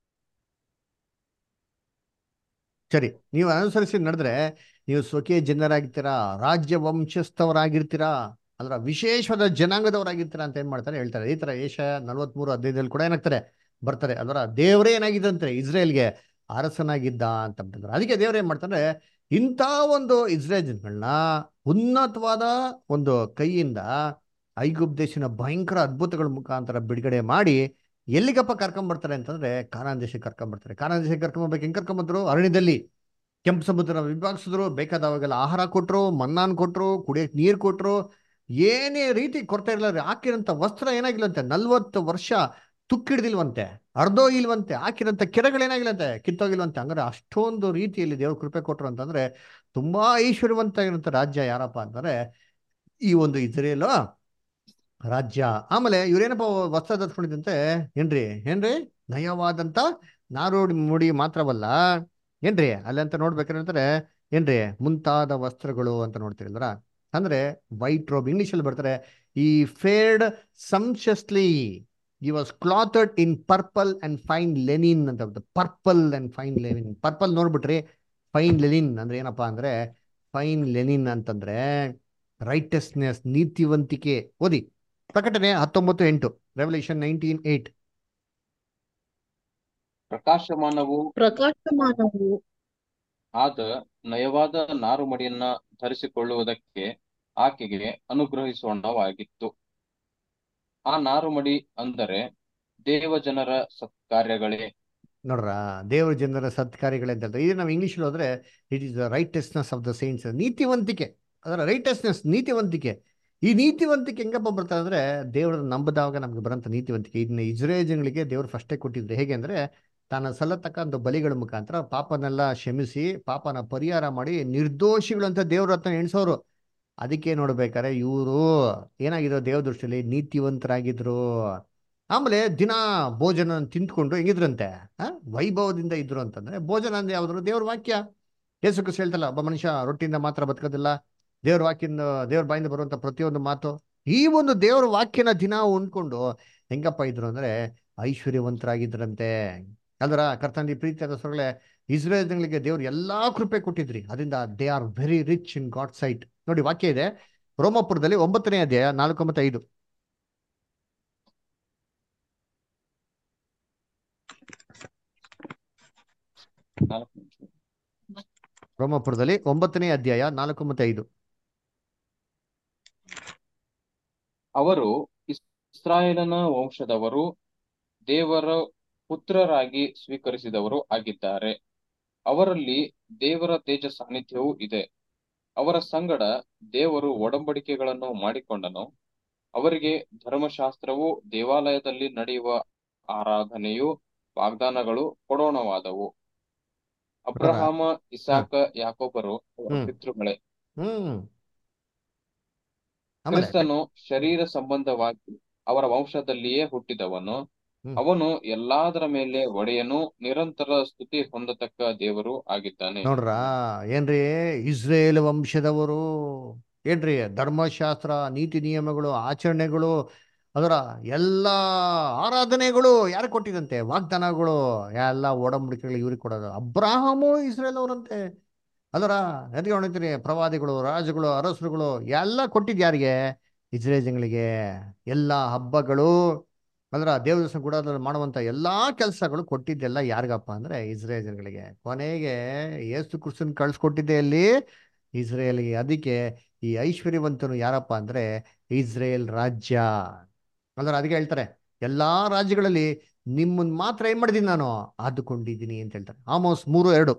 ಸರಿ ನೀವು ಅನುಸರಿಸಿ ನಡೆದ್ರೆ ನೀವು ಸ್ವಕೀಯ ಜನರಾಗಿರ್ತೀರಾ ರಾಜ್ಯ ವಂಶಸ್ಥವರಾಗಿರ್ತೀರಾ ಅದರ ವಿಶೇಷವಾದ ಜನಾಂಗದವರಾಗಿರ್ತೀರಾ ಅಂತ ಏನ್ ಮಾಡ್ತಾರೆ ಹೇಳ್ತಾರೆ ಈ ತರ ಏಷ ನಲ್ವತ್ಮೂರು ಹದಿನೈದಲ್ಲಿ ಕೂಡ ಏನಾಗ್ತಾರೆ ಬರ್ತಾರೆ ಅದರ ದೇವರೇ ಏನಾಗಿದ್ದಂತೆ ಇಸ್ರೇಲ್ಗೆ ಅರಸನಾಗಿದ್ದ ಅಂತ ಬಿಟ್ಟಿದ್ದಾರೆ ಅದಕ್ಕೆ ದೇವ್ರು ಏನ್ ಮಾಡ್ತಾರೆ ಇಂಥ ಒಂದು ಇಸ್ರೇಲ್ ಜನಗಳನ್ನ ಉನ್ನತವಾದ ಒಂದು ಕೈಯಿಂದ ಐಗುಪ್ತ ದೇಶನ ಭಯಂಕರ ಅದ್ಭುತಗಳ ಮುಖಾಂತರ ಬಿಡುಗಡೆ ಮಾಡಿ ಎಲ್ಲಿಗಪ್ಪ ಕರ್ಕೊಂಬರ್ತಾರೆ ಅಂತಂದ್ರೆ ಕಾನಾನ್ ದೇಶಕ್ಕೆ ಕರ್ಕೊಂಬರ್ತಾರೆ ಕಾನಾನ್ ದೇಶಕ್ಕೆ ಕರ್ಕೊಂಬರ್ಬೇಕು ಹೆಂಗ್ ಕರ್ಕೊಂಬಂದ್ರು ಅರಣ್ಯದಲ್ಲಿ ಕೆಂಪು ಸಮುದ್ರ ವಿಭಾಗಿಸಿದ್ರು ಬೇಕಾದವಾಗೆಲ್ಲ ಆಹಾರ ಕೊಟ್ರು ಮನ್ನಾನ್ ಕೊಟ್ರು ಕುಡಿಯಕ್ ನೀರ್ ಕೊಟ್ರು ಏನೇ ರೀತಿ ಕೊರತೆ ಇರಲ್ಲ ಹಾಕಿರಂತ ವಸ್ತ್ರ ಏನಾಗಿಲ್ಲಂತೆ ನಲ್ವತ್ತು ವರ್ಷ ತುಕ್ಕಿಡ್ದಿಲ್ವಂತೆ ಅರ್ಧೋ ಇಲ್ವಂತೆ ಹಾಕಿರಂತ ಕೆರೆಗಳೇನಾಗಿಲ್ಲಂತೆ ಕಿತ್ತೋಗಿಲ್ವಂತೆ ಹಂಗಾರೆ ಅಷ್ಟೊಂದು ರೀತಿಯಲ್ಲಿ ದೇವ್ರ ಕೃಪೆ ಕೊಟ್ರು ಅಂತಂದ್ರೆ ತುಂಬಾ ಐಶ್ವರ್ಯವಂತ ಆಗಿರಂತ ರಾಜ್ಯ ಯಾರಪ್ಪ ಅಂತಂದ್ರೆ ಈ ಒಂದು ಇಸ್ರೇಲ್ ರಾಜ್ಯ ಆಮೇಲೆ ಇವ್ರೇನಪ್ಪ ವಸ್ತ್ರ ಧರಿಸ್ಕೊಂಡಿದ್ದಂತೆ ಏನ್ರಿ ಏನ್ರಿ ನಯವಾದಂತ ನಾರೋಡಿ ಮುಡಿ ಮಾತ್ರವಲ್ಲ ಏನ್ರಿ ಅಲ್ಲಂತ ನೋಡ್ಬೇಕಾದ್ರೆ ಏನ್ರಿ ಮುಂತಾದ ವಸ್ತ್ರಗಳು ಅಂತ ನೋಡ್ತಿರಲ್ರ ಅಂದ್ರೆ ವೈಟ್ ರೋಬ್ ಇಂಗ್ಲಿಷ್ ಅಲ್ಲಿ ಬರ್ತಾರೆ ಈ fared sumptuously he was clothed in purple and fine linen ಅಂತ purple and fine linen purple ನೋಡ್ಬಿಟ್ರಿ ಫೈನ್ ಲೆನಿನ್ ಅಂದ್ರೆ ಏನಪ್ಪಾ ಅಂದ್ರೆ ಫೈನ್ ಲೆನಿನ್ ಅಂತಂದ್ರೆ ರೈಟಸ್ನೆಸ್ ನೀತಿವಂತಿಕೆ ಓದಿ ಪ್ರಕಟಣೆ ಹತ್ತೊಂಬತ್ತು ಎಂಟು ರೆವಲ್ಯೂಷನ್ ನೈನ್ಟೀನ್ ಏಟ್ ಪ್ರಕಾಶಮಾನವು ಪ್ರಕಾಶಮಾನವು ಆದ ನಯವಾದ ನಾರುಮಡಿಯನ್ನ ಧರಿಸಿಕೊಳ್ಳುವುದಕ್ಕೆ ಆಕೆಗೆ ಅನುಗ್ರಹಿಸೋಣವಾಗಿತ್ತು ಆ ನಾರುಮಡಿ ಅಂದರೆ ದೇವಜನರ ಸತ್ಕಾರ್ಯಗಳೇ ನೋಡ್ರ ದೇವರ ಜನರ ಸತ್ಕಾರ್ಯಗಳೇ ಅಂತ ಹೇಳ್ತಾರೆ ಇದು ನಾವು ಇಂಗ್ಲೀಷಲ್ಲಿ ಹೋದ್ರೆ it is the righteousness of the saints ನೀತಿವಂತಿಕೆ ಅದರ ರೈಟಸ್ನೆಸ್ ನೀತಿವಂತಿಕೆ ಈ ನೀತಿವಂತಿಕೆ ಹೆಂಗಪ್ಪ ಬರ್ತಾರೆ ಅಂದ್ರೆ ದೇವರನ್ನ ನಂಬದಾಗ ನಮ್ಗೆ ಬರೋಂಥ ನೀತಿವಂತಿಕೆ ಇದನ್ನ ಇಸ್ರೇಲ್ ಜನಗಳಿಗೆ ದೇವ್ರು ಫಸ್ಟೇ ಕೊಟ್ಟಿದ್ರು ಹೇಗೆ ಅಂದ್ರೆ ತಾನು ಸಲ್ಲತಕ್ಕಂಥ ಬಲಿಗಳ ಮುಖಾಂತರ ಪಾಪನೆಲ್ಲ ಕ್ಷಮಿಸಿ ಪಾಪನ ಪರಿಹಾರ ಮಾಡಿ ನಿರ್ದೋಷಿಗಳು ಅಂತ ದೇವ್ರ ಹತ್ರ ಎಣಿಸೋರು ಅದಕ್ಕೆ ನೋಡ್ಬೇಕಾರೆ ಇವರು ಏನಾಗಿದ್ರು ದೇವ್ರ ದೃಷ್ಟಿಯಲ್ಲಿ ನೀತಿವಂತರಾಗಿದ್ರು ಆಮೇಲೆ ದಿನ ಭೋಜನ ತಿಂದ್ಕೊಂಡು ಹೆಂಗಿದ್ರಂತೆ ಆ ವೈಭವದಿಂದ ಇದ್ರು ಅಂತಂದ್ರೆ ಭೋಜನ ಅಂದ್ರೆ ಯಾವ್ದು ದೇವ್ರ ವಾಕ್ಯ ಯೇಸು ಕ್ರಿಸ್ತ ಹೇಳ್ತಲ್ಲ ಒಬ್ಬ ಮನುಷ್ಯ ರೊಟ್ಟಿಯಿಂದ ಮಾತ್ರ ಬದುಕೋದಿಲ್ಲ ದೇವ್ರ ವಾಕ್ಯದಿಂದ ದೇವ್ರ ಬಾಯಿಂದ ಬರುವಂತ ಪ್ರತಿಯೊಂದು ಮಾತು ಈ ಒಂದು ದೇವ್ರ ವಾಕ್ಯನ ದಿನ ಉಂಡ್ಕೊಂಡು ಹೆಂಗಪ್ಪ ಇದ್ರು ಅಂದ್ರೆ ಐಶ್ವರ್ಯವಂತರಾಗಿದ್ರಂತೆ ಅಲ್ದ್ರ ಕರ್ತಂದಿ ಪ್ರೀತಿಯಾದ ಸೊರಳೆ ಇಸ್ರೇಲ್ ಜನಗಳಿಗೆ ದೇವ್ರು ಎಲ್ಲಾ ಕೃಪೆ ಕೊಟ್ಟಿದ್ರಿ ಅದರಿಂದ they are very rich in God sight ನೋಡಿ ವಾಕ್ಯ ಇದೆ ರೋಮಪುರದಲ್ಲಿ ಒಂಬತ್ತನೇ ಅಧ್ಯಾಯ ನಾಲ್ಕು ಮತ್ತು ಐದು ನಾಲ್ಕು ನಿಮಿಷ. ರೋಮಪುರದಲ್ಲಿ ಒಂಬತ್ತನೇ ಅಧ್ಯಾಯ ನಾಲ್ಕು ಮತ್ತು ಐದು ಅವರು ಇಸ್ರಾಯೇಲನ ವಂಶದವರು ದೇವರ ಪುತ್ರರಾಗಿ ಸ್ವೀಕರಿಸಿದವರು ಆಗಿದ್ದಾರೆ ಅವರಲ್ಲಿ ದೇವರ ತೇಜ ಸಾನ್ನಿಧ್ಯವೂ ಇದೆ ಅವರ ಸಂಗಡ ದೇವರು ಒಡಂಬಡಿಕೆಗಳನ್ನು ಮಾಡಿಕೊಂಡನು ಅವರಿಗೆ ಧರ್ಮಶಾಸ್ತ್ರವು ದೇವಾಲಯದಲ್ಲಿ ನಡೆಯುವ ಆರಾಧನೆಯು ವಾಗ್ದಾನಗಳು ಕೊಡೋಣವಾದವು ಅಬ್ರಹಾಮ ಇಸಾಕ ಯಾಕೋಬರು ಅವರ ಹ್ಮ್. ಪಿತೃಗಳೇ ಹ್ಮ್ ಆಮೇಲೆ ಕ್ರಿಸ್ತನು ಶರೀರ ಸಂಬಂಧವಾಗಿ ಅವರ ವಂಶದಲ್ಲಿಯೇ ಹುಟ್ಟಿದವನು ಹ್ಮ್. ಅವನು ಎಲ್ಲಾದರ ಮೇಲೆ ಒಡೆಯನು ನಿರಂತರ ಸ್ತುತಿ ಹೊಂದತಕ್ಕ ದೇವರು ಆಗಿದ್ದಾನೆ ನೋಡ್ರ ಏನ್ರಿ ಇಸ್ರೇಲ್ ವಂಶದವರು ಏನ್ರಿ ಧರ್ಮಶಾಸ್ತ್ರ ನೀತಿ ನಿಯಮಗಳು ಆಚರಣೆಗಳು ಅದರ ಎಲ್ಲ ಆರಾಧನೆಗಳು ಯಾರು ಕೊಟ್ಟಿದಂತೆ ವಾಗ್ದಾನಗಳು ಎಲ್ಲ ಒಡಂಬಡಿಕೆಗಳು ಇವ್ರಿಗೆ ಕೊಡೋದು ಅಬ್ರಾಹಮು ಇಸ್ರೇಲ್ ಅವರಂತೆ ಅದರ ಎದಕ್ಕೆ ಹೊಣಿತೀರಿ ಪ್ರವಾದಿಗಳು ರಾಜುಗಳು ಅರಸರುಗಳು ಎಲ್ಲ ಕೊಟ್ಟಿದ್ ಯಾರಿಗೆ ಇಸ್ರೇಲ್ ಜನಗಳಿಗೆ ಎಲ್ಲ ಹಬ್ಬಗಳು ಅದರ ದೇವದರ್ಶನ ಕೂಡ ಮಾಡುವಂತ ಎಲ್ಲಾ ಕೆಲಸಗಳು ಕೊಟ್ಟಿದ್ದೆಲ್ಲ ಯಾರಿಗಪ್ಪ ಅಂದ್ರೆ ಇಸ್ರೇಲ್ ಜನಗಳಿಗೆ ಕೊನೆಗೆ ಯೇಸು ಕ್ರಿಸ್ತನ್ ಕಳ್ಸಿಕೊಟ್ಟಿದ್ದೆ ಅಲ್ಲಿ ಇಸ್ರೇಲ್ಗೆ ಅದಕ್ಕೆ ಈ ಐಶ್ವರ್ಯವಂತನು ಯಾರಪ್ಪ ಅಂದ್ರೆ ಇಸ್ರೇಲ್ ರಾಜ್ಯ ಅಂದ್ರೆ ಅದಕ್ಕೆ ಹೇಳ್ತಾರೆ ಎಲ್ಲಾ ರಾಜ್ಯಗಳಲ್ಲಿ ನಿಮ್ಮನ್ ಮಾತ್ರ ಏನ್ ಮಾಡಿದೀನಿ ನಾನು ಆದುಕೊಂಡಿದ್ದೀನಿ ಅಂತ ಹೇಳ್ತಾರೆ ಆಮೋಸ್ ಮೂರು ಎರಡು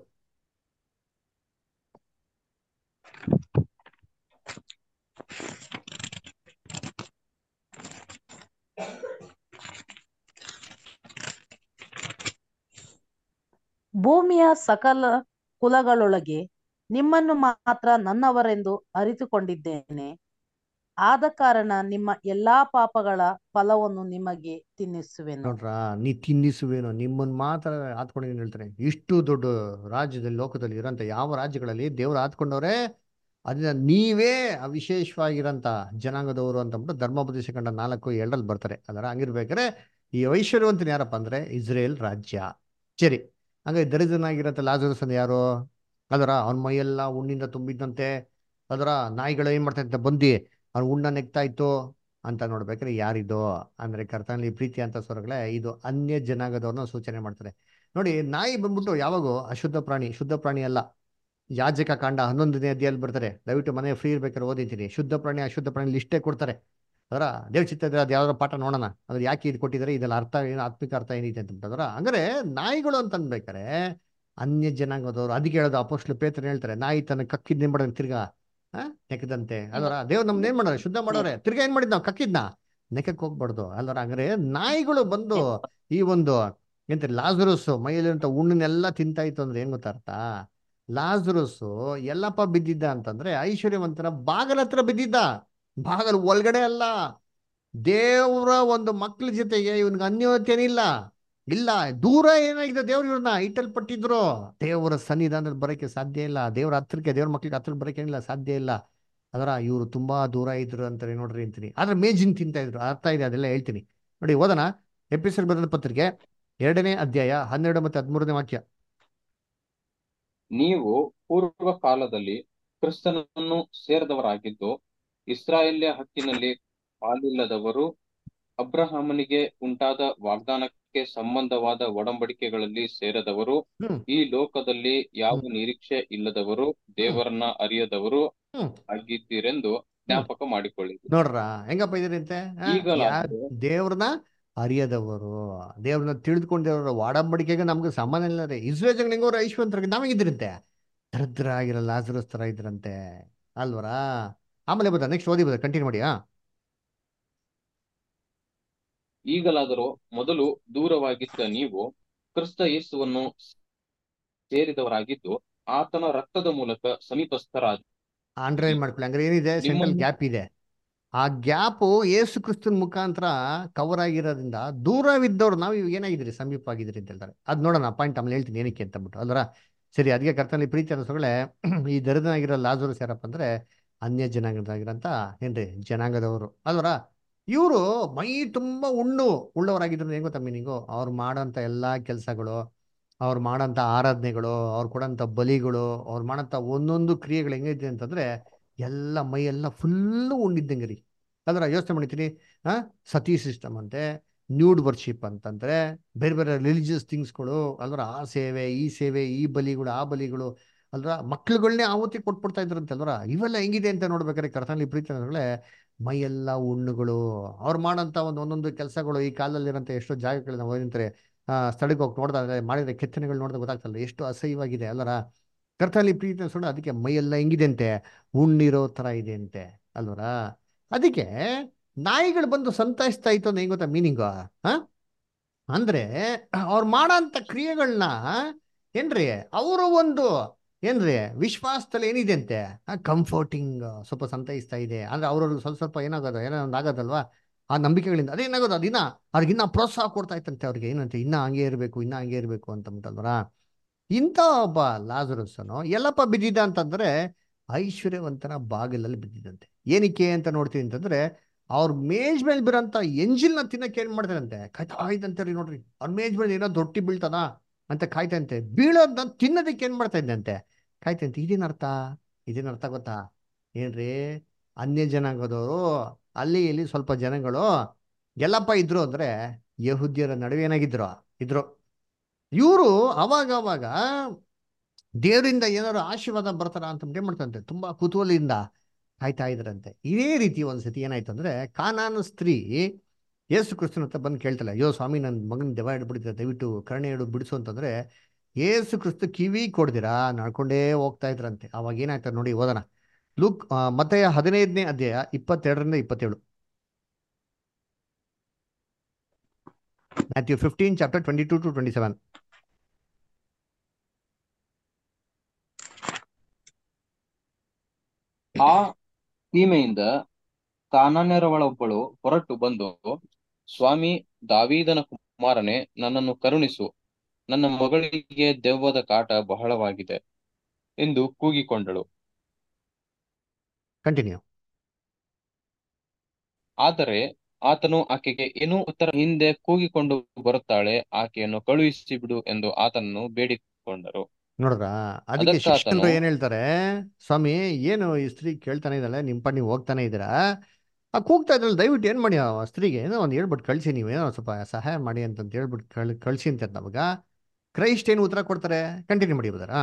ಭೂಮಿಯ ಸಕಲ ಕುಲಗಳೊಳಗೆ ನಿಮ್ಮನ್ನು ಮಾತ್ರ ನನ್ನವರೆಂದು ಅರಿತುಕೊಂಡಿದ್ದೇನೆ ಆದ ಕಾರಣ ನಿಮ್ಮ ಎಲ್ಲಾ ಪಾಪಗಳ ಫಲವನ್ನು ನಿಮಗೆ ತಿನ್ನಿಸುವೆನು ನೋಡ್ರ ನೀ ತಿನ್ನಿಸುವೇನೋ ನಿಮ್ಮನ್ನ ಮಾತ್ರ ಆತ್ಕೊಂಡಿದ್ದೀನಿ ಹೇಳ್ತಾರೆ ಇಷ್ಟು ದೊಡ್ಡ ರಾಜ್ಯದಲ್ಲಿ ಲೋಕದಲ್ಲಿ ಇರೋಂಥ ಯಾವ ರಾಜ್ಯಗಳಲ್ಲಿ ದೇವ್ರು ಆತ್ಕೊಂಡವ್ರೆ ಅದನ್ನ ನೀವೇ ವಿಶೇಷವಾಗಿರೋಂಥ ಜನಾಂಗದವರು ಅಂತ ಅಂದ್ಬಿಟ್ಟು ಧರ್ಮೋಪದೇಶ ಕಂಡ ನಾಲ್ಕು ಎರಡರಲ್ಲಿ ಬರ್ತಾರೆ ಅದರ ಹಂಗಿರ್ಬೇಕಾದ್ರೆ ಈ ಐಶ್ವರ್ಯವಂತನ ಯಾರಪ್ಪ ಅಂದ್ರೆ ಇಸ್ರೇಲ್ ರಾಜ್ಯ ಸರಿ ಹಂಗೆ ದರಿದ್ರನಾಗಿರೋಂಥ ಲಾಜರಸ್ ಅಂದ್ರೆ ಯಾರು ಅದರ ಅವನ ಮೈಯೆಲ್ಲ ಉಣ್ಣಿಂದ ತುಂಬಿದ್ದಂತೆ ಅದರ ನಾಯಿಗಳು ಏನ್ ಮಾಡ್ತಾ ಇತ್ತು ಬಂದು ಅವ್ನ ಉಣ್ಣ ನೆಗ್ತಾ ಇತ್ತು ಅಂತ ನೋಡ್ಬೇಕಾದ್ರೆ ಯಾರಿದು ಅಂದ್ರೆ ಕರ್ತನಲ್ಲಿ ಪ್ರೀತಿ ಅಂತ ಸ್ವರಗಳೇ ಇದು ಅನ್ಯ ಜನಾಂಗದವ್ರನ್ನ ಸೂಚನೆ ಮಾಡ್ತಾರೆ ನೋಡಿ ನಾಯಿ ಬಂದ್ಬಿಟ್ಟು ಯಾವಾಗೂ ಅಶುದ್ಧ ಪ್ರಾಣಿ ಶುದ್ಧ ಪ್ರಾಣಿ ಅಲ್ಲ ಯಾಜಕ ಕಾಂಡ ಹನ್ನೊಂದನೇ ಅಧ್ಯಾಯಲ್ಲಿ ಬರ್ತಾರೆ ದಯವಿಟ್ಟು ಮನೆ ಫ್ರೀ ಇರ್ಬೇಕಾದ್ರೆ ಓದಿದ್ದೀನಿ ಶುದ್ಧ ಪ್ರಾಣಿ ಅಶುದ್ಧ ಪ್ರಾಣಿ ಲಿಸ್ಟೇ ಕೊಡ್ತಾರೆ ಅದರ ದೇವ್ ಚಿತ್ತ ಇದ್ರೆ ಅದು ಯಾವ್ದಾರ ಪಾಠ ನೋಡೋಣ ಅದ್ರ ಯಾಕೆ ಇದು ಕೊಟ್ಟಿದ್ದಾರೆ ಇದೆಲ್ಲ ಅರ್ಥ ಏನು ಆತ್ಮಿಕ ಅರ್ಥ ಏನಿದೆ ಅಂತ ಅದರ ಹಂಗಾರೆ ನಾಯಿಗಳು ಅಂತ ಅನ್ಬೇಕಾರೆ ಅನ್ಯ ಜನಾಂಗದವರು ಅದಕ್ಕೆ ಹೇಳೋದು ಅಪೋಸ್ಟ್ಲು ಪೇತ್ರ ಹೇಳ್ತಾರೆ ನಾಯಿ ತನ್ನ ಕಕ್ಕಿದ್ ಏನ್ ಮಾಡೋದು ತಿರ್ಗಾ ಆ ನೆಕ್ಕದಂತೆ ಅಲ್ವರ ದೇವ್ರು ನಮ್ನ ಏನ್ ಮಾಡೋರೆ ಶುದ್ಧ ಮಾಡೋರೆ ತಿರ್ಗಾ ಏನ್ ಮಾಡಿದ್ ನಾವು ಕಕ್ಕಿದ್ನ ನೆಕ್ಕಕ್ ಹೋಗ್ಬಾರ್ದು ಅಲ್ವರ ಹಂಗಾರೆ ನಾಯಿಗಳು ಬಂದು ಈ ಒಂದು ಎಂತ ಲಾಜರಸ್ ಮೈಯಲ್ಲಿರುವಂತ ಉಣ್ಣನ್ನೆಲ್ಲ ತಿಂತಾ ಇತ್ತು ಅಂದ್ರೆ ಏನ್ ಗೊತ್ತಾ ಅರ್ಥ ಲಾಜರಸ್ ಎಲ್ಲಪ್ಪ ಬಿದ್ದಿದ್ದ ಅಂತಂದ್ರೆ ಐಶ್ವರ್ಯವಂತರ ಬಾಗಲ ಹತ್ರ ಬಿದ್ದಿದ್ದ ಬಾಗಲ್ ಒಳಗಡೆ ಅಲ್ಲ ದೇವರ ಒಂದು ಮಕ್ಳ ಜೊತೆಗೆ ಇವನ್ಗೆ ಅನ್ಯೋನ್ಯತೆನಿಲ್ಲ ಇಲ್ಲ ದೂರ ಏನಾಗಿದೆ ದೇವ್ರು ಇವ್ರನ್ನ ಇಟ್ಟಲ್ಪಟ್ಟಿದ್ರು ದೇವರ ಸನ್ನಿಧಾನದಲ್ಲಿ ಬರೋಕೆ ಸಾಧ್ಯ ಇಲ್ಲ ದೇವ್ರ ಹತ್ರಕ್ಕೆ ದೇವ್ರ ಮಕ್ಳಿಗೆ ಹತ್ರಕ್ಕೆ ಬರೋಕೆ ಏನಿಲ್ಲ ಸಾಧ್ಯ ಇಲ್ಲ ಅದರ ಇವರು ತುಂಬಾ ದೂರ ಇದ್ರು ಅಂತಾರೆ ನೋಡ್ರಿ ಅಂತೀನಿ ಆದ್ರೆ ಮೇಜಿನ್ ತಿಂತಾ ಇದ್ರು ಅರ್ಥ ಇದೆ ಅದೆಲ್ಲ ಹೇಳ್ತೀನಿ ನೋಡಿ ಓದೋಣ ಎಪಿಸೋಡ್ ಬದಲ ಪತ್ರಿಕೆ ಎರಡನೇ ಅಧ್ಯಾಯ ಹನ್ನೆರಡು ಮತ್ತೆ ಹದಿಮೂರನೇ ವಾಕ್ಯ ನೀವು ಪೂರ್ವ ಕಾಲದಲ್ಲಿ ಕ್ರಿಸ್ತನನ್ನು ಸೇರಿದವರಾಗಿದ್ದು ಇಸ್ರಾಯೇಲ್ಯ ಹಕ್ಕಿನಲ್ಲಿ ಪಾಲಿಲ್ಲದವರು ಅಬ್ರಹಾಮನಿಗೆ ಉಂಟಾದ ವಾಗ್ದಾನಕ್ಕೆ ಸಂಬಂಧವಾದ ಒಡಂಬಡಿಕೆಗಳಲ್ಲಿ ಸೇರದವರು ಹ್ಮ್ ಈ ಲೋಕದಲ್ಲಿ ಯಾವ ನಿರೀಕ್ಷೆ ಇಲ್ಲದವರು ದೇವರನ್ನ ಅರಿಯದವರು ಹ್ಮ್ ಆಗಿದ್ದೀರೆಂದು ಜ್ಞಾಪಕ ಮಾಡಿಕೊಳ್ಳಿ ನೋಡ್ರ ಹೆಂಗಪ್ಪ ಇದೀರಿ ಅಂತೆ ಆ, ಯಾ ಈಗಲಾದರೂ ದೇವ್ರನ್ನ ಅರಿಯದವರು ದೇವ್ರನ್ನ ತಿಳಿದುಕೊಂಡಿರೋರು ವಾಡಂಬಡಿಕೆಗೆ ನಮ್ಗೆ ಸಂಬಂಧ ಇಲ್ಲ ರೀ ಇಸ್ರೇಲ್ ಜನ ಹೆಂಗೋರು ಐಶ್ವಂತರಿಗೆ ನಾವಾಗಿದ್ರಂತೆ ದರಿದ್ರ ಆಗಿರೋ ಲಾಜರಸ್ ತರ ಇದ್ರಂತೆ ಅಲ್ವರಾ ಆಮೇಲೆ ಬದ ನೆಕ್ಸ್ಟ್ ಓದಿ ಬದ ಕಂಟಿನ್ಯೂ ಮಾಡಿ ಆ ಈಗಲಾದರೂ ಮೊದಲು ದೂರವಾಗಿದ್ದ ನೀವು ಕ್ರಿಸ್ತ ಯೇಸುವನ್ನು ಸೇರಿದವರಾಗಿದ್ದು ಆತನ ರಕ್ತದ ಮೂಲಕ ಸಮೀಪಸ್ಥರಾದ ಅಂಡರ್ಲೈನ್ ಮಾಡ್ಕೊಳ್ಳಿ ಹಂಗಾರೆ ಏನಿದೆ ಸೆಂಟ್ರಲ್ ನಿಮ್ಮನ್ನು ಗ್ಯಾಪ್ ಇದೆ ಆ ಗ್ಯಾಪು ಏಸು ಕ್ರಿಸ್ತನ ಮುಖಾಂತರ ಕವರ್ ಆಗಿರೋದ್ರಿಂದ ದೂರವಿದ್ದವ್ರು ನಾವು ಇವಾಗ ಏನಾಗಿದ್ದೀರಿ ಸಮೀಪ ಆಗಿದ್ದೀರಿ ಅಂತ ಹೇಳ್ತಾರೆ ಅದು ನೋಡೋಣ ಪಾಯಿಂಟ್ ಆಮೇಲೆ ಹೇಳ್ತೀನಿ ಏನಕ್ಕೆ ಅಂತ ಅಂದ್ಬಿಟ್ಟು ಅಲ್ವರ ಸರಿ ಅದಕ್ಕೆ ಕರ್ತನಲ್ಲಿ ಪ್ರೀತಿ ಅನ್ನಿಸೋಗಳೇ ಈ ದರಿದ್ರನಾಗಿರೋ ಲಾಜರಸ್ ಯಾರಪ್ಪ ಅಂದ್ರೆ ಅನ್ಯ ಜನಾಂಗದಾಗಿರೋಂಥ ಏನ್ರಿ ಜನಾಂಗದವರು ಅಲ್ವರ ಇವರು ಮೈ ತುಂಬ ಉಣ್ಣು ಉಳ್ಳವರಾಗಿದ್ರು ಏನು ಗೊತ್ತಾ ಮೀನಿಂಗು ಅವ್ರು ಮಾಡೋಂಥ ಎಲ್ಲ ಕೆಲಸಗಳು ಅವ್ರು ಮಾಡೋಂಥ ಆರಾಧನೆಗಳು ಅವ್ರು ಕೊಡೋಂಥ ಬಲಿಗಳು ಅವ್ರು ಮಾಡೋಂಥ ಒಂದೊಂದು ಕ್ರಿಯೆಗಳು ಹೆಂಗೈತೆ ಅಂತಂದ್ರೆ ಎಲ್ಲ ಮೈ ಎಲ್ಲ ಫುಲ್ಲು ಉಂಡಿದ್ದಂಗೆ ರೀ ಅದರ ಯೋಚನೆ ಮಾಡಿತೀನಿ ಆ ಸತಿ ಸಿಸ್ಟಮ್ ಅಂತೆ ನ್ಯೂಡ್ ವರ್ಷಿಪ್ ಅಂತಂದ್ರೆ ಬೇರೆ ಬೇರೆ ರಿಲಿಜಿಯಸ್ ಥಿಂಗ್ಸ್ಗಳು ಅಲ್ವರ ಆ ಸೇವೆ ಈ ಸೇವೆ ಈ ಬಲಿಗಳು ಆ ಬಲಿಗಳು ಅಲ್ರ ಮಕ್ಳುಗಳನ್ನೇ ಆವತ್ತಿ ಕೊಟ್ಬಿಡ್ತಾ ಇದ್ರಂತೆ ಅಲ್ವರ ಇವೆಲ್ಲ ಹೆಂಗಿದೆ ಅಂತ ನೋಡ್ಬೇಕಾದ್ರೆ ಕರ್ತನಲ್ಲಿ ಪ್ರೀತಿ ಅನ್ನೋದ್ರಲ್ಲೇ ಮೈಯೆಲ್ಲ ಹುಣ್ಣುಗಳು ಅವ್ರು ಮಾಡೋಂಥ ಒಂದು ಒಂದೊಂದು ಕೆಲಸಗಳು ಈ ಕಾಲದಲ್ಲಿರೋಂಥ ಎಷ್ಟೋ ಜಾಗಗಳು ನಾವು ಏನಂತಾರೆ ಆ ಸ್ಥಳಕ್ಕೆ ಹೋಗಿ ನೋಡಿದ್ರೆ ಮಾಡಿದ್ರೆ ಕೆತ್ತನೆಗಳು ನೋಡಿದ್ರೆ ಗೊತ್ತಾಗ್ತಲ್ಲ ಎಷ್ಟು ಅಸಹ್ಯವಾಗಿದೆ ಅಲ್ಲರ ಕರ್ತನಲ್ಲಿ ಪ್ರೀತಿ ಅನ್ಸೋಣ ಅದಕ್ಕೆ ಮೈಯೆಲ್ಲ ಹೆಂಗಿದೆ ಅಂತೆ ಉಣ್ಣಿರೋ ಥರ ಇದೆ ಅಂತೆ ಅಲ್ವರ ಅದಕ್ಕೆ ನಾಯಿಗಳು ಬಂದು ಸಂತಾಯಿಸ್ತಾ ಇತ್ತು ಅಂದ್ರೆ ಹೆಂಗ್ ಗೊತ್ತಾ ಮೀನಿಂಗು ಹಾ ಅಂದ್ರೆ ಅವ್ರು ಮಾಡೋಂಥ ಕ್ರಿಯೆಗಳನ್ನ ಏನ್ರಿ ಅವರು ಒಂದು ಏನ್ರಿ ವಿಶ್ವಾಸದಲ್ಲಿ ಏನಿದೆ ಅಂತೆ ಕಂಫರ್ಟಿಂಗ್ ಸ್ವಲ್ಪ ಸಂತೈಸ್ತಾ ಇದೆ ಅಂದ್ರೆ ಅವ್ರವ್ರಿಗೆ ಸ್ವಲ್ಪ ಸ್ವಲ್ಪ ಏನಾಗೋದು ಏನೋ ಒಂದು ಆಗೋದಲ್ವಾ ಆ ನಂಬಿಕೆಗಳಿಂದ ಅದೇನಾಗೋದು ಅದಿನ್ನ ಅವ್ರಿಗಿನ್ನ ಪ್ರೋತ್ಸಾಹ ಕೊಡ್ತಾ ಇತ್ತಂತೆ ಅವ್ರಿಗೆ ಏನಂತೆ ಇನ್ನ ಹಂಗೆ ಇರಬೇಕು ಇನ್ನ ಹಂಗೆ ಇರಬೇಕು ಅಂತಂಬಿಟ್ಟಲ್ವರ ಇಂಥ ಒಬ್ಬ ಲಾಜರಸ್ಸನು ಎಲ್ಲಪ್ಪ ಬಿದ್ದಿದ್ದ ಅಂತಂದ್ರೆ ಐಶ್ವರ್ಯವಂತನ ಬಾಗಿಲಲ್ಲಿ ಬಿದ್ದಿದ್ದಂತೆ ಏನಕ್ಕೆ ಅಂತ ನೋಡ್ತೀವಿ ಅಂತಂದ್ರೆ ಅವ್ರ ಮೇಜ್ ಮೇಲೆ ಬಿರೋಂಥ ಎಂಜಿಲ್ನ ತಿನ್ನಕ್ಕೆ ಏನ್ ಮಾಡ್ತಾರಂತೆ ಕಾಯ್ತಾ ಇದ್ದಂತೆ ರೀ ನೋಡ್ರಿ ಅವ್ರ ಮೇಜ್ ಮೇಲೆ ಏನೋ ದೊಟ್ಟಿ ಬೀಳ್ತದ ಅಂತ ಕಾಯ್ತಂತೆ ಬೀಳೋದನ್ನ ತಿನ್ನೋದಕ್ಕೆ ಏನ್ ಮಾಡ್ತಾ ಇದ್ದಂತೆ ಕಾಯ್ತಂತೆ ಇದೇನ್ ಅರ್ಥ ಇದೇನ್ ಅರ್ಥ ಗೊತ್ತಾ ಏನ್ರಿ ಅನ್ಯ ಜನಾಂಗದವರು ಅಲ್ಲಿ ಇಲ್ಲಿ ಸ್ವಲ್ಪ ಜನಗಳು ಎಲ್ಲಪ್ಪ ಇದ್ರು ಅಂದ್ರೆ ಯಹುದ್ಯರ ನಡುವೆ ಏನಾಗಿದ್ರು ಇದ್ರು ಇವರು ಅವಾಗ ಅವಾಗ ದೇವರಿಂದ ಏನಾದ್ರು ಆಶೀರ್ವಾದ ಬರ್ತಾರ ಅಂತ ಏನ್ ಮಾಡ್ತಂತೆ ತುಂಬಾ ಕುತೂಹಲಿಯಿಂದ ಕಾಯ್ತಾ ಇದ್ರಂತೆ ಇದೇ ರೀತಿ ಒಂದ್ಸತಿ ಏನಾಯ್ತು ಅಂದ್ರೆ ಕಾನಾನ ಸ್ತ್ರೀ ಯೇಸು ಕ್ರಿಸ್ತನ ಹತ್ರ ಬಂದು ಕೇಳ್ತಲ್ಲ ಅಯ್ಯೋ ಸ್ವಾಮಿ ನನ್ನ ಮಗನ ದೆವ ಹಿಡ್ಬಿಟ್ಟಿದೆ ದಯವಿಟ್ಟು ಕರುಣೆ ಹಿಡು ಬಿಡಿಸು ಅಂತಂದ್ರೆ ಏಸು ಕ್ರಿಸ್ತ ಕಿವಿ ಕೊಡ್ದಿರಾ ನಡ್ಕೊಂಡೇ ಹೋಗ್ತಾ ಇದ್ರಂತೆ ಅವಾಗ ಏನಾಯ್ತು ನೋಡಿ ಓದೋಣ ಲುಕ್ ಮತ್ತೆ ಹದಿನೈದನೇ ಅಧ್ಯಾಯ ಇಪ್ಪತ್ತೆರಡರಿಂದ ಇಪ್ಪತ್ತೇಳು Matthew fifteen chapter twenty two to twenty seven ಆ ಸೀಮೆಯಿಂದ ಕಾನಾನ್ಯರವಳೊಬ್ಬಳು ಹೊರಟು ಬಂದು ಸ್ವಾಮಿ ದಾವೀದನ ಕುಮಾರನೇ ನನ್ನನ್ನು ಕರುಣಿಸು ನನ್ನ ಮಗಳಿಗೆ ದೆವ್ವದ ಕಾಟ ಬಹಳವಾಗಿದೆ ಎಂದು ಕೂಗಿಕೊಂಡಳು ಕಂಟಿನ್ಯೂ ಆದರೆ ಆತನು ಆಕೆಗೆ ಏನೂ ಉತ್ತರ ಹಿಂದೆ ಕೂಗಿಕೊಂಡು ಬರುತ್ತಾಳೆ ಆಕೆಯನ್ನು ಕಳುಹಿಸಿ ಬಿಡು ಎಂದು ಆತನನ್ನು ಬೇಡಿಕೊಂಡರು ನೋಡ್ರ ಅದಕ್ಕೆ ಅದಕ್ಕೆ ಶಿಕ್ಷಕರು ಆತನು ಏನ್ ಹೇಳ್ತಾರೆ ಸ್ವಾಮಿ ಏನು ಈ ಸ್ತ್ರೀ ಕೇಳ್ತಾನೆ ಇದ್ದಾಳೆ ನಿಮ್ ಪಾಡ್ ನೀವು ಹೋಗ್ತಾನೆ ಇದ್ದೀರಾ ಆ ಕೂಗ್ತಾ ಇದ್ರಲ್ಲಿ ದಯವಿಟ್ಟು ಏನ್ ಮಾಡಿ ಆ ಸ್ತ್ರೀಗೆ ಏನೋ ಒಂದು ಹೇಳ್ಬಿಟ್ಟು ಕಳ್ಸಿ ನೀವು ಏನೋ ಸ್ವಲ್ಪ ಸಹಾಯ ಮಾಡಿ ಅಂತ ಹೇಳ್ಬಿಟ್ಟು ಕಳ್ ಕಳ್ಸಿ ಅಂತ ನಮಗ ಕ್ರೈಸ್ಟ್ ಏನು ಉತ್ತರ ಕೊಡ್ತಾರೆ ಕಂಟಿನ್ಯೂ ಮಾಡಿ ಬದಾರ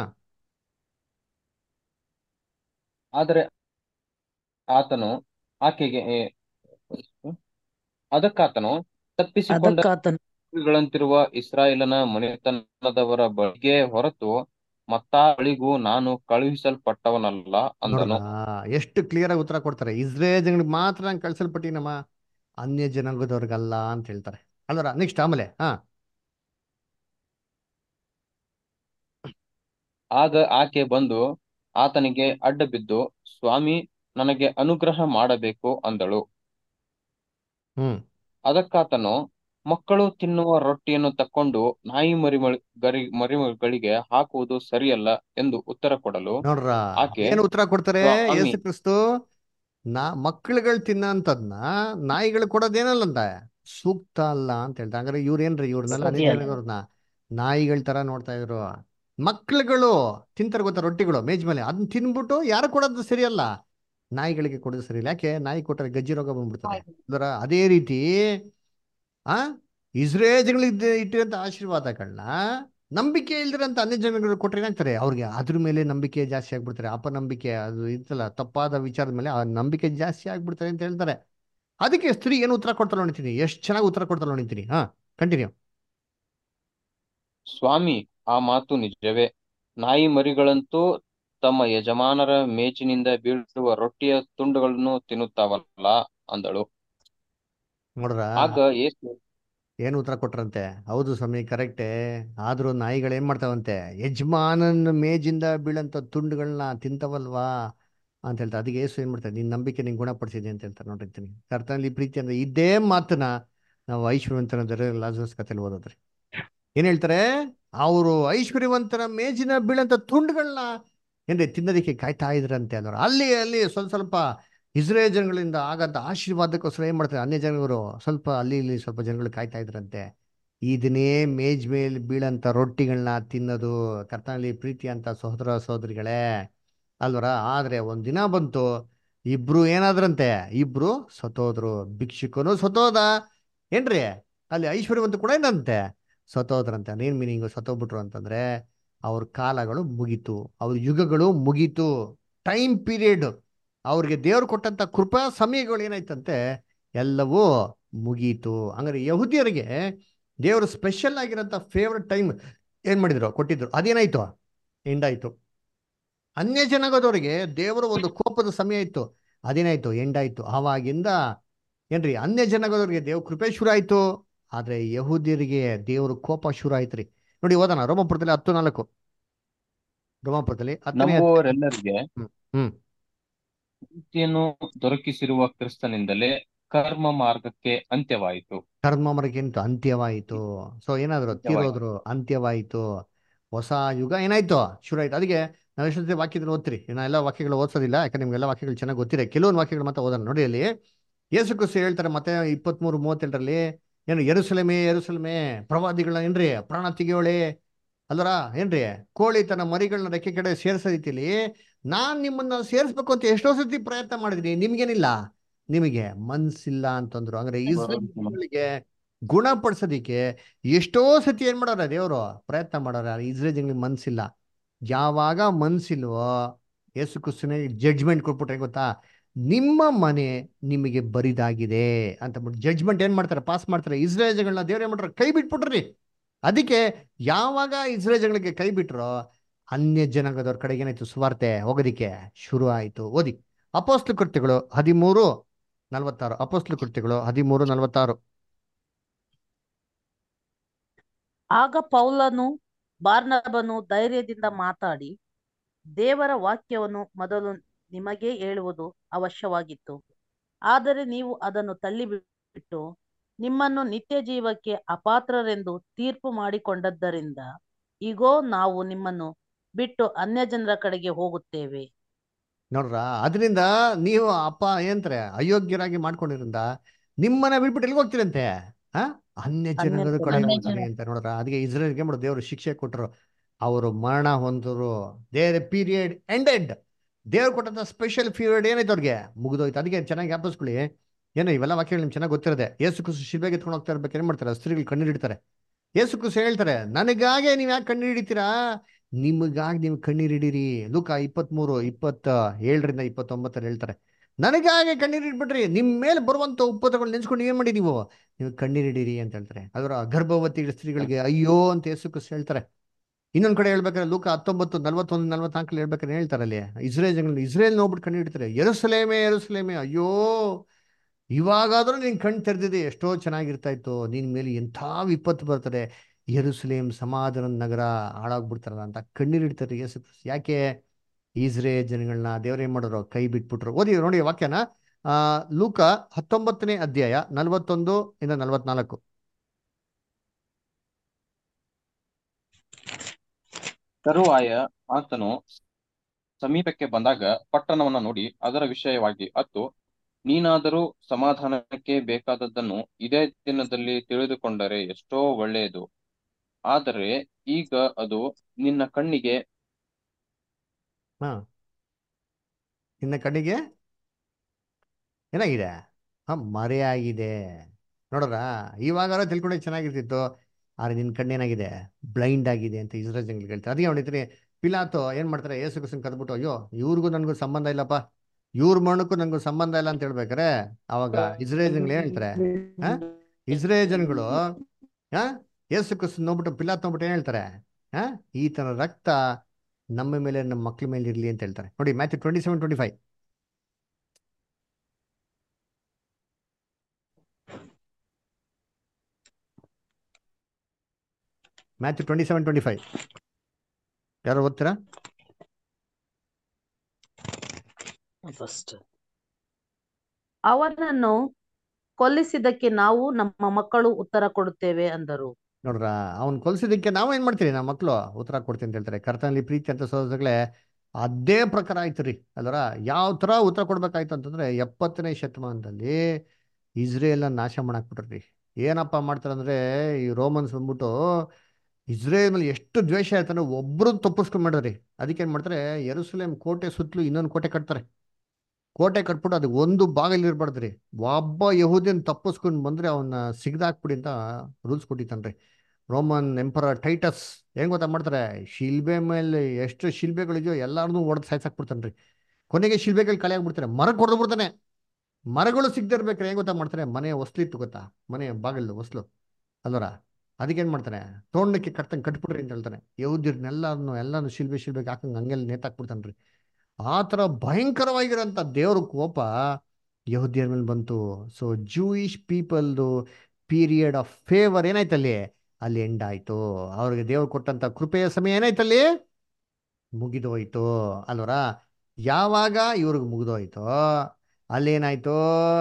ಆದರೆ ಆತನು ಆಕೆಗೆ ಏ, ಅದಕ್ಕಾತನು ತಪ್ಪಿಸಿಕೊಂಡ ಅದಕ್ಕಾತನು ಗಳಂತಿರುವ ಇಸ್ರಾಯೇಲನ ಮನೆತನದವರ ಬಳಿಗೆ ಹೊರತು ಮತ್ತಾಳಿಗೂ ನಾನು ಕಳುಹಿಸಲ್ಪಟ್ಟವನಲ್ಲ ನೋಡ್ರ ಅಂದನು ಎಷ್ಟು ಕ್ಲಿಯರ್ ಆಗಿ ಉತ್ತರ ಕೊಡ್ತಾರೆ ಇಸ್ರೇಲ್ ಜನಗಳಿಗೆ ಮಾತ್ರ ನಂಗೆ ಕಳ್ಸಲ್ಪಟ್ಟಿನಮ್ಮ ಅನ್ಯ ಜನಾಂಗದವ್ರಿಗಲ್ಲ ಅಂತ ಹೇಳ್ತಾರೆ ಅಲ್ವರ ನೆಕ್ಸ್ಟ್ ಆಮೇಲೆ ಹಾ ಆಗ ಆಕೆ ಬಂದು ಆತನಿಗೆ ಅಡ್ಡ ಬಿದ್ದು ಸ್ವಾಮಿ ನನಗೆ ಅನುಗ್ರಹ ಮಾಡಬೇಕು ಅಂದಳು ಹ್ಮ್ ಅದಕ್ಕಾತನು ಮಕ್ಕಳು ತಿನ್ನುವ ರೊಟ್ಟಿಯನ್ನು ತಕ್ಕೊಂಡು ನಾಯಿ ಮರಿಮಳ ಗರಿ ಮರಿಗಳಿಗೆ ಹಾಕುವುದು ಸರಿಯಲ್ಲ ಎಂದು ಉತ್ತರ ಕೊಡಲು ನೋಡ್ರ ಆಕೆ ಏನು ಉತ್ತರ ಕೊಡ್ತಾರೆ ಸ್ವಾಮಿ ಯೇಸು ಕ್ರಿಸ್ತು ನಾ ಮಕ್ಕಳುಗಳು ತಿನ್ನಂತದ್ನ ನಾಯಿಗಳು ಕೊಡೋದೇನಲ್ಲಂತ ಸೂಕ್ತ ಅಲ್ಲ ಅಂತ ಹೇಳ್ತಾರೆ ಹಂಗಾರೆ ಇವ್ರೇನ್ರಿ ಇವ್ರನ್ನೆಲ್ಲ ಸರಿ ಅಲ್ಲ ಅನೇಕ ನಾಯಿಗಳ ತರ ನೋಡ್ತಾ ಇದ್ರು ಮಕ್ಳುಗಳು ತಿಂತಾರೆ ಗೊತ್ತಾ ರೊಟ್ಟಿಗಳು ಮೇಜ್ ಮೇಲೆ ಅದನ್ನ ತಿನ್ಬಿಟ್ಟು ಯಾರು ಕೊಡೋದು ಸರಿಯಲ್ಲ ನಾಯಿಗಳಿಗೆ ಕೊಡೋದು ಸರಿಯಿಲ್ಲ ಯಾಕೆ ನಾಯಿ ಕೊಟ್ಟರೆ ಗಜ್ಜಿ ರೋಗ ಬಂದ್ಬಿಡ್ತದೆ ಹೌದು ಅದರ ಅದೇ ರೀತಿ ಆ ಇಸ್ರೇಜ್ಗಳಿಗೆ ಇಟ್ಟಿರೋಂಥ ಆಶೀರ್ವಾದಗಳನ್ನ ನಂಬಿಕೆ ಇಲ್ದಿರಂತ ಅನ್ಯ ಜನಗಳು ಕೊಟ್ರೆ ಏನಾಗ್ತಾರೆ ಅವ್ರಿಗೆ ಅದ್ರ ಮೇಲೆ ನಂಬಿಕೆ ಜಾಸ್ತಿ ಆಗ್ಬಿಡ್ತಾರೆ ಅಪನಂಬಿಕೆ ಅದು ಇರ್ತಲ್ಲ ತಪ್ಪಾದ ವಿಚಾರದ ಮೇಲೆ ಆ ನಂಬಿಕೆ ಜಾಸ್ತಿ ಆಗ್ಬಿಡ್ತಾರೆ ಅಂತ ಹೇಳ್ತಾರೆ ಅದಕ್ಕೆ ಸ್ತ್ರೀ ಏನು ಉತ್ತರ ಕೊಡ್ತಾಳೆ ನೋಡ್ತೀನಿ ಎಷ್ಟು ಚೆನ್ನಾಗಿ ಉತ್ತರ ಕೊಡ್ತಾಳೆ ನೋಡ್ತೀನಿ ಹಾ ಕಂಟಿನ್ಯೂ ಸ್ವಾಮಿ ಆ ಮಾತು ನಿಜವೇ ನಾಯಿ ಮರಿಗಳಂತೂ ತಮ್ಮ ಯಜಮಾನರ ಮೇಜಿನಿಂದ ಬೀಳುವ ರೊಟ್ಟಿಯ ತುಂಡುಗಳನ್ನು ತಿನ್ನುತ್ತಾವಲ್ಲ ಅಂದಳು ನೋಡ್ರ ಆಗ ಯೇಸು ಏನು ಉತ್ತರ ಕೊಟ್ರಂತೆ ಹೌದು ಸ್ವಾಮಿ ಕರೆಕ್ಟೇ ಆದ್ರೂ ನಾಯಿಗಳು ಏನ್ ಮಾಡ್ತಾವಂತೆ ಯಜಮಾನನ ಮೇಜಿಂದ ಬೀಳಂತ ತುಂಡುಗಳನ್ನ ತಿಂತವಲ್ವಾ ಅಂತ ಹೇಳ್ತಾರೆ ಅದಕ್ಕೆ ಯೇಸು ಏನ್ ಮಾಡ್ತಾರೆ ನಿನ್ ನಂಬಿಕೆ ನಿಂಗೆ ಗುಣಪಡಿಸಿದೆ ಅಂತ ಹೇಳ್ತಾರೆ ನೋಡಿರ್ತೀನಿ ಕರ್ತನಲ್ಲಿ ಪ್ರೀತಿ ಅಂದ್ರೆ ಇದೇ ಮಾತನ್ನ ನಾವು ಐಶ್ವರ್ಯವಂತನ ದೊರೆ ಲಾಜರಸ್ ಕಥೆಯಲ್ಲಿ ಓದೋದ್ರಿ ಏನ್ ಹೇಳ್ತಾರೆ ಅವರು ಐಶ್ವರ್ಯವಂತನ ಮೇಜಿನ ಬೀಳಂತ ತುಂಡುಗಳನ್ನ ಏನ್ರಿ ತಿನ್ನೋದಕ್ಕೆ ಕಾಯ್ತಾ ಇದ್ರಂತೆ ಅನ್ನೋರು ಅಲ್ಲಿ ಅಲ್ಲಿ ಸ್ವಲ್ಪ ಸ್ವಲ್ಪ ಇಸ್ರೇಲ್ ಜನಗಳಿಂದ ಆಗಂತ ಆಶೀರ್ವಾದಕ್ಕೋಸ್ಕರ ಏನ್ ಮಾಡ್ತಾರೆ ಅನ್ಯ ಜನಗಳು ಸ್ವಲ್ಪ ಅಲ್ಲಿ ಇಲ್ಲಿ ಸ್ವಲ್ಪ ಜನಗಳು ಕಾಯ್ತಾ ಇದ್ರಂತೆ ಇದನ್ನೇ ಮೇಜ್ ಮೇಲೆ ಬೀಳಂತ ರೊಟ್ಟಿಗಳನ್ನ ತಿನ್ನೋದು ಕರ್ತನಲ್ಲಿ ಪ್ರೀತಿ ಅಂತ ಸಹೋದರ ಸಹೋದರಿಗಳೇ ಅಲ್ವರ ಆದ್ರೆ ಒಂದ್ ದಿನ ಬಂತು ಇಬ್ರು ಏನಾದ್ರಂತೆ ಇಬ್ರು ಸತ್ತೋದ್ರು ಭಿಕ್ಷುಕನು ಸತ್ತೋದ ಏನ್ರಿ ಅಲ್ಲಿ ಐಶ್ವರ್ಯವಂತ ಕೂಡ ಏನಂತೆ ಸತ್ತೋದ್ರಂತೆ ಅದೇನ್ ಮೀನಿಂಗ್ ಸತ್ತೋಗ್ಬಿಟ್ರು ಅಂತಂದ್ರೆ ಅವ್ರ ಕಾಲಗಳು ಮುಗೀತು ಅವ್ರ ಯುಗಗಳು ಮುಗೀತು ಟೈಮ್ ಪೀರಿಯಡ್ ಅವ್ರಿಗೆ ದೇವ್ರು ಕೊಟ್ಟಂತ ಕೃಪಾ ಸಮಯಗಳು ಏನಾಯ್ತಂತೆ ಎಲ್ಲವೂ ಮುಗೀತು ಹಂಗಾರೆ ಯಹುದಿಯರಿಗೆ ದೇವರು ಸ್ಪೆಷಲ್ ಆಗಿರೋಂಥ ಫೇವ್ರೆಟ್ ಟೈಮ್ ಏನ್ ಮಾಡಿದ್ರು ಕೊಟ್ಟಿದ್ರು ಅದೇನಾಯ್ತು ಎಂಡ್ ಆಯ್ತು ಅನ್ಯ ಜನಾಂಗದವರಿಗೆ ದೇವರ ಒಂದು ಕೋಪದ ಸಮಯ ಇತ್ತು ಅದೇನಾಯ್ತು ಎಂಡ್ ಆಯ್ತು ಆವಾಗಿಂದ ಏನ್ರಿ ಅನ್ಯ ಜನಾಂಗದವರಿಗೆ ದೇವ್ರ ಕೃಪೆ ಶುರು ಆಯ್ತು ಆದ್ರೆ ಯಹೂದ್ಯರಿಗೆ ದೇವ್ರ ಕೋಪ ಶುರು ಆಯ್ತ್ರಿ ನೋಡಿ ಓದೋಣ ರೋಮಪುರದಲ್ಲಿ ಹತ್ತು ನಾಲ್ಕು ರೋಮಪುರದಲ್ಲಿ ಹತ್ತನೇ ಅಧ್ಯಾಯ. ನಂಬುವವರೆಲ್ಲರಿಗೆ ಹ್ಮ್ ಹ್ಮ್ ಮುಕ್ತಿಯನ್ನು ದೊರಕಿಸಿರುವ ಕ್ರಿಸ್ತನಿಂದಲೇ ಕರ್ಮ ಮಾರ್ಗಕ್ಕೆ ಅಂತ್ಯವಾಯಿತು ಕರ್ಮ ಮರಕ್ಕಿಂತ ಅಂತ್ಯವಾಯಿತು ಸೊ ಏನಾದ್ರು ಅಂತ್ಯವಾಯಿತು. ತೀರೋದ್ರು ಅಂತ್ಯವಾಯಿತು ಹೊಸ ಯುಗ ಏನಾಯ್ತು ಶುರು ಆಯ್ತು ಅದಕ್ಕೆ ನಾವು ಎಷ್ಟೊತ್ತಿಗೆ ವಾಕ್ಯದಲ್ಲಿ ಓದ್ತೀರಿ ನಾ ಎಲ್ಲ ವಾಕ್ಯಗಳು ಓದಿಸೋದಿಲ್ಲ ಯಾಕಂದ್ರೆ ನಿಮ್ಗೆಲ್ಲ ವಾಕ್ಯಗಳು ಚೆನ್ನಾಗಿ ಗೊತ್ತಿದೆ ಕೆಲವೊಂದು ವಾಕ್ಯಗಳು ಮಾತ್ರ ಓದೋಣ ನೋಡಿ ಅಲ್ಲಿ ಯೇಸು ಕ್ರಿಸ್ತು ಹೇಳ್ತಾರೆ ಮತ್ತೆ ಇಪ್ಪತ್ಮೂರು ಮೂವತ್ತೆರಡರಲ್ಲಿ ಏನು ಎರುಸಲಮೆ ಎರುಸಲಮೆ ಪ್ರವಾದಿಗಳನ್ನ ಏನ್ರಿ ಪ್ರಾಣ ತೆಗಿಯೋಳೆ ಅಲ್ಲರ ಏನ್ರಿ ಕೋಳಿ ತನ್ನ ಮರಿಗಳನ್ನ ರೆಕ್ಕೆ ಕಡೆ ಸೇರಿಸೋ ರೀತಿಲಿ ನಾನ್ ನಿಮ್ಮನ್ನ ಸೇರಿಸ್ಬೇಕು ಅಂತ ಎಷ್ಟೋ ಸತಿ ಪ್ರಯತ್ನ ಮಾಡಿದೀನಿ ನಿಮ್ಗೇನಿಲ್ಲ ನಿಮಗೆ ಮನ್ಸಿಲ್ಲ ಅಂತಂದ್ರು ಅಂದ್ರೆ ಇಸ್ರೇಲ್ಗಳಿಗೆ ಗುಣಪಡಿಸೋದಿಕ್ಕೆ ಎಷ್ಟೋ ಸತಿ ಏನ್ ಮಾಡೋರ ದೇವರು ಪ್ರಯತ್ನ ಮಾಡೋರ ಇಸ್ರೇಲ್ ಜನಗಳಿಗೆ ಮನ್ಸಿಲ್ಲ ಯಾವಾಗ ಮನ್ಸಿಲ್ವೋ ಯೇಸು ಕ್ರಿಸ್ತನೇ ಜಡ್ಜ್ಮೆಂಟ್ ಕೊಟ್ಬಿಟ್ರೆ ಗೊತ್ತಾ ನಿಮ್ಮ ಮನೆ ನಿಮಗೆ ಬರಿದಾಗಿದೆ ಅಂತ ಬಿಟ್ಟು ಜಡ್ಜ್ಮೆಂಟ್ ಏನ್ ಮಾಡ್ತಾರೆ ಪಾಸ್ ಮಾಡ್ತಾರೆ ಇಸ್ರೇಲ್ ಜನಗಳನ್ನ ದೇವ್ರು ಏನ್ ಮಾಡ್ತಾರೆ ಕೈ ಬಿಟ್ಬಿಟ್ರಿ ಅದಕ್ಕೆ ಯಾವಾಗ ಇಸ್ರೇಲ್ ಜನಗಳಿಗೆ ಕೈ ಬಿಟ್ರೋ ಅನ್ಯ ಜನಾಂಗದವ್ರ ಕಡೆಗೆ ಏನಾಯ್ತು ಸುವಾರ್ತೆ ಹೋಗೋದಿಕ್ಕೆ ಶುರು ಆಯ್ತು ಓದಿ ಅಪೋಸ್ಲು ಕೃತ್ಯಗಳು ಹದಿಮೂರು ನಲವತ್ತಾರು ಅಪೋಸ್ಲು ಕೃತ್ಯಗಳು ಹದಿಮೂರು ನಲವತ್ತಾರು ಆಗ ಪೌಲನು ಬಾರ್ನಬನು ಧೈರ್ಯದಿಂದ ಮಾತಾಡಿ ದೇವರ ವಾಕ್ಯವನ್ನು ಮೊದಲು ನಿಮಗೆ ಹೇಳುವುದು ಅವಶ್ಯವಾಗಿತ್ತು ಆದರೆ ನೀವು ಅದನ್ನು ತಳ್ಳಿಬಿಟ್ಟು ನಿಮ್ಮನ್ನು ನಿತ್ಯ ಜೀವಕ್ಕೆ ಅಪಾತ್ರರೆಂದು ತೀರ್ಪು ಮಾಡಿಕೊಂಡದ್ದರಿಂದ ಇಗೋ ನಾವು ನಿಮ್ಮನ್ನು ಬಿಟ್ಟು ಅನ್ಯಜನರ ಕಡೆಗೆ ಹೋಗುತ್ತೇವೆ ನೋಡ್ರ ಅದರಿಂದ ನೀವು ಅಪ್ಪ ಏನಂತಾರೆ ಅಯೋಗ್ಯರಾಗಿ ಮಾಡ್ಕೊಂಡಿರಿಂದ ನಿಮ್ಮನ್ನ ಬಿಟ್ಬಿಟ್ಟು ಎಲ್ಲಿಗೆ ಹೋಗ್ತೀರಂತೆ ಆ ಅನ್ಯ ಜನರ ಅನ್ಯ ಕಡೆ ಅನ್ಯ ಹೋಗ್ತಾರೆ ಜನ. ಅಂತ ನೋಡ್ರ ಅದಕ್ಕೆ ಇಸ್ರೇಲ್ಗೆ ಮಾಡು ದೇವರು ಶಿಕ್ಷೆ ಕೊಟ್ಟರು ಅವರು ಮರಣ ಹೊಂದರು ದೇರ್ ಪೀರಿಯಡ್ ಎಂಡೆಡ್ ದೇವ್ರು ಕೊಟ್ಟಂತ ಸ್ಪೆಷಲ್ ಪೀರಿಯಡ್ ಏನಾಯ್ತು ಅವ್ರಿಗೆ ಮುಗಿದೋಯ್ತು ಅದಕ್ಕೆ ಚೆನ್ನಾಗಿ ಜ್ಞಾಪಿಸ್ಕೊಳ್ಳಿ ಏನೋ ಇವೆಲ್ಲ ವಾಕ್ಯಗಳು ನಿಮ್ಗೆ ಚೆನ್ನಾಗಿ ಗೊತ್ತಿರದೆ ಏಸು ಕುಸು ಶಿಲ್ಬೆಗೆ ಎತ್ಕೊಂಡು ಹೋಗ್ತಾ ಇರ್ಬೇಕು ಏನ್ ಮಾಡ್ತಾರೆ ಸ್ತ್ರೀಗಳು ಕಣ್ಣೀರು ಇಡ್ತಾರೆ ಏಸು ಕುಸು ಹೇಳ್ತಾರೆ ನನಗಾಗೆ ನೀವ್ ಯಾಕೆ ಕಣ್ಣೀರು ಹಿಡಿತೀರಾ ನಿಮಗಾಗಿ ನೀವು ಕಣ್ಣೀರು ಹಿಡೀರಿ ಲೂಕ ಇಪ್ಪತ್ಮೂರು ಇಪ್ಪತ್ತ ಏಳರಿಂದ ಇಪ್ಪತ್ತೊಂಬತ್ತರಲ್ಲಿ ಹೇಳ್ತಾರೆ ನನಗಾಗೆ ಕಣ್ಣೀರು ಇಟ್ಬಿಟ್ರಿ ನಿಮ್ಮ ಮೇಲೆ ಬರುವಂತ ಉಪ್ಪತ್ತಗಳು ನೆನ್ಸ್ಕೊಂಡು ಏನ್ ಮಾಡಿ ನೀವು ನೀವು ಕಣ್ಣೀರು ಹಿಡೀರಿ ಅಂತ ಹೇಳ್ತಾರೆ ಅದರ ಗರ್ಭವತಿ ಸ್ತ್ರೀಗಳಿಗೆ ಅಯ್ಯೋ ಅಂತ ಯೇಸು ಕ್ರಿಸ್ತ ಹೇಳ್ತಾರೆ ಇನ್ನೊಂದ್ ಕಡೆ ಹೇಳ್ಬೇಕಾದ್ರೆ ಲೂಕ ಹತ್ತೊಂಬತ್ತು ನಲ್ವತ್ತೊಂದು ನಲ್ವತ್ನಾಲ್ಕಲ್ಲಿ ಹೇಳ್ಬೇಕಾದ್ರೆ ಹೇಳ್ತಾರೆ ಅಲ್ಲಿ ಇಸ್ರೇಲ್ ಜನ ಇಸ್ರೇಲ್ ನೋಡ್ಬಿಟ್ಟು ಕಣ್ಣು ಹಿಡಿತಾರೆ ಎರುಸಲೇಮೆ ಎರುಸಲೇಮೆ ಅಯ್ಯೋ ಇವಾಗಾದ್ರೂ ನೀನ್ ಕಣ್ ತೆರೆದಿದೆ ಎಷ್ಟೋ ಚೆನ್ನಾಗಿರ್ತಾ ಇತ್ತು ನಿನ್ ಮೇಲೆ ಎಂಥ ವಿಪತ್ತು ಬರ್ತದೆ ಯೆರೂಸಲೇಮ್ ಸಮಾಧಾನದ ನಗರ ಹಾಳಾಗ್ಬಿಡ್ತಾರಲ್ಲ ಅಂತ ಕಣ್ಣೀರಿಡ್ತಾರೆ ಯೇಸು ಕ್ರಿಸ್ತ ಯಾಕೆ ಇಸ್ರೇಲ್ ಜನಗಳನ್ನ ದೇವ್ರ ಏನ್ ಮಾಡಿದ್ರು ಕೈ ಬಿಟ್ಬಿಟ್ರು ಓದಿ ನೋಡಿ ವಾಕ್ಯನ ಆ ಲೂಕ ಹತ್ತೊಂಬತ್ತನೇ ಅಧ್ಯಾಯ ನಲವತ್ತೊಂದು ಇಂದ ನಲವತ್ನಾಲ್ಕು ತರುವಾಯ ಆತನು ಸಮೀಪಕ್ಕೆ ಬಂದಾಗ ಪಟ್ಟಣವನ್ನ ನೋಡಿ ಅದರ ವಿಷಯವಾಗಿ ಅತ್ತು ನೀನಾದರೂ ಸಮಾಧಾನಕ್ಕೆ ಬೇಕಾದದ್ದನ್ನು ಇದೇ ದಿನದಲ್ಲಿ ತಿಳಿದುಕೊಂಡರೆ ಎಷ್ಟೋ ಒಳ್ಳೆಯದು ಆದರೆ ಈಗ ಅದು ನಿನ್ನ ಕಣ್ಣಿಗೆ ಹಾ ನಿನ್ನ ಕಣ್ಣಿಗೆ ಏನಾಗಿದೆ ಹಾ ಮರೆಯಾಗಿದೆ ನೋಡ್ರ ಇವಾಗಾರ ತಿಳ್ಕೊಂಡೆ ಚೆನ್ನಾಗಿರ್ತಿತ್ತು ಆದ್ರೆ ನಿನ್ನ ಕಣ್ಣೇನಾಗಿದೆ ಬ್ಲೈಂಡ್ ಆಗಿದೆ ಅಂತ ಇಸ್ರೇಲ್ ಜನಗಳಿಗೆ ಹೇಳ್ತಾರೆ ಅದಕ್ಕೆ ಹೊಡಿತೀನಿ ಪಿಲಾತು ಏನ್ ಮಾಡ್ತಾರೆ ಏಸು ಕುಸನ್ ಕದ್ಬಿಟ್ಟು ಅಯ್ಯೋ ಇವ್ರಿಗೂ ನನಗೂ ಸಂಬಂಧ ಇಲ್ಲಪ್ಪ ಇವ್ರ ಮರಣಕ್ಕೂ ನನಗೂ ಸಂಬಂಧ ಇಲ್ಲ ಅಂತ ಹೇಳ್ಬೇಕಾರೆ ಅವಾಗ ಇಸ್ರೇಲ್ ಜನಗಳು ಏನ್ ಹೇಳ್ತಾರೆ ಹಾ ಇಸ್ರೇಲ್ ಜನಗಳು ಹಾ ಏಸು ಕುಸನ್ ನೋಡ್ಬಿಟ್ಟು ಪಿಲಾತ್ ನೋಡ್ಬಿಟ್ಟು ಏನ್ ಹೇಳ್ತಾರೆ ಹಾ ಈತನ ರಕ್ತ ನಮ್ಮ ಮೇಲೆ ನಮ್ಮ ಮಕ್ಳ ಮೇಲೆ ಇರ್ಲಿ ಅಂತ ಹೇಳ್ತಾರೆ ನೋಡಿ Matt twenty seven twenty five Matt twenty seven twenty five ಯಾರು ಓದ್ತೀರಾ ಫಸ್ಟ್ ಅವನನ್ನು ಕೊಲ್ಲಿಸಿದ್ದಕ್ಕೆ ನಾವು ನಮ್ಮ ಮಕ್ಕಳು ಉತ್ತರ ಕೊಡುತ್ತೇವೆ ಅಂದರು ನೋಡ್ರ ಅವ್ನ್ ಕೊಲ್ಸಿದಕ್ಕೆ ನಾವು ಏನ್ ಮಾಡ್ತೀರಿ ನಮ್ಮ ಮಕ್ಕಳು ಉತ್ತರ ಕೊಡ್ತೀನಿ ಅಂತ ಹೇಳ್ತಾರೆ ಕರ್ತನಲ್ಲಿ ಪ್ರೀತಿ ಅಂತ ಸೋದರಗಳೇ ಅದೇ ಪ್ರಕಾರ ಆಯ್ತು ರೀ ಅಲ್ವರ ಯಾವ ತರ ಉತ್ತರ ಕೊಡ್ಬೇಕಾಯ್ತು ಅಂತಂದ್ರೆ ಎಪ್ಪತ್ತನೇ ಶತಮಾನದಲ್ಲಿ ಇಸ್ರೇಲ್ನ ನಾಶ ಮಾಡಾಕ್ಬಿಟ್ರಿ ಏನಪ್ಪ ಮಾಡ್ತಾರಂದ್ರೆ ಈ ರೋಮನ್ಸ್ ಬಂದ್ಬಿಟ್ಟು ಇಸ್ರೇಲ್ ಮೇಲೆ ಎಷ್ಟು ದ್ವೇಷ ಆಯ್ತಾನೆ ಒಬ್ರು ತಪ್ಪಿಸ್ಕೊಂಡ್ ಮಾಡಿದ್ರಿ ಅದಕ್ಕೆ ಏನ್ ಮಾಡ್ತಾರೆ ಯೆರೂಸಲೇಮ್ ಕೋಟೆ ಸುತ್ತಲೂ ಇನ್ನೊಂದು ಕೋಟೆ ಕಟ್ತಾರೆ ಕೋಟೆ ಕಟ್ಬಿಟ್ಟು ಅದಕ್ಕೆ ಒಂದು ಬಾಗಿಲು ಇರ್ಬಾರ್ದ್ರಿ ಒಬ್ಬ ಯಹೂದಿಯನ್ ತಪ್ಪಿಸ್ಕೊಂಡು ಬಂದ್ರೆ ಅವನ್ನ ಸಿಗ್ದಾಕ್ಬಿಡಿ ಅಂತ ರೂಲ್ಸ್ ಕೊಟ್ಟಿತ್ತನ್ರಿ ರೋಮನ್ ಎಂಪರರ್ ಟೈಟಸ್ ಹೆಂಗ್ ಗೊತ್ತಾ ಮಾಡ್ತಾರೆ ಶಿಲ್ಬೆ ಮೇಲೆ ಎಷ್ಟು ಶಿಲ್ಬೆಗಳಿದೆಯೋ ಎಲ್ಲಾರನ್ನೂ ಹೊಡೆದು ಸಾಯ್ಸಾಕ್ಬಿಡ್ತಾನ್ರಿ ಕೊನೆಗೆ ಶಿಲ್ಬೆಗಳು ಕಳೆ ಆಗ್ಬಿಡ್ತಾರೆ ಮರಕ್ಕೆ ಹೊಡೆದು ಬಿಡ್ತಾನೆ ಮರಗಳು ಸಿಗದೆ ಇರ್ಬೇಕಾರೆ ಹೆಂಗ್ ಗೊತ್ತಾ ಮಾಡ್ತಾರೆ ಮನೆ ಹೊಸ್ಲಿತ್ತು ಗೊತ್ತಾ ಮನೆ ಬಾಗಿಲು ಹೊಸ್ಲು ಅಲ್ವರ ಅದಕ್ಕೇನ್ ಮಾಡ್ತಾನೆ ತೋಂಡಕ್ಕೆ ಕಟ್ತಂಗೆ ಕಟ್ಬಿಡ್ರಿ ಅಂತ ಹೇಳ್ತಾನೆ ಯಹೂದಿರ್ನೆಲ್ಲಾರನ್ನು ಎಲ್ಲಾನು ಶಿಲ್ಬೆ ಶಿಲ್ಬೆಗೆ ಹಾಕಂಗೆ ಹಂಗೆಲ್ಲ ನೇತಾಕ್ಬಿಡ್ತಾನ್ರಿ ಆ ಥರ ಭಯಂಕರವಾಗಿರೋಂಥ ದೇವ್ರ ಕೋಪ ಯಹೂದ್ಯರ ಮೇಲೆ ಬಂತು ಸೊ ಜೂಯಿಷ್ ಪೀಪಲ್ದು ಪೀರಿಯಡ್ ಆಫ್ ಫೇವರ್ ಏನಾಯ್ತಲ್ಲಿ ಅಲ್ಲಿ ಎಂಡ್ ಆಯ್ತು ಅವ್ರಿಗೆ ದೇವ್ರು ಕೊಟ್ಟಂತ ಕೃಪೆಯ ಸಮಯ ಏನಾಯ್ತಲ್ಲಿ ಮುಗಿದೋಯ್ತು ಅಲ್ವರ ಯಾವಾಗ ಇವ್ರಿಗೆ ಮುಗಿದೋಯ್ತೋ ಅಲ್ಲೇನಾಯ್ತು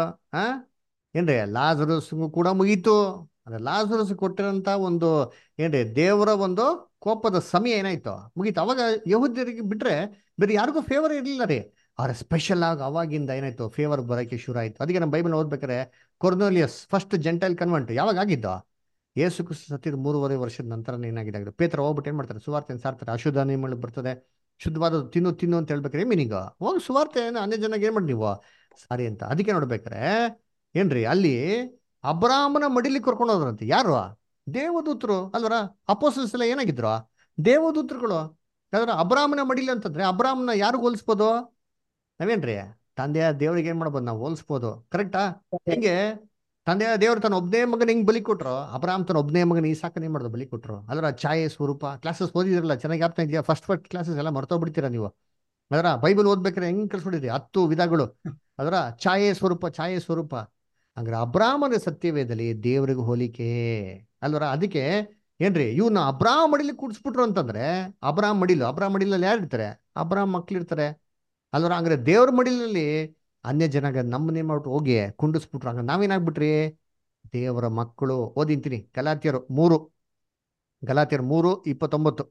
ಆ ಏನ್ರಿ ಲಾಜರಸ್ಗೂ ಕೂಡ ಮುಗೀತು ಅಂದ್ರೆ ಲಾಜರಸ್ ಕೊಟ್ಟಿರೋಂಥ ಒಂದು ಏನ್ರಿ ದೇವರ ಒಂದು ಕೋಪದ ಸಮಯ ಏನಾಯ್ತು ಮುಗೀತು ಅವಾಗ ಯಹೂದ್ಯರಿಗೆ ಬಿಟ್ರೆ ಬೇರೆ ಯಾರಿಗೂ ಫೇವರ್ ಇರಲಿಲ್ಲ ರೀ ಆದ್ರೆ ಸ್ಪೆಷಲ್ ಆಗಿ ಅವಾಗಿಂದ ಏನಾಯ್ತು ಫೇವರ್ ಬರೋಕ್ಕೆ ಶುರು ಆಯ್ತು ಅದಕ್ಕೆ ನಮ್ಮ ಬೈಬಲ್ ಓದ್ಬೇಕಾರೆ ಕೊರ್ನೋಲಿಯಸ್ ಫಸ್ಟ್ ಜೆಂಟೈಲ್ ಕನ್ವೆಂಟ್ ಯಾವಾಗ ಆಗಿದ್ದು ಯೇಸು ಕ್ರಿಸ್ತ ಸತ್ತಿದ ಮೂರುವರೆ ವರ್ಷದ ನಂತರ ಏನಾಗಿದೆ ಪೇತ್ರ ಹೋಗ್ಬಿಟ್ಟು ಏನ್ ಮಾಡ್ತಾರೆ ಸುವಾರ್ತೆ ಸಾರ್ತಾರೆ ಅಶುದ್ಧ ನಿಯಮಗಳು ಬರ್ತದೆ ಶುದ್ಧವಾದ ತಿನ್ನು ತಿನ್ನು ಅಂತ ಹೇಳ್ಬೇಕಾರೆ ಮೀನಿಂಗ್ ಹೋಗಿ ಸುವಾರ್ತೆ ಅನ್ಯ ಜನಗೆ ಏನ್ ಮಾಡಿ ನೀವು ಸಾರಿ ಅಂತ ಅದಕ್ಕೆ ನೋಡ್ಬೇಕಾರೆ ಏನ್ರಿ ಅಲ್ಲಿ ಅಬ್ರಾಮನ ಮಡಿಲಿ ಕರ್ಕೊಂಡು ಹೋದ್ರಂತೆ ಯಾರು ದೇವದೂತರು ಅಲ್ವರ ಅಪೋಸಲ್ಸ್ ಎಲ್ಲ ಏನಾಗಿದ್ರು ದೇವದೂತರುಗಳು ಯಾವ್ದಾರ ಅಬ್ರಾಮನ ಮಡಿಲಿ ಅಂತಂದ್ರೆ ಅಬ್ರಾಮ್ನ ಯಾರು ಹೋಲಿಸ್ಬೋದು ನಾವೇನ್ರಿ ತಂದೆಯ ದೇವ್ರಿಗೆ ಏನ್ ಮಾಡ್ಬೋದು ನಾವು ಹೋಲಿಸ್ಬೋದು ಕರೆಕ್ಟಾ ಹೆಂಗೆ ತಂದೆಯ ದೇವ್ರು ತನ್ನ ಒಬ್ಬನೇ ಮಗನ ಹಿಂಗ್ ಬಲಿ ಕೊಟ್ರು ಅಬ್ರಾಮ್ ತನ್ನ ಒಬ್ಬನೇ ಮಗನ ಈ ಸಾಕನೆ ಮಾಡೋದು ಬಲಿ ಕೊಟ್ರು ಅಲ್ರ ಛಾಯೆ ಸ್ವರೂಪ ಕ್ಲಾಸಸ್ ಓದಿದಿರಲ್ಲ ಚೆನ್ನಾಗಿ ಆಗ್ತಾ ಇದೆಯಾ ಫಸ್ಟ್ ಫಸ್ಟ್ ಕ್ಲಾಸಸ್ ಎಲ್ಲ ಮರ್ತೋಗ್ಬಿಡ್ತೀರಾ ನೀವು ಅದರ ಬೈಬಲ್ ಓದ್ಬೇಕಾದ್ರೆ ಹೆಂಗ್ ಕಳ್ಸ್ಬಿಟ್ಟಿರಿ ಹತ್ತು ವಿಧಗಳು ಅದರ ಛಾಯೆ ಸ್ವರೂಪ ಛಾಯೆ ಸ್ವರೂಪ ಹಂಗಾರೆ ಅಬ್ರಾಮನ ಸತ್ಯವೇದಲ್ಲಿ ದೇವ್ರಿಗೆ ಹೋಲಿಕೆ ಅಲ್ವರ ಅದಕ್ಕೆ ಏನ್ರಿ ಇವ್ನ ಅಬ್ರಾಮ್ ಮಡಿಲಿ ಕೂಡಿಸ್ಬಿಟ್ರು ಅಂತಂದ್ರೆ ಅಬ್ರಾಮ್ ಮಡಿಲು ಅಬ್ರಾಮ್ ಮಡಿಲಲ್ಲಿ ಯಾರು ಇರ್ತಾರೆ ಅಬ್ರಾಮ್ ಮಕ್ಳು ಇರ್ತಾರೆ ಅಲ್ವರ ಹಂಗಾರೆ ದೇವ್ರ ಮಡಿಲಲ್ಲಿ ಅನ್ಯ ಜನಾಗ ನಮ್ಮನ್ನೇನ್ ಮಾಡ್ಬಿಟ್ಟು ಹೋಗಿ ಕುಂಡಿಸ್ಬಿಟ್ರು ಹಂಗ ನಾವೇನಾಗ್ಬಿಟ್ರಿ ದೇವರ ಮಕ್ಕಳು ಓದಿಂತೀನಿ ಗಲಾತಿಯರು ಮೂರು ಗಲಾತಿಯರು ಮೂರು ಇಪ್ಪತ್ತೊಂಬತ್ತು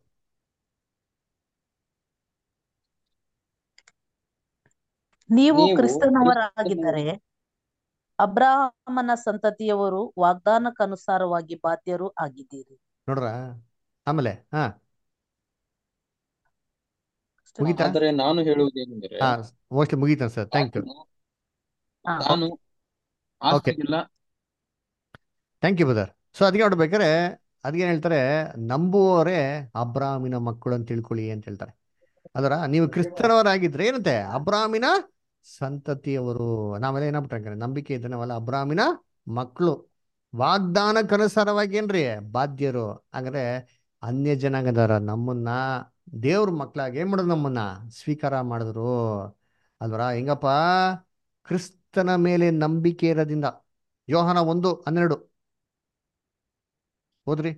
ನೀವು ನೀವು ಕ್ರಿಸ್ತನವರಾಗಿದ್ದರೆ ಅಬ್ರಾಹಮನ ಸಂತತಿಯವರು ವಾಗ್ದಾನಕ್ಕನುಸಾರವಾಗಿ ಬಾಧ್ಯರು ಆಗಿದ್ದೀರಿ ನೋಡ್ರ ಆಮೇಲೆ ಹಾ ಮುಗೀತಾ ಆದರೆ ನಾನು ಹೇಳುವುದೇನೆಂದರೆ ಹಾ ಮೋಸ್ಟ್ಲಿ ಮುಗೀತಾ ಸರ್ ಥ್ಯಾಂಕ್ ಯು ಆತನು ಹಾ, ನಾನು ಓಕೆ ಆಸ್ತಿಗಿಲ್ಲ ಥ್ಯಾಂಕ್ ಯು ಬ್ರದರ್ ಸೊ ಅದಕ್ಕೆ ನೋಡ್ಬೇಕಾದ್ರೆ ಅದಕ್ಕೆ ಹೇಳ್ತಾರೆ ನಂಬುವವರೇ ಅಬ್ರಾಮಿನ ಮಕ್ಕಳು ಅಂತ ತಿಳ್ಕೊಳ್ಳಿ ಅಂತ ಹೇಳ್ತಾರೆ ಅದರ ನೀವು ಕ್ರಿಸ್ತನವರಾಗಿದ್ರೆ ಏನಂತೆ ಅಬ್ರಾಮಿನ ಸಂತತಿಯವರು ನಾವೆಲ್ಲ ಏನಾಗ್ಬಿಟ್ರೆ ನಂಬಿಕೆ ಇದ್ರೆ ನಾವೆಲ್ಲ ಅಬ್ರಾಮಿನ ಮಕ್ಕಳು ವಾಗ್ದಾನಕ್ಕನುಸಾರವಾಗಿ ಏನ್ರಿ ಬಾಧ್ಯರು ಹಾಗಾದ್ರೆ ಅನ್ಯ ಜನಾಂಗದವರ ನಮ್ಮನ್ನ ದೇವ್ರ ಮಕ್ಕಳಾಗಿ ಏನ್ ಮಾಡಿದ್ರು ನಮ್ಮನ್ನ ಸ್ವೀಕಾರ ಮಾಡಿದ್ರು ಅಲ್ವರ ಹೆಂಗಪ್ಪ ಕ್ರಿಸ್ತನ ಮೇಲೆ ನಂಬಿಕೆ ಇರೋದ್ರಿಂದ ಯೋಹನ ಒಂದು ಹನ್ನೆರಡು ಹೋದ್ರಿ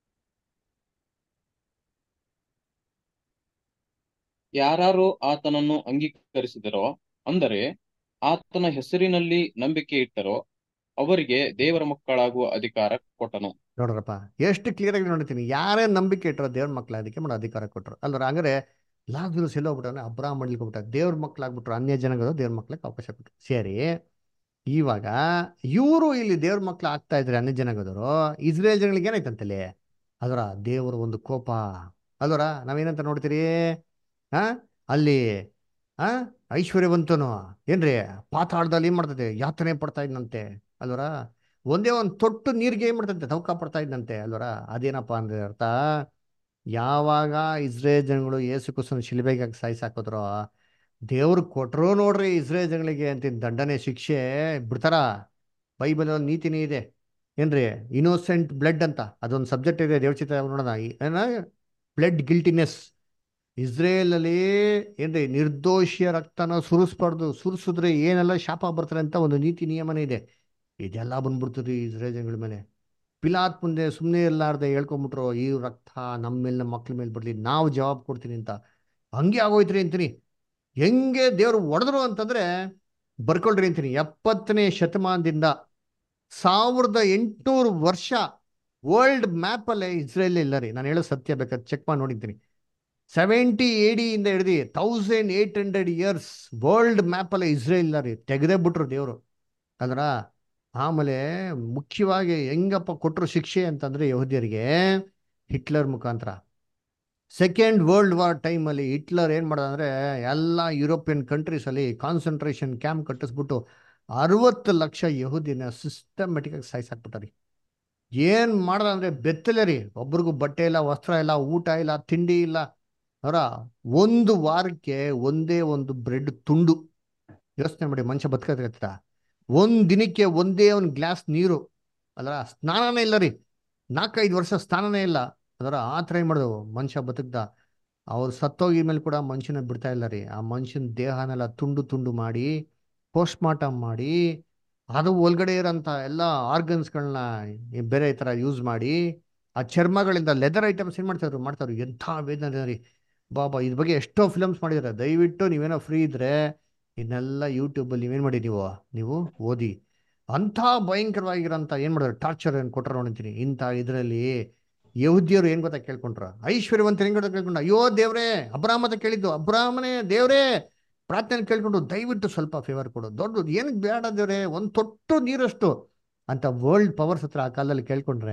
ಯಾರು ಆತನನ್ನು ಅಂಗೀಕರಿಸಿದರೋ ಅಂದರೆ ಆತನ ಹೆಸರಿನಲ್ಲಿ ನಂಬಿಕೆ ಇಟ್ಟರೋ ಅವರಿಗೆ ದೇವರ ಮಕ್ಕಳಾಗುವ ಅಧಿಕಾರ ಕೊಟ್ಟನು ನೋಡ್ರಪ್ಪ ಎಷ್ಟು ಕ್ಲಿಯರ್ ಆಗಿ ನೋಡ್ತೀನಿ ಯಾರೇ ನಂಬಿಕೆ ಇಟ್ಟರೋ ದೇವ್ರ ಮಕ್ಳು ಅದಕ್ಕೆ ಮಾಡೋ ಅಧಿಕಾರ ಕೊಟ್ಟರು ಅಲ್ವರ ಹಂಗಾರೆ ಲಾಜರಸ್ ಎಲ್ಲ ಹೋಗ್ಬಿಟ್ಟಾನೆ ಅಬ್ರಾಹ್ಮ ಮಾಡ್ಲಿಕ್ಕೆ ಹೋಗ್ಬಿಟ್ಟ ದೇವ್ರ ಮಕ್ಳಾಗ್ಬಿಟ್ರು ಅನ್ಯ ಜನಗಳು ದೇವ್ರ ಮಕ್ಳಿಗೆ ಅವಕಾಶ ಕೊಟ್ಟರು ಸರಿ ಇವಾಗ ಇವರು ಇಲ್ಲಿ ದೇವ್ರ ಮಕ್ಳು ಆಗ್ತಾ ಇದ್ರೆ ಅನ್ಯ ಜನಗದವರು ಇಸ್ರೇಲ್ ಜನಗಳಿಗೆ ಏನಾಯ್ತಂತಲ್ಲಿ ಅದರ ದೇವರ ಒಂದು ಕೋಪ ಅಲ್ವರ ನಾವೇನಂತ ನೋಡ್ತೀರಿ ಹಾ ಅಲ್ಲಿ ಆ ಐಶ್ವರ್ಯವಂತನು ಏನ್ರಿ ಪಾತಾಳದಲ್ಲಿ ಏನ್ ಮಾಡ್ತದೆ ಯಾತನೆ ಪಡ್ತಾ ಇದ್ನಂತೆ ಅಲ್ವರ ಒಂದೇ ಒಂದು ತೊಟ್ಟು ನೀರಿಗೆ ಏನ್ ಮಾಡ್ತಂತೆ ನೌಕಾ ಪಡ್ತಾ ಇದ್ದಂತೆ ಅಲ್ವರ ಅದೇನಪ್ಪ ಅಂದ್ರೆ ಅರ್ಥ ಯಾವಾಗ ಇಸ್ರೇಲ್ ಜನಗಳು ಏಸು ಕುಸನ ಶಿಲ್ಬೆಗೆ ಸಾಯಿಸಿ ಹಾಕಿದ್ರೋ ದೇವ್ರು ಕೊಟ್ರು ನೋಡ್ರಿ ಇಸ್ರೇಲ್ ಜನಗಳಿಗೆ ಅಂತ ದಂಡನೆ ಶಿಕ್ಷೆ ಬಿಡ್ತಾರ ಬೈಬಲ್ ನೀತಿನೇ ಇದೆ ಏನ್ರಿ ಇನೋಸೆಂಟ್ ಬ್ಲಡ್ ಅಂತ ಅದೊಂದು ಸಬ್ಜೆಕ್ಟ್ ಇದೆ ದೇವಚಿತ್ರ ನೋಡೋಣ ಈ- ಏನ ಬ್ಲಡ್ ಗಿಲ್ಟಿನೆಸ್ ಇಸ್ರೇಲ್ ಅಲ್ಲಿ ಏನ್ರಿ ನಿರ್ದೋಷಿಯ ರಕ್ತನ ಸುರಿಸ್ಬಾರ್ದು ಸುರಿಸಿದ್ರೆ ಏನೆಲ್ಲ ಶಾಪ ಬರ್ತಾರೆ ಅಂತ ಒಂದು ನೀತಿ ನಿಯಮನೇ ಇದೆ ಇದೆಲ್ಲ ಬಂದ್ಬಿಡ್ತದ್ರಿ ಇಸ್ರೇಲ್ ಜನಗಳ ಮೇಲೆ ಪಿಲಾತ್ ಮುಂದೆ ಸುಮ್ಮನೆ ಇರ್ಲಾರ್ದೆ ಹೇಳ್ಕೊಂಬಿಟ್ರು ಈ ರಕ್ತ ನಮ್ಮ ಮೇಲೆ ನಮ್ಮ ಮಕ್ಳ ಮೇಲೆ ಬರ್ಲಿ ನಾವು ಜವಾಬ್ ಕೊಡ್ತೀನಿ ಅಂತ ಹಂಗೆ ಆಗೋಯ್ತ್ರಿ ಅಂತೀನಿ ಹೆಂಗೆ ದೇವ್ರು ಹೊಡೆದ್ರು ಅಂತಂದ್ರೆ ಬರ್ಕೊಳ್ರಿ ಅಂತೀನಿ ಎಪ್ಪತ್ತನೇ ಶತಮಾನದಿಂದ ಸಾವಿರದ ಎಂಟುನೂರು ವರ್ಷ ವರ್ಲ್ಡ್ ಮ್ಯಾಪ್ ಅಲ್ಲೇ ಇಸ್ರೇಲ್ ಇಲ್ಲ ರೀ ನಾನು ಹೇಳೋ ಸತ್ಯ ಬೇಕಾದ್ರೆ ಚೆಕ್ ಮಾಡಿ ನೋಡಿದ್ದೀನಿ ಸೆವೆಂಟಿ ಎಡಿ ಇಂದ ಹಿಡಿದು thousand eight hundred years world map ಅಲ್ಲೇ ಇಸ್ರೇಲ್ ಇಲ್ಲ ರೀ ತೆಗೆದೇ ಬಿಟ್ರು ದೇವರು ಅದ್ರ ಆಮೇಲೆ ಮುಖ್ಯವಾಗಿ ಹೆಂಗಪ್ಪ ಕೊಟ್ಟರು ಶಿಕ್ಷೆ ಅಂತಂದ್ರೆ ಯಹೂದ್ಯರಿಗೆ ಹಿಟ್ಲರ್ ಮುಖಾಂತರ ಸೆಕೆಂಡ್ ವರ್ಲ್ಡ್ ವಾರ್ ಟೈಮಲ್ಲಿ ಹಿಟ್ಲರ್ ಏನು ಮಾಡ್ದ ಅಂದರೆ ಎಲ್ಲ ಯುರೋಪಿಯನ್ ಕಂಟ್ರೀಸಲ್ಲಿ ಕಾನ್ಸಂಟ್ರೇಷನ್ ಕ್ಯಾಂಪ್ ಕಟ್ಟಿಸ್ಬಿಟ್ಟು ಅರವತ್ತು ಲಕ್ಷ ಯಹೂದಿನ ಸಿಸ್ಟಮೆಟಿಕ್ ಆಗಿ ಸಾಯಿಸಾಕ್ಬಿಟ್ಟಾರಿ ಏನು ಮಾಡ್ದ ಅಂದರೆ ಬೆತ್ತಲೆ ರೀ ಒಬ್ರಿಗೂ ಬಟ್ಟೆ ಇಲ್ಲ ವಸ್ತ್ರ ಇಲ್ಲ ಊಟ ಇಲ್ಲ ತಿಂಡಿ ಇಲ್ಲ ಅವರ ಒಂದು ವಾರಕ್ಕೆ ಒಂದೇ ಒಂದು ಬ್ರೆಡ್ ತುಂಡು ಯೋಚನೆ ಮಾಡಿ ಮನುಷ್ಯ ಬದುಕತ್ತ ಒಂದು ದಿನಕ್ಕೆ ಒಂದೇ ಒಂದು ಗ್ಲಾಸ್ ನೀರು ಅಲ್ಲ ಸ್ನಾನನೇ ಇಲ್ಲ ರೀ ನಾಲ್ಕೈದು ವರ್ಷ ಸ್ನಾನನೇ ಇಲ್ಲ ಅದರ ಆ ಥರ ಏನು ಮಾಡಿದವು ಮನುಷ್ಯ ಬದುಕ್ದ ಅವ್ರು ಸತ್ತೋಗಿ ಮೇಲೆ ಕೂಡ ಮನುಷ್ಯನ ಬಿಡ್ತಾ ಇಲ್ಲ ರೀ ಆ ಮನುಷ್ಯನ ದೇಹನೆಲ್ಲ ತುಂಡು ತುಂಡು ಮಾಡಿ ಪೋಸ್ಟ್ ಮಾರ್ಟಮ್ ಮಾಡಿ ಅದು ಒಳಗಡೆ ಇರೋಂಥ ಎಲ್ಲ ಆರ್ಗನ್ಸ್ಗಳನ್ನ ಬೇರೆ ಥರ ಯೂಸ್ ಮಾಡಿ ಆ ಚರ್ಮಗಳಿಂದ ಲೆದರ್ ಐಟಮ್ಸ್ ಏನು ಮಾಡ್ತಾವ್ರು ಮಾಡ್ತಾವ್ರು ಎಂಥ ವೇದನೆ ರೀ ಬಾಬಾ ಇದ್ರ ಬಗ್ಗೆ ಎಷ್ಟೋ ಫಿಲಮ್ಸ್ ಮಾಡಿದ್ದಾರೆ ದಯವಿಟ್ಟು ನೀವೇನೋ ಫ್ರೀ ಇದ್ರೆ ಇದನ್ನೆಲ್ಲ ಯೂಟ್ಯೂಬಲ್ಲಿ ನೀವೇನು ಮಾಡಿ ನೀವು ನೀವು ಓದಿ ಅಂಥ ಭಯಂಕರವಾಗಿರೋಂಥ ಏನು ಮಾಡಿದ್ರು ಟಾರ್ಚರ್ ಏನು ಕೊಟ್ಟರು ನೋಡಿದ್ದೀನಿ ಇಂಥ ಇದರಲ್ಲಿ ಯಹೂದ್ಯರು ಏನು ಗೊತ್ತಾ ಕೇಳ್ಕೊಂಡ್ರ ಐಶ್ವರ್ಯವಂತರು ಹೆಂಗ್ ಗೊತ್ತಾ ಕೇಳ್ಕೊಂಡ್ರ ಅಯ್ಯೋ ದೇವ್ರೇ ಅಬ್ರಾಹ್ಮತ ಕೇಳಿದ್ದು ಅಬ್ರಾಹ್ಮನೇ ದೇವ್ರೇ ಪ್ರಾರ್ಥನೆ ಕೇಳ್ಕೊಂಡು ದಯವಿಟ್ಟು ಸ್ವಲ್ಪ ಫೇವರ್ ಕೊಡು ದೊಡ್ಡದು ಏನಕ್ಕೆ ಬೇಡ ದೇವ್ರೆ ಒಂದು ತೊಟ್ಟು ನೀರಷ್ಟು ಅಂತ ವರ್ಲ್ಡ್ ಪವರ್ಸ್ ಹತ್ರ ಆ ಕಾಲದಲ್ಲಿ ಕೇಳ್ಕೊಂಡ್ರೆ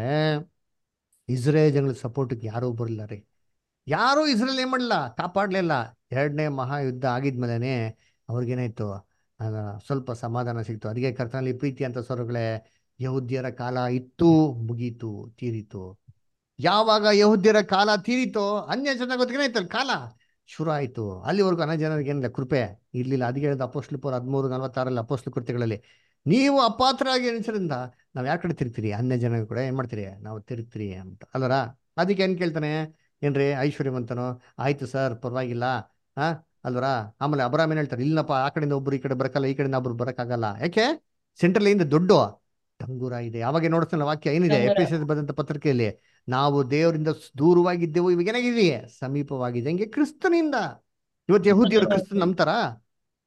ಇಸ್ರೇಲ್ ಜನಗಳ ಸಪೋರ್ಟಿಗೆ ಯಾರೂ ಬರಲಿಲ್ಲ ರೀ ಯಾರೂ ಇಸ್ರೇಲ್ ಏನ್ ಮಾಡಲಿಲ್ಲ ಕಾಪಾಡಲಿಲ್ಲ ಎರಡನೇ ಮಹಾಯುದ್ಧ ಆಗಿದ್ಮೇಲೆ ಅವ್ರಿಗೇನಾಯ್ತು ಆಗ ಸ್ವಲ್ಪ ಸಮಾಧಾನ ಸಿಕ್ತು ಅದಕ್ಕೆ ಕರ್ತನಲ್ಲಿ ಪ್ರೀತಿ ಅಂತ ಸ್ವರಗಳೇ ಯಹೂದ್ಯರ ಕಾಲ ಇತ್ತು ಮುಗೀತು ತೀರಿತು ಯಾವಾಗ ಯಹೂದ್ಯರ ಕಾಲ ತೀರಿತೋ ಅನ್ಯ ಜನ ಗೊತ್ತಿಗೇನಾಯ್ತಲ್ಲ ಕಾಲ ಶುರು ಆಯಿತು ಅಲ್ಲಿವರೆಗೂ ಅನ್ಯ ಜನರಿಗೆ ಏನಿಲ್ಲ ಕೃಪೆ ಇರ್ಲಿಲ್ಲ ಅದಕ್ಕೆ ಹೇಳಿದ ಅಪೋಸ್ಲು ಪುರ ಹದಿಮೂರು ನಲವತ್ತಾರಲ್ಲಿ ಅಪೋಸ್ಲು ಕೃತ್ಯಗಳಲ್ಲಿ ನೀವು ಅಪಾತ್ರರಾಗಿ ಎನಿಸೋದ್ರಿಂದ ನಾವು ಯಾರ ಕಡೆ ತಿರುಗ್ತೀರಿ ಅನ್ಯ ಜನ ಕೂಡ ಏನ್ ಮಾಡ್ತೀರಿ ನಾವು ತಿರುಗ್ತೀರಿ ಅಂತ ಅಲ್ಲರ ಅದಕ್ಕೆ ಏನ್ ಕೇಳ್ತಾನೆ ಏನ್ರಿ ಐಶ್ವರ್ಯವಂತನು ಆಯ್ತು ಸರ್ ಪರವಾಗಿಲ್ಲ ಹಾ ಅಲ್ವರ ಆಮೇಲೆ ಅಬ್ರಾಮ್ ಏನ್ ಹೇಳ್ತಾರೆ ಇಲ್ಲಪ್ಪ ಆ ಕಡೆಯಿಂದ ಒಬ್ರು ಈ ಕಡೆ ಬರಕಲ್ಲ ಈ ಕಡೆಯಿಂದ ಒಬ್ರು ಬರಕ್ಕಾಗಲ್ಲ ಯಾಕೆ ಸೆಂಟ್ರಲ್ ಇಂದ ದೊಡ್ಡ ಡಂಗೂರ ಇದೆ ಯಾವಾಗ ನೋಡ್ತಾನೆ ವಾಕ್ಯ ಏನಿದೆ ಡಂಗೂರ. ಎಪಿಎಸ್ ಬಂದಂತ ಪತ್ರಿಕೆಯಲ್ಲಿ ನಾವು ದೇವರಿಂದ ಸ್- ದೂರವಾಗಿದ್ದೆವು ಇವಾಗ ಏನಾಗಿದೆ ಸಮೀಪವಾಗಿದೆ ಹಂಗೆ ಕ್ರಿಸ್ತನಿಂದ ಇವತ್ತು ಯಹೂದಿಯರು ಕ್ರಿಸ್ತನ್ ನಂಬ್ತಾರ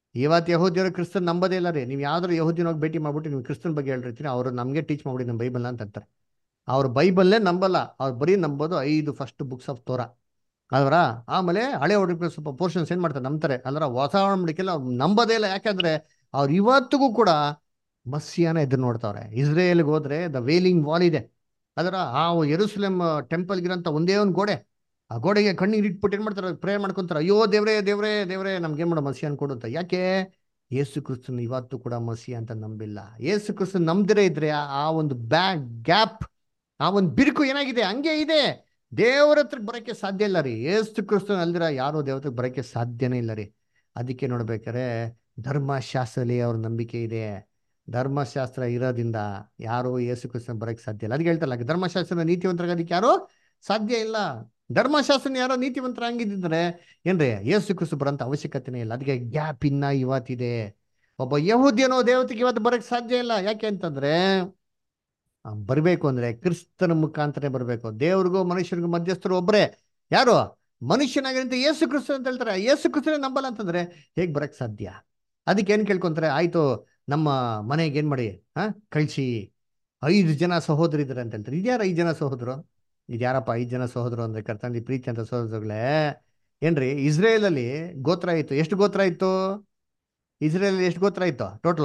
ಇವತ್ತು ಯಹೂದಿಯರು ಕ್ರಿಸ್ತನ್ ನಂಬೋದೇ ಇಲ್ಲ ರೀ ನೀವು ಯಾವ್ದಾರು ಯಹೂದಿನ ಹೋಗಿ ಭೇಟಿ ಮಾಡ್ಬಿಟ್ಟು ನೀವು ಕ್ರಿಸ್ತನ್ ಬಗ್ಗೆ ಹೇಳಿರ್ತೀನಿ ಅವರು ನಮಗೆ ಟೀಚ್ ಮಾಡ್ಬಿಡಿ ನಮ್ಮ ಬೈಬಲ್ ಅಂತ ಅಂತಾರೆ ಅವ್ರ ಬೈಬಲ್ಲೇ ನಂಬಲ್ಲ ಅವ್ರು ಬರೀ ನಂಬೋದು ಐದು ಫಸ್ಟ್ ಬುಕ್ಸ್ ಆಫ್ ತೋರಾ ಅಲ್ವರ ಆಮೇಲೆ ಹಳೆ ಒಡಂಬಡಿಕೆ ಸ್ವಲ್ಪ ಪೋರ್ಷನ್ಸ್ ಏನ್ ಮಾಡ್ತಾರೆ ನಂಬ್ತಾರೆ ಅಲ್ವರ ಹೊಸ ಒಡಂಬಡಿಕೆಲ್ಲ ಅವ್ರು ನಂಬೋದೇ ಇಲ್ಲ ಯಾಕಂದ್ರೆ ಅವ್ರು ಇವತ್ತಿಗೂ ಕೂಡ ಮಸ್ಸಿಯಾನ ಎದುರು ನೋಡ್ತಾವ್ರೆ ಇಸ್ರೇಲ್ಗೆ ಹೋದ್ರೆ ದ ವೇಲಿಂಗ್ ವಾಲ್ ಇದೆ ಅದರ ಆ ಯೆರೂಸಲೇಮ್ ಟೆಂಪಲ್ಗಿರಂತ ಒಂದೇ ಒಂದು ಗೋಡೆ ಆ ಗೋಡೆಗೆ ಕಣ್ಣಿಗೆ ಇಟ್ಬಿಟ್ಟು ಏನ್ ಮಾಡ್ತಾರೆ ಪ್ರೇ ಮಾಡ್ಕೊಂತಾರೆ ಅಯ್ಯೋ ದೇವ್ರೇ ದೇವ್ರೇ ದೇವ್ರೇ ನಮ್ಗೆ ಏನ್ ಮಾಡೋ ಮಸಿ ಕೊಡು ಅಂತ ಯಾಕೆ ಯೇಸು ಕ್ರಿಸ್ತನ್ ಇವತ್ತು ಕೂಡ ಮಸಿ ಅಂತ ನಂಬಿಲ್ಲ ಯೇಸು ಕ್ರಿಸ್ತನ್ ನಂಬದಿರೇ ಇದ್ರೆ ಆ- ಆ ಒಂದು ಬ್ಯಾಗ್ ಗ್ಯಾಪ್ ಆ ಒಂದು ಬಿರುಕು ಏನಾಗಿದೆ ಹಂಗೆ ಇದೆ ದೇವರ ಹತ್ರಕ್ಕೆ ಬರೋಕ್ಕೆ ಸಾಧ್ಯ ಇಲ್ಲ ರೀ ಏಸು ಕ್ರಿಸ್ತನ್ ಅಲ್ದಿರ ಯಾರು ದೇವ್ರ ಹತ್ರಕ್ಕೆ ಬರೋಕ್ಕೆ ಸಾಧ್ಯನೇ ಇಲ್ಲ ರೀ ಅದಕ್ಕೆ ನೋಡ್ಬೇಕಾರೆ ಧರ್ಮಶಾಸ್ತ್ರದಲ್ಲಿ ಅವ್ರ ನಂಬಿಕೆ ಇದೆ ಧರ್ಮಶಾಸ್ತ್ರ ಇರೋದ್ರಿಂದ ಯಾರು ಯೇಸು ಕ್ರಿಸ್ತನ್ ಬರೋಕ್ಕೆ ಸಾಧ್ಯ ಇಲ್ಲ ಅದಕ್ಕೆ ಹೇಳ್ತಾರಲ್ಲ ಧರ್ಮಶಾಸ್ತ್ರ ನೀತಿವಂತರಾಗೋದಕ್ಕೆ ಯಾರು ಸಾಧ್ಯ ಇಲ್ಲ ಧರ್ಮಶಾಸ್ತ್ರನ ಯಾರೋ ನೀತಿವಂತರ ಹಂಗಿದ್ದರೆ ಏನ್ರಿ ಯೇಸು ಕ್ರಿಸ್ತು ಬರೋಂಥ ಅವಶ್ಯಕತೆನೇ ಇಲ್ಲ ಅದಕ್ಕೆ ಗ್ಯಾಪ್ ಇನ್ನ ಇವತ್ತಿದೆ ಒಬ್ಬ ಯಹೂದ್ಯನೋ ದೇವತೆಗೆ ಇವತ್ತು ಬರಕ್ಕೆ ಸಾಧ್ಯ ಇಲ್ಲ ಯಾಕೆ ಅಂತಂದ್ರೆ ಆ, ಬರ್ಬೇಕು ಅಂದ್ರೆ ಕ್ರಿಸ್ತನ ಮುಖಾಂತರ ಬರಬೇಕು ದೇವ್ರಿಗೂ ಮನುಷ್ಯರಿಗೂ ಮಧ್ಯಸ್ಥರು ಒಬ್ಬರೇ ಯಾರು ಮನುಷ್ಯನಾಗಿರಂತ ಯೇಸು ಕ್ರಿಸ್ತ ಅಂತ ಹೇಳ್ತಾರೆ ಯೇಸು ಕ್ರಿಸ್ತನೇ ನಂಬಲ್ಲ ಅಂತಂದ್ರೆ ಹೇಗ್ ಬರಕ್ ಸಾಧ್ಯ ಅದಕ್ಕೆ ಏನ್ ಕೇಳ್ಕೊಂತಾರೆ ಆಯ್ತು ನಮ್ಮ ಮನೆಗೆ ಏನ್ ಮಾಡಿ ಹಾ ಕಳ್ಸಿ ಐದು ಜನ ಸಹೋದರ ಇದ್ದಾರೆ ಅಂತ ಹೇಳ್ತಾರೆ ಇದ್ಯಾರ ಐದು ಜನ ಸಹೋದರು ಇದ್ಯಾರಪ್ಪ ಐದು ಜನ ಸಹೋದರು ಅಂದ್ರೆ ಕರ್ತಂದಿ ಪ್ರೀತಿ ಅಂತ ಸಹೋದರಗಳೇ ಏನ್ರಿ ಇಸ್ರೇಲ್ ಅಲ್ಲಿ ಗೋತ್ರ ಇತ್ತು ಎಷ್ಟು ಗೋತ್ರ ಇತ್ತು ಇಸ್ರೇಲ್ ಅಲ್ಲಿ ಎಷ್ಟು ಗೋತ್ರ ಇತ್ತು ಟೋಟಲ್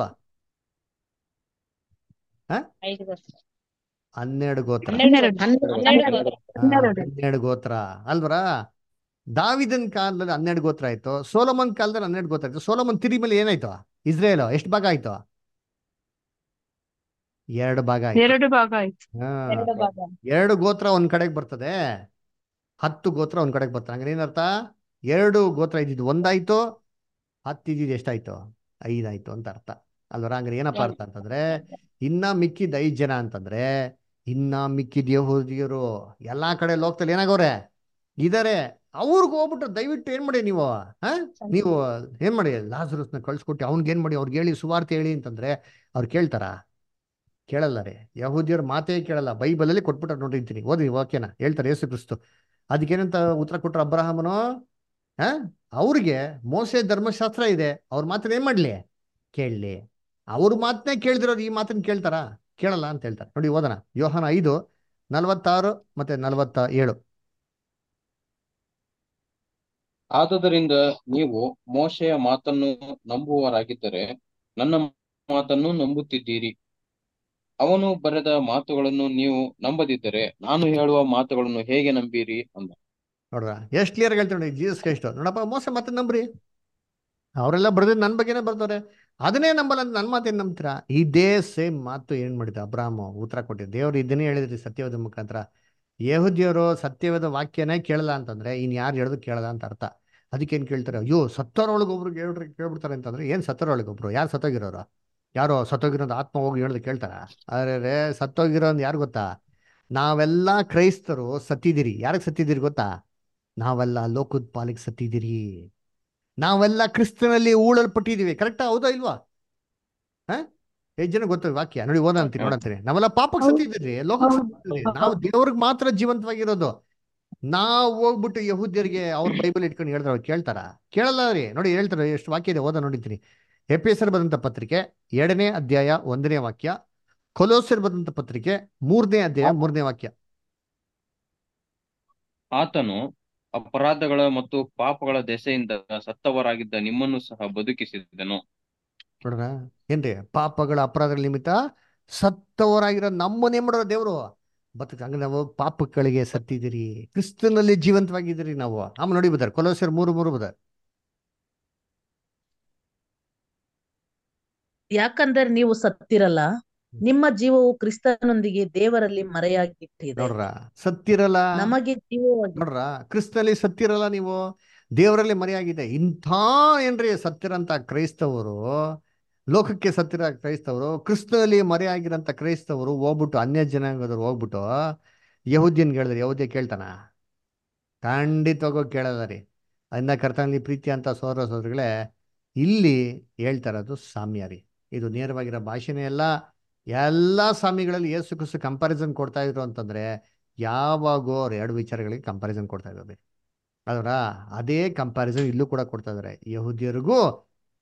ಐದು ವರ್ಷ ಹನ್ನೆರಡು ಗೋತ್ರ ಹನ್ನೆರಡು ಹನ್ನೆರಡು ಗೋತ್ರ. ಹಾ, ಹನ್ನೆರಡು ಗೋತ್ರ ಅಲ್ವರ ದಾವಿದನ್ ಕಾಲದಲ್ಲಿ ಹನ್ನೆರಡು ಗೋತ್ರ ಆಯ್ತು ಸೋಲಮನ್ ಕಾಲದಲ್ಲಿ ಹನ್ನೆರಡು ಗೋತ್ರ ಆಯ್ತು ಸೋಲಮನ್ ತಿರಿ ಮೇಲೆ ಏನಾಯ್ತು ಇಸ್ರೇಲ್ ಎಷ್ಟು ಭಾಗ ಆಯ್ತು ಎರಡು ಭಾಗ ಆಯ್ತು ಎರಡು ಭಾಗ ಆಯ್ತು ಹಾ ಎರಡು ಭಾಗ ಎರಡು ಗೋತ್ರ ಒಂದ್ ಕಡೆಗೆ ಬರ್ತದೆ ಹತ್ತು ಗೋತ್ರ ಒಂದ್ ಕಡೆಗೆ ಬರ್ತದೆ ಹಂಗಾರೆ ಏನರ್ಥ ಎರಡು ಗೋತ್ರ ಇದ್ದಿದ್ದು ಒಂದಾಯ್ತು ಹತ್ತು ಇದ್ದಿದ್ದು ಎಷ್ಟಾಯ್ತು ಐದಾಯ್ತು ಅಂತ ಅರ್ಥ ಅಲ್ವರ ಹಂಗಾರೆ ಏನಪ್ಪ ಅರ್ಥ ಅಂತಂದ್ರೆ ಇನ್ನ ಮಿಕ್ಕಿದ ಐದ್ ಜನ ಅಂತಂದ್ರೆ ಇನ್ನ ಮಿಕ್ಕಿದ ಯಹೂದಿಯರು ಎಲ್ಲಾ ಕಡೆ ಲೋಕದಲ್ಲಿ ಏನಾಗವ್ರೆ ಇದಾರೆ ಅವ್ರಿಗೆ ಹೋಗ್ಬಿಟ್ಟು ದಯವಿಟ್ಟು ಏನ್ ಮಾಡಿ ನೀವು ಹಾ ನೀವು ಏನ್ ಮಾಡಿ ಲಾಜರಸ್ನ ಕಳ್ಸ್ಕೊಟ್ಟು ಅವ್ನಿಗೆ ಏನ್ ಮಾಡಿ ಅವ್ರಿಗೆ ಹೇಳಿ ಸುವಾರ್ತೆ ಹೇಳಿ ಅಂತಂದ್ರೆ ಅವ್ರು ಕೇಳ್ತಾರ ಕೇಳಲ್ಲ ರೀ ಯಹೂದಿಯರ ಮಾತೇ ಕೇಳಲ್ಲ ಬೈಬಲಲ್ಲಿ ಕೊಟ್ಬಿಟ್ಟು ನೋಡಿರ್ತೀನಿ ಓದಿ ವಾಕ್ಯನ ಹೇಳ್ತಾರೆ ಯೇಸು ಕ್ರಿಸ್ತು ಅದಕ್ಕೇನಂತ ಉತ್ತರ ಕೊಟ್ರ ಅಬ್ರಹಾಮನು ಹಾ ಅವ್ರಿಗೆ ಮೋಸೆ ಧರ್ಮಶಾಸ್ತ್ರ ಇದೆ ಅವ್ರ ಮಾತನ್ನ ಏನ್ ಮಾಡ್ಲಿ ಕೇಳಲಿ ಅವ್ರ ಮಾತನ್ನೇ ಕೇಳ್ದಿರೋರು ಈ ಮಾತನ್ನ ಕೇಳ್ತಾರಾ ಕೇಳಲ್ಲ ಅಂತ ಹೇಳ್ತಾರೆ ನೋಡಿ ಓದೋಣ ಯೋಹನ ಐದು ನಲವತ್ತಾರು ಮತ್ತೆ ನಲವತ್ತ ಏಳು ಆದುದರಿಂದ ನೀವು ಮೋಶೆಯ ಮಾತನ್ನು ನಂಬುವವರಾಗಿದ್ದರೆ ನನ್ನ ಮಾತನ್ನು ನಂಬುತ್ತಿದ್ದೀರಿ ಅವನು ಬರೆದ ಮಾತುಗಳನ್ನು ನೀವು ನಂಬದಿದ್ದರೆ ನಾನು ಹೇಳುವ ಮಾತುಗಳನ್ನು ಹೇಗೆ ನಂಬೀರಿ ಅಂದ ನೋಡ್ರ ಎಷ್ಟು ಕ್ಲಿಯರ್ ಹೇಳ್ತಾರೆ ನೋಡಿ ಜೀಸಸ್ ಕ್ರೈಸ್ಟ್ ನೋಡಪ್ಪ ಮೋಸ ಮತ್ತೆ ನಂಬ್ರಿ ಅವರೆಲ್ಲ ಬರ್ದಿದ್ದು ನನ್ನ ಬಗ್ಗೆನೇ ಬರ್ತಾರೆ ಅದನ್ನೇ ನಂಬಲ್ಲ ಅಂತ ನನ್ನ ಮಾತೇನು ನಂಬ್ತೀರಾ ಇದೇ ಸೇಮ್ ಮಾತು ಏನ್ ಮಾಡಿದ ಅಬ್ರಾಹ್ಮ ಉತ್ತರ ಕೊಟ್ಟಿದ್ದು ದೇವ್ರು ಇದನ್ನೇ ಹೇಳಿದ್ರಿ ಸತ್ಯವಾದ ಮುಖಾಂತರ ಯಹೂದ್ಯರು ಸತ್ಯವಾದ ವಾಕ್ಯನೇ ಕೇಳಲ್ಲ ಅಂತಂದ್ರೆ ಇನ್ ಯಾರು ಹೇಳಿದ್ರು ಕೇಳಲ್ಲ ಅಂತ ಅರ್ಥ ಅದಕ್ಕೇನು ಕೇಳ್ತಾರೆ ಅಯ್ಯೋ ಸತ್ತರೊಳಗೆ ಒಬ್ರು ಹೇಳ್ರಿ ಕೇಳ್ಬಿಡ್ತಾರೆ ಅಂತಂದ್ರೆ ಏನ್ ಸತ್ತರೊಳಗೆ ಒಬ್ರು ಯಾರು ಸತ್ತೋಗಿರೋರು ಯಾರೋ ಸತ್ತೋಗಿರೋದು ಆತ್ಮ ಹೋಗಿ ಹೇಳೋದು ಕೇಳ್ತಾರ ಅರೆ ಸತ್ತೋಗಿರೋ ಯಾರು ಗೊತ್ತಾ ನಾವೆಲ್ಲ ಕ್ರೈಸ್ತರು ಸತ್ತಿದಿರಿ ಯಾರಿಗೆ ಸತ್ತಿದಿರಿ ಗೊತ್ತಾ ನಾವೆಲ್ಲ ಲೋಕದ ಪಾಲಿಗೆ ಸತ್ತಿದಿರಿ ನಾವೆಲ್ಲ ಕ್ರಿಸ್ತನಲ್ಲಿ ಊಳಲ್ಪಟ್ಟಿದೀವಿ ಕರೆಕ್ಟಾ ಹೌದಾ ಇಲ್ವಾ ಹ ಎಷ್ಟು ಜನ ಗೊತ್ತ ವಾಕ್ಯ ನೋಡಿ ಓದಂತೀನಿ ನೋಡಂತೀನಿ ನಾವೆಲ್ಲ ಪಾಪಕ್ಕೆ ಸತ್ತಿದ್ದೀರಿ ಲೋಕಕ್ಕೆ ಸತ್ತಿದ್ದೀರಿ ನಾವು ದೇವ್ರಿಗೆ ಮಾತ್ರ ಜೀವಂತವಾಗಿರೋದು ನಾವು ಹೋಗ್ಬಿಟ್ಟು ಯಹೂದ್ಯರಿಗೆ ಅವ್ರ ಬೈಬಲ್ ಇಟ್ಕೊಂಡು ಹೇಳಿದ್ರೆ ಅವ್ರು ಕೇಳ್ತಾರ ಕೇಳಲ್ಲ ರೀ ನೋಡಿ ಹೇಳ್ತಾರೆ ಎಷ್ಟು ವಾಕ್ಯ ಇದೆ ಓದ ನೋಡಿದ್ದೀನಿ ಎಪಿಎಸ್ಆರ್ ಬದಂತ ಪತ್ರಿಕೆ ಎರಡನೇ ಅಧ್ಯಾಯ ಒಂದನೇ ವಾಕ್ಯ ಕೊಲೋಸರ್ ಬದಂತ ಪತ್ರಿಕೆ ಮೂರನೇ ಅಧ್ಯಾಯ ಮೂರನೇ ವಾಕ್ಯ ಆತನು ಅಪರಾಧಗಳ ಮತ್ತು ಪಾಪಗಳ ದೆಸೆಯಿಂದ ಸತ್ತವರಾಗಿದ್ದ ನಿಮ್ಮನ್ನು ಸಹ ಬದುಕಿಸಿದನು ನೋಡ್ರ ಏನ್ರಿ ಪಾಪಗಳ ಅಪರಾಧಗಳ ನಿಮಿತ್ತ ಸತ್ತವರಾಗಿರೋ ನಮ್ಮನ್ನೇ ಮಾಡೋರು ದೇವರು ಬದುಕ ಹಂಗ ನಾವು ಪಾಪಗಳಿಗೆ ಸತ್ತಿದ್ದೀರಿ ಕ್ರಿಸ್ತನಲ್ಲಿ ಜೀವಂತವಾಗಿದ್ದೀರಿ ನಾವು ಆಮೇಲೆ ನೋಡಿ ಬದಾರೆ ಕೊಲೋಸರ್ ಮೂರು ಮೂರು ಬದಾರೆ ಯಾಕಂದರೆ ನೀವು ಸತ್ತಿರಲ್ಲ ನಿಮ್ಮ ಜೀವವು ಕ್ರಿಸ್ತನೊಂದಿಗೆ ದೇವರಲ್ಲಿ ಮರೆಯಾಗಿಟ್ಟಿದೆ ನೋಡ್ರ ಸತ್ತಿರಲ್ಲ ನಮಗೆ ಜೀವವಾಗಿ ನೋಡ್ರ ಕ್ರಿಸ್ತನಲ್ಲಿ ಸತ್ತಿರಲ್ಲ ನೀವು ದೇವರಲ್ಲಿ ಮರೆಯಾಗಿದೆ ಇಂಥ ಏನ್ರಿ ಸತ್ತಿರಂತ ಕ್ರೈಸ್ತವರು ಲೋಕಕ್ಕೆ ಸತ್ತಿರ ಕ್ರೈಸ್ತವರು ಕ್ರಿಸ್ತನಲ್ಲಿ ಮರೆಯಾಗಿರಂತ ಕ್ರೈಸ್ತವರು ಹೋಗ್ಬಿಟ್ಟು ಅನ್ಯ ಜನಾಂಗದವ್ರು ಹೋಗ್ಬಿಟ್ಟು ಯಹೂದ್ಯನ್ ಹೇಳಿದ್ರೆ ಯಹೂದ್ಯ ಕೇಳ್ತಾನ ಖಂಡಿತವಾಗೂ ಕೇಳಲ್ಲ ರೀ ಅದನ್ನ ಕರ್ತನಲ್ಲಿ ಪ್ರೀತಿ ಅಂತ ಸೋದರ ಸೋದರಿಗಳೇ ಇಲ್ಲಿ ಹೇಳ್ತಾ ಇರೋದು ಸಾಮ್ಯ ರೀ ಇದು ನೇರವಾಗಿರೋ ಭಾಷೆನೇ ಅಲ್ಲ ಎಲ್ಲ ಸಾಮ್ಯಗಳಲ್ಲಿ ಏಸು ಕ್ರಿಸ್ತು ಕಂಪ್ಯಾರಿಸನ್ ಕೊಡ್ತಾ ಇದ್ರು ಅಂತಂದ್ರೆ ಯಾವಾಗೋ ಅವ್ರು ಎರಡು ವಿಚಾರಗಳಿಗೆ ಕಂಪ್ಯಾರಿಸನ್ ಕೊಡ್ತಾ ಇದ್ದಾರೆ ಅದರ ಅದೇ ಕಂಪ್ಯಾರಿಸನ್ ಇಲ್ಲೂ ಕೂಡ ಕೊಡ್ತಾ ಇದ್ದಾರೆ ಯಹೂದ್ಯರಿಗೂ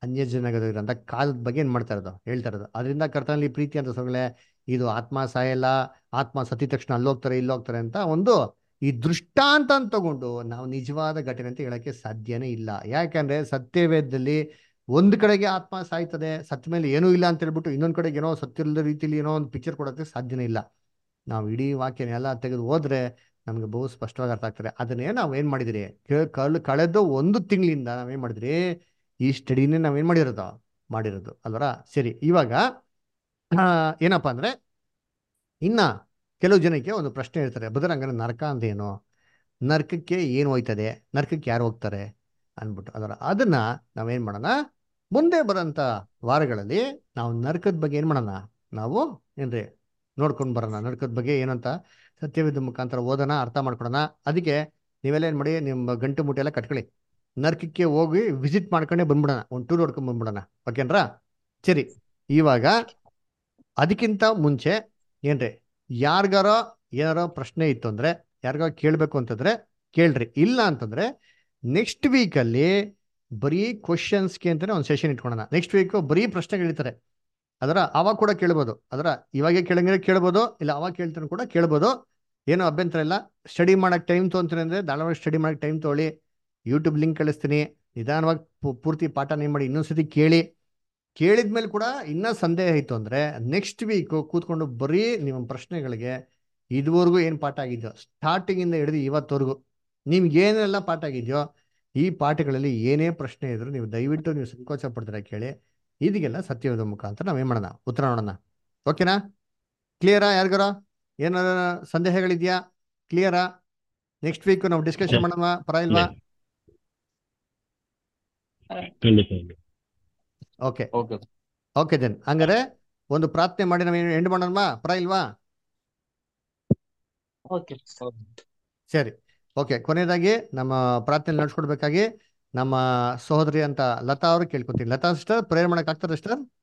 ಅನ್ಯ ಜನಗಳಿರಂತ ಕಾಲದ ಬಗ್ಗೆ ಏನ್ ಮಾಡ್ತಾ ಇರೋದು ಹೇಳ್ತಾ ಇರೋದು ಅದರಿಂದ ಕರ್ತನಲ್ಲಿ ಪ್ರೀತಿ ಅಂತ ಸೊಗಳೆ ಇದು ಆತ್ಮ ಸಾಯಲ್ಲ ಆತ್ಮ ಸತಿ ತಕ್ಷಣ ಅಲ್ಲಿ ಹೋಗ್ತಾರೆ ಇಲ್ಲಿ ಹೋಗ್ತಾರೆ ಅಂತ ಒಂದು ಈ ದೃಷ್ಟಾಂತ ಅಂತ ತಗೊಂಡು ನಾವು ನಿಜವಾದ ಘಟನೆ ಅಂತ ಹೇಳಕ್ಕೆ ಸಾಧ್ಯನೇ ಇಲ್ಲ ಯಾಕಂದ್ರೆ ಸತ್ಯವೇದದಲ್ಲಿ ಒಂದ್ ಕಡೆಗೆ ಆತ್ಮ ಸಾಯ್ತದೆ ಸತ್ತ ಮೇಲೆ ಏನೂ ಇಲ್ಲ ಅಂತ ಹೇಳ್ಬಿಟ್ಟು ಇನ್ನೊಂದ್ ಕಡೆಗೆ ಏನೋ ಸತ್ತಿಲ್ಲದ ರೀತಿಲಿ ಏನೋ ಒಂದು ಪಿಕ್ಚರ್ ಕೊಡೋಕ್ಕೆ ಸಾಧ್ಯನೇ ಇಲ್ಲ ನಾವು ಇಡೀ ವಾಕ್ಯನ ಎಲ್ಲ ತೆಗೆದು ಹೋದ್ರೆ ನಮ್ಗೆ ಬಹು ಸ್ಪಷ್ಟವಾಗಿ ಅರ್ಥ ಆಗ್ತದೆ ಅದನ್ನೇ ನಾವು ಏನ್ ಮಾಡಿದಿರಿ ಕಳ್ ಕಳೆದ ಒಂದು ತಿಂಗಳಿಂದ ನಾವೇನ್ ಮಾಡಿದ್ರಿ ಈ ಸ್ಟಡಿನೇ ನಾವೇನ್ ಮಾಡಿರೋದು ಮಾಡಿರೋದು ಅಲ್ವರ ಸರಿ ಇವಾಗ ಆ, ಏನಪ್ಪಾ ಅಂದ್ರೆ ಇನ್ನ ಕೆಲವು ಜನಕ್ಕೆ ಒಂದು ಪ್ರಶ್ನೆ ಇರ್ತಾರೆ ಬದರ ಹಂಗಾರೆ ನರಕ ಅಂತ ಏನು ನರಕಕ್ಕೆ ಏನು ಹೋಯ್ತದೆ ನರಕಕ್ಕೆ ಯಾರು ಹೋಗ್ತಾರೆ ಅಂದ್ಬಿಟ್ಟು ಅದರ ಅದನ್ನ ನಾವೇನ್ ಮಾಡೋಣ ಮುಂದೆ ಬರೋಂಥ ವಾರಗಳಲ್ಲಿ ನಾವು ನರಕದ ಬಗ್ಗೆ ಏನ್ ಮಾಡೋಣ ನಾವು ಏನ್ರಿ ನೋಡ್ಕೊಂಡು ಬರೋಣ ನರಕದ ಬಗ್ಗೆ ಏನಂತ ಸತ್ಯವಿದ್ದ ಮುಖಾಂತರ ಓದೋಣ ಅರ್ಥ ಮಾಡ್ಕೊಳೋಣ ಅದಕ್ಕೆ ನೀವೆಲ್ಲ ಏನ್ ಮಾಡಿ ನಿಮ್ಮ ಗಂಟು ಮುಟ್ಟಿ ಎಲ್ಲ ಕಟ್ಕೊಳ್ಳಿ ನರಕಕ್ಕೆ ಹೋಗಿ ವಿಸಿಟ್ ಮಾಡ್ಕೊಂಡೇ ಬಂದ್ಬಿಡೋಣ ಒಂದು ಟೂರ್ ಹೊಡ್ಕೊಂಡ್ ಬಂದ್ಬಿಡೋಣ ಓಕೆನ್ರಾ ಸರಿ ಇವಾಗ ಅದಕ್ಕಿಂತ ಮುಂಚೆ ಏನ್ರಿ ಯಾರಿಗಾರ ಏನಾರ ಪ್ರಶ್ನೆ ಇತ್ತು ಅಂದ್ರೆ ಯಾರಿಗಾರ ಕೇಳಬೇಕು ಅಂತಂದ್ರೆ ಕೇಳ್ರಿ ಇಲ್ಲ ಅಂತಂದ್ರೆ ನೆಕ್ಸ್ಟ್ ವೀಕಲ್ಲಿ ಬರೀ ಕ್ವಶನ್ಸ್ಗೆ ಅಂತಾನೆ ಒಂದು ಸೆಷನ್ ಇಟ್ಕೊಳ್ಳೋಣ ನೆಕ್ಸ್ಟ್ ವೀಕ್ ಬರೀ ಪ್ರಶ್ನೆಗಳಿರ್ತಾರೆ ಅದರ ಅವಾಗ ಕೂಡ ಕೇಳ್ಬೋದು ಅದರ ಇವಾಗೆ ಕೇಳಂಗಿದ್ರೆ ಕೇಳ್ಬೋದು ಇಲ್ಲ ಅವಾಗ ಕೇಳ್ತಾನೆ ಕೂಡ ಕೇಳ್ಬೋದು ಏನೋ ಅಭ್ಯಂತರ ಇಲ್ಲ ಸ್ಟಡಿ ಮಾಡಕ್ಕೆ ಟೈಮ್ ತೊಗೊಂತೀನಿ ಅಂದರೆ ಧಾರಾವಾಹಿ ಸ್ಟಡಿ ಮಾಡಕ್ಕೆ ಟೈಮ್ ತೊಗೊಳ್ಳಿ ಯೂಟ್ಯೂಬ್ ಲಿಂಕ್ ಕಳಿಸ್ತೀನಿ ನಿಧಾನವಾಗಿ ಪು- ಪೂರ್ತಿ ಪಾಠನ ಏನು ಮಾಡಿ ಇನ್ನೊಂದ್ಸತಿ ಕೇಳಿ ಕೇಳಿದ್ಮೇಲೆ ಕೂಡ ಇನ್ನೂ ಸಂದೇಹ ಇತ್ತು ಅಂದರೆ ನೆಕ್ಸ್ಟ್ ವೀಕು ಕೂತ್ಕೊಂಡು ಬರೀ ನಿಮ್ಮ ಪ್ರಶ್ನೆಗಳಿಗೆ ಇದುವರೆಗೂ ಏನು ಪಾಠ ಆಗಿದೆಯೋ ಸ್ಟಾರ್ಟಿಂಗಿಂದ ಹಿಡಿದು ಇವತ್ತವರೆಗೂ ನಿಮ್ಗೆ ಏನೆಲ್ಲ ಪಾಠ ಆಗಿದೆಯೋ ಈ ಪಾಠಗಳಲ್ಲಿ ಏನೇ ಪ್ರಶ್ನೆ ಇದ್ರು ನೀವು ದಯವಿಟ್ಟು ನೀವು ಸಂಕೋಚ ಪಡ್ತೀರ ಕೇಳಿ ಇದಕ್ಕೆಲ್ಲ ಸತ್ಯವಾದ ಮುಖಾಂತರ ನಾವೇನು ಮಾಡೋಣ ಉತ್ತರ ನೋಡೋಣ ಓಕೆನಾ ಕ್ಲಿಯರಾ ಯಾರಿಗಾರ ಏನಾರ ಸಂದೇಹಗಳಿದೆಯಾ ಕ್ಲಿಯರಾ ನೆಕ್ಸ್ಟ್ ವೀಕ್ ನಾವು ಡಿಸ್ಕಷನ್ Yes. ಮಾಡೋಣ ಪರ ಇಲ್ವಾ ಖಂಡಿತ ಖಂಡಿತ. ಓಕೆ ಓಕೆ ಓಕೆ ದೆನ್ ಹಂಗಾರೆ ಒಂದು ಪ್ರಾರ್ಥನೆ ಮಾಡಿ ನಾವು ಎಂಡ್ ಮಾಡೋಣ ಪರ ಇಲ್ವಾ ಓಕೆ ಸರಿ ಓಕೆ ಕೊನೆಯದಾಗಿ ನಮ್ಮ ಪ್ರಾರ್ಥನೆ ನಡ್ಸ್ಕೊಡ್ಬೇಕಾಗಿ ನಮ್ಮ ಸಹೋದರಿ ಅಂತ ಲತಾ ಅವರು ಕೇಳ್ಕೊತೀನಿ ಲತಾ ಸಿಸ್ಟರ್ ಪ್ರೇಯರ್ ಮಾಡಕ್ ಆಗ್ತಾರೆ ಸಿಸ್ಟರ್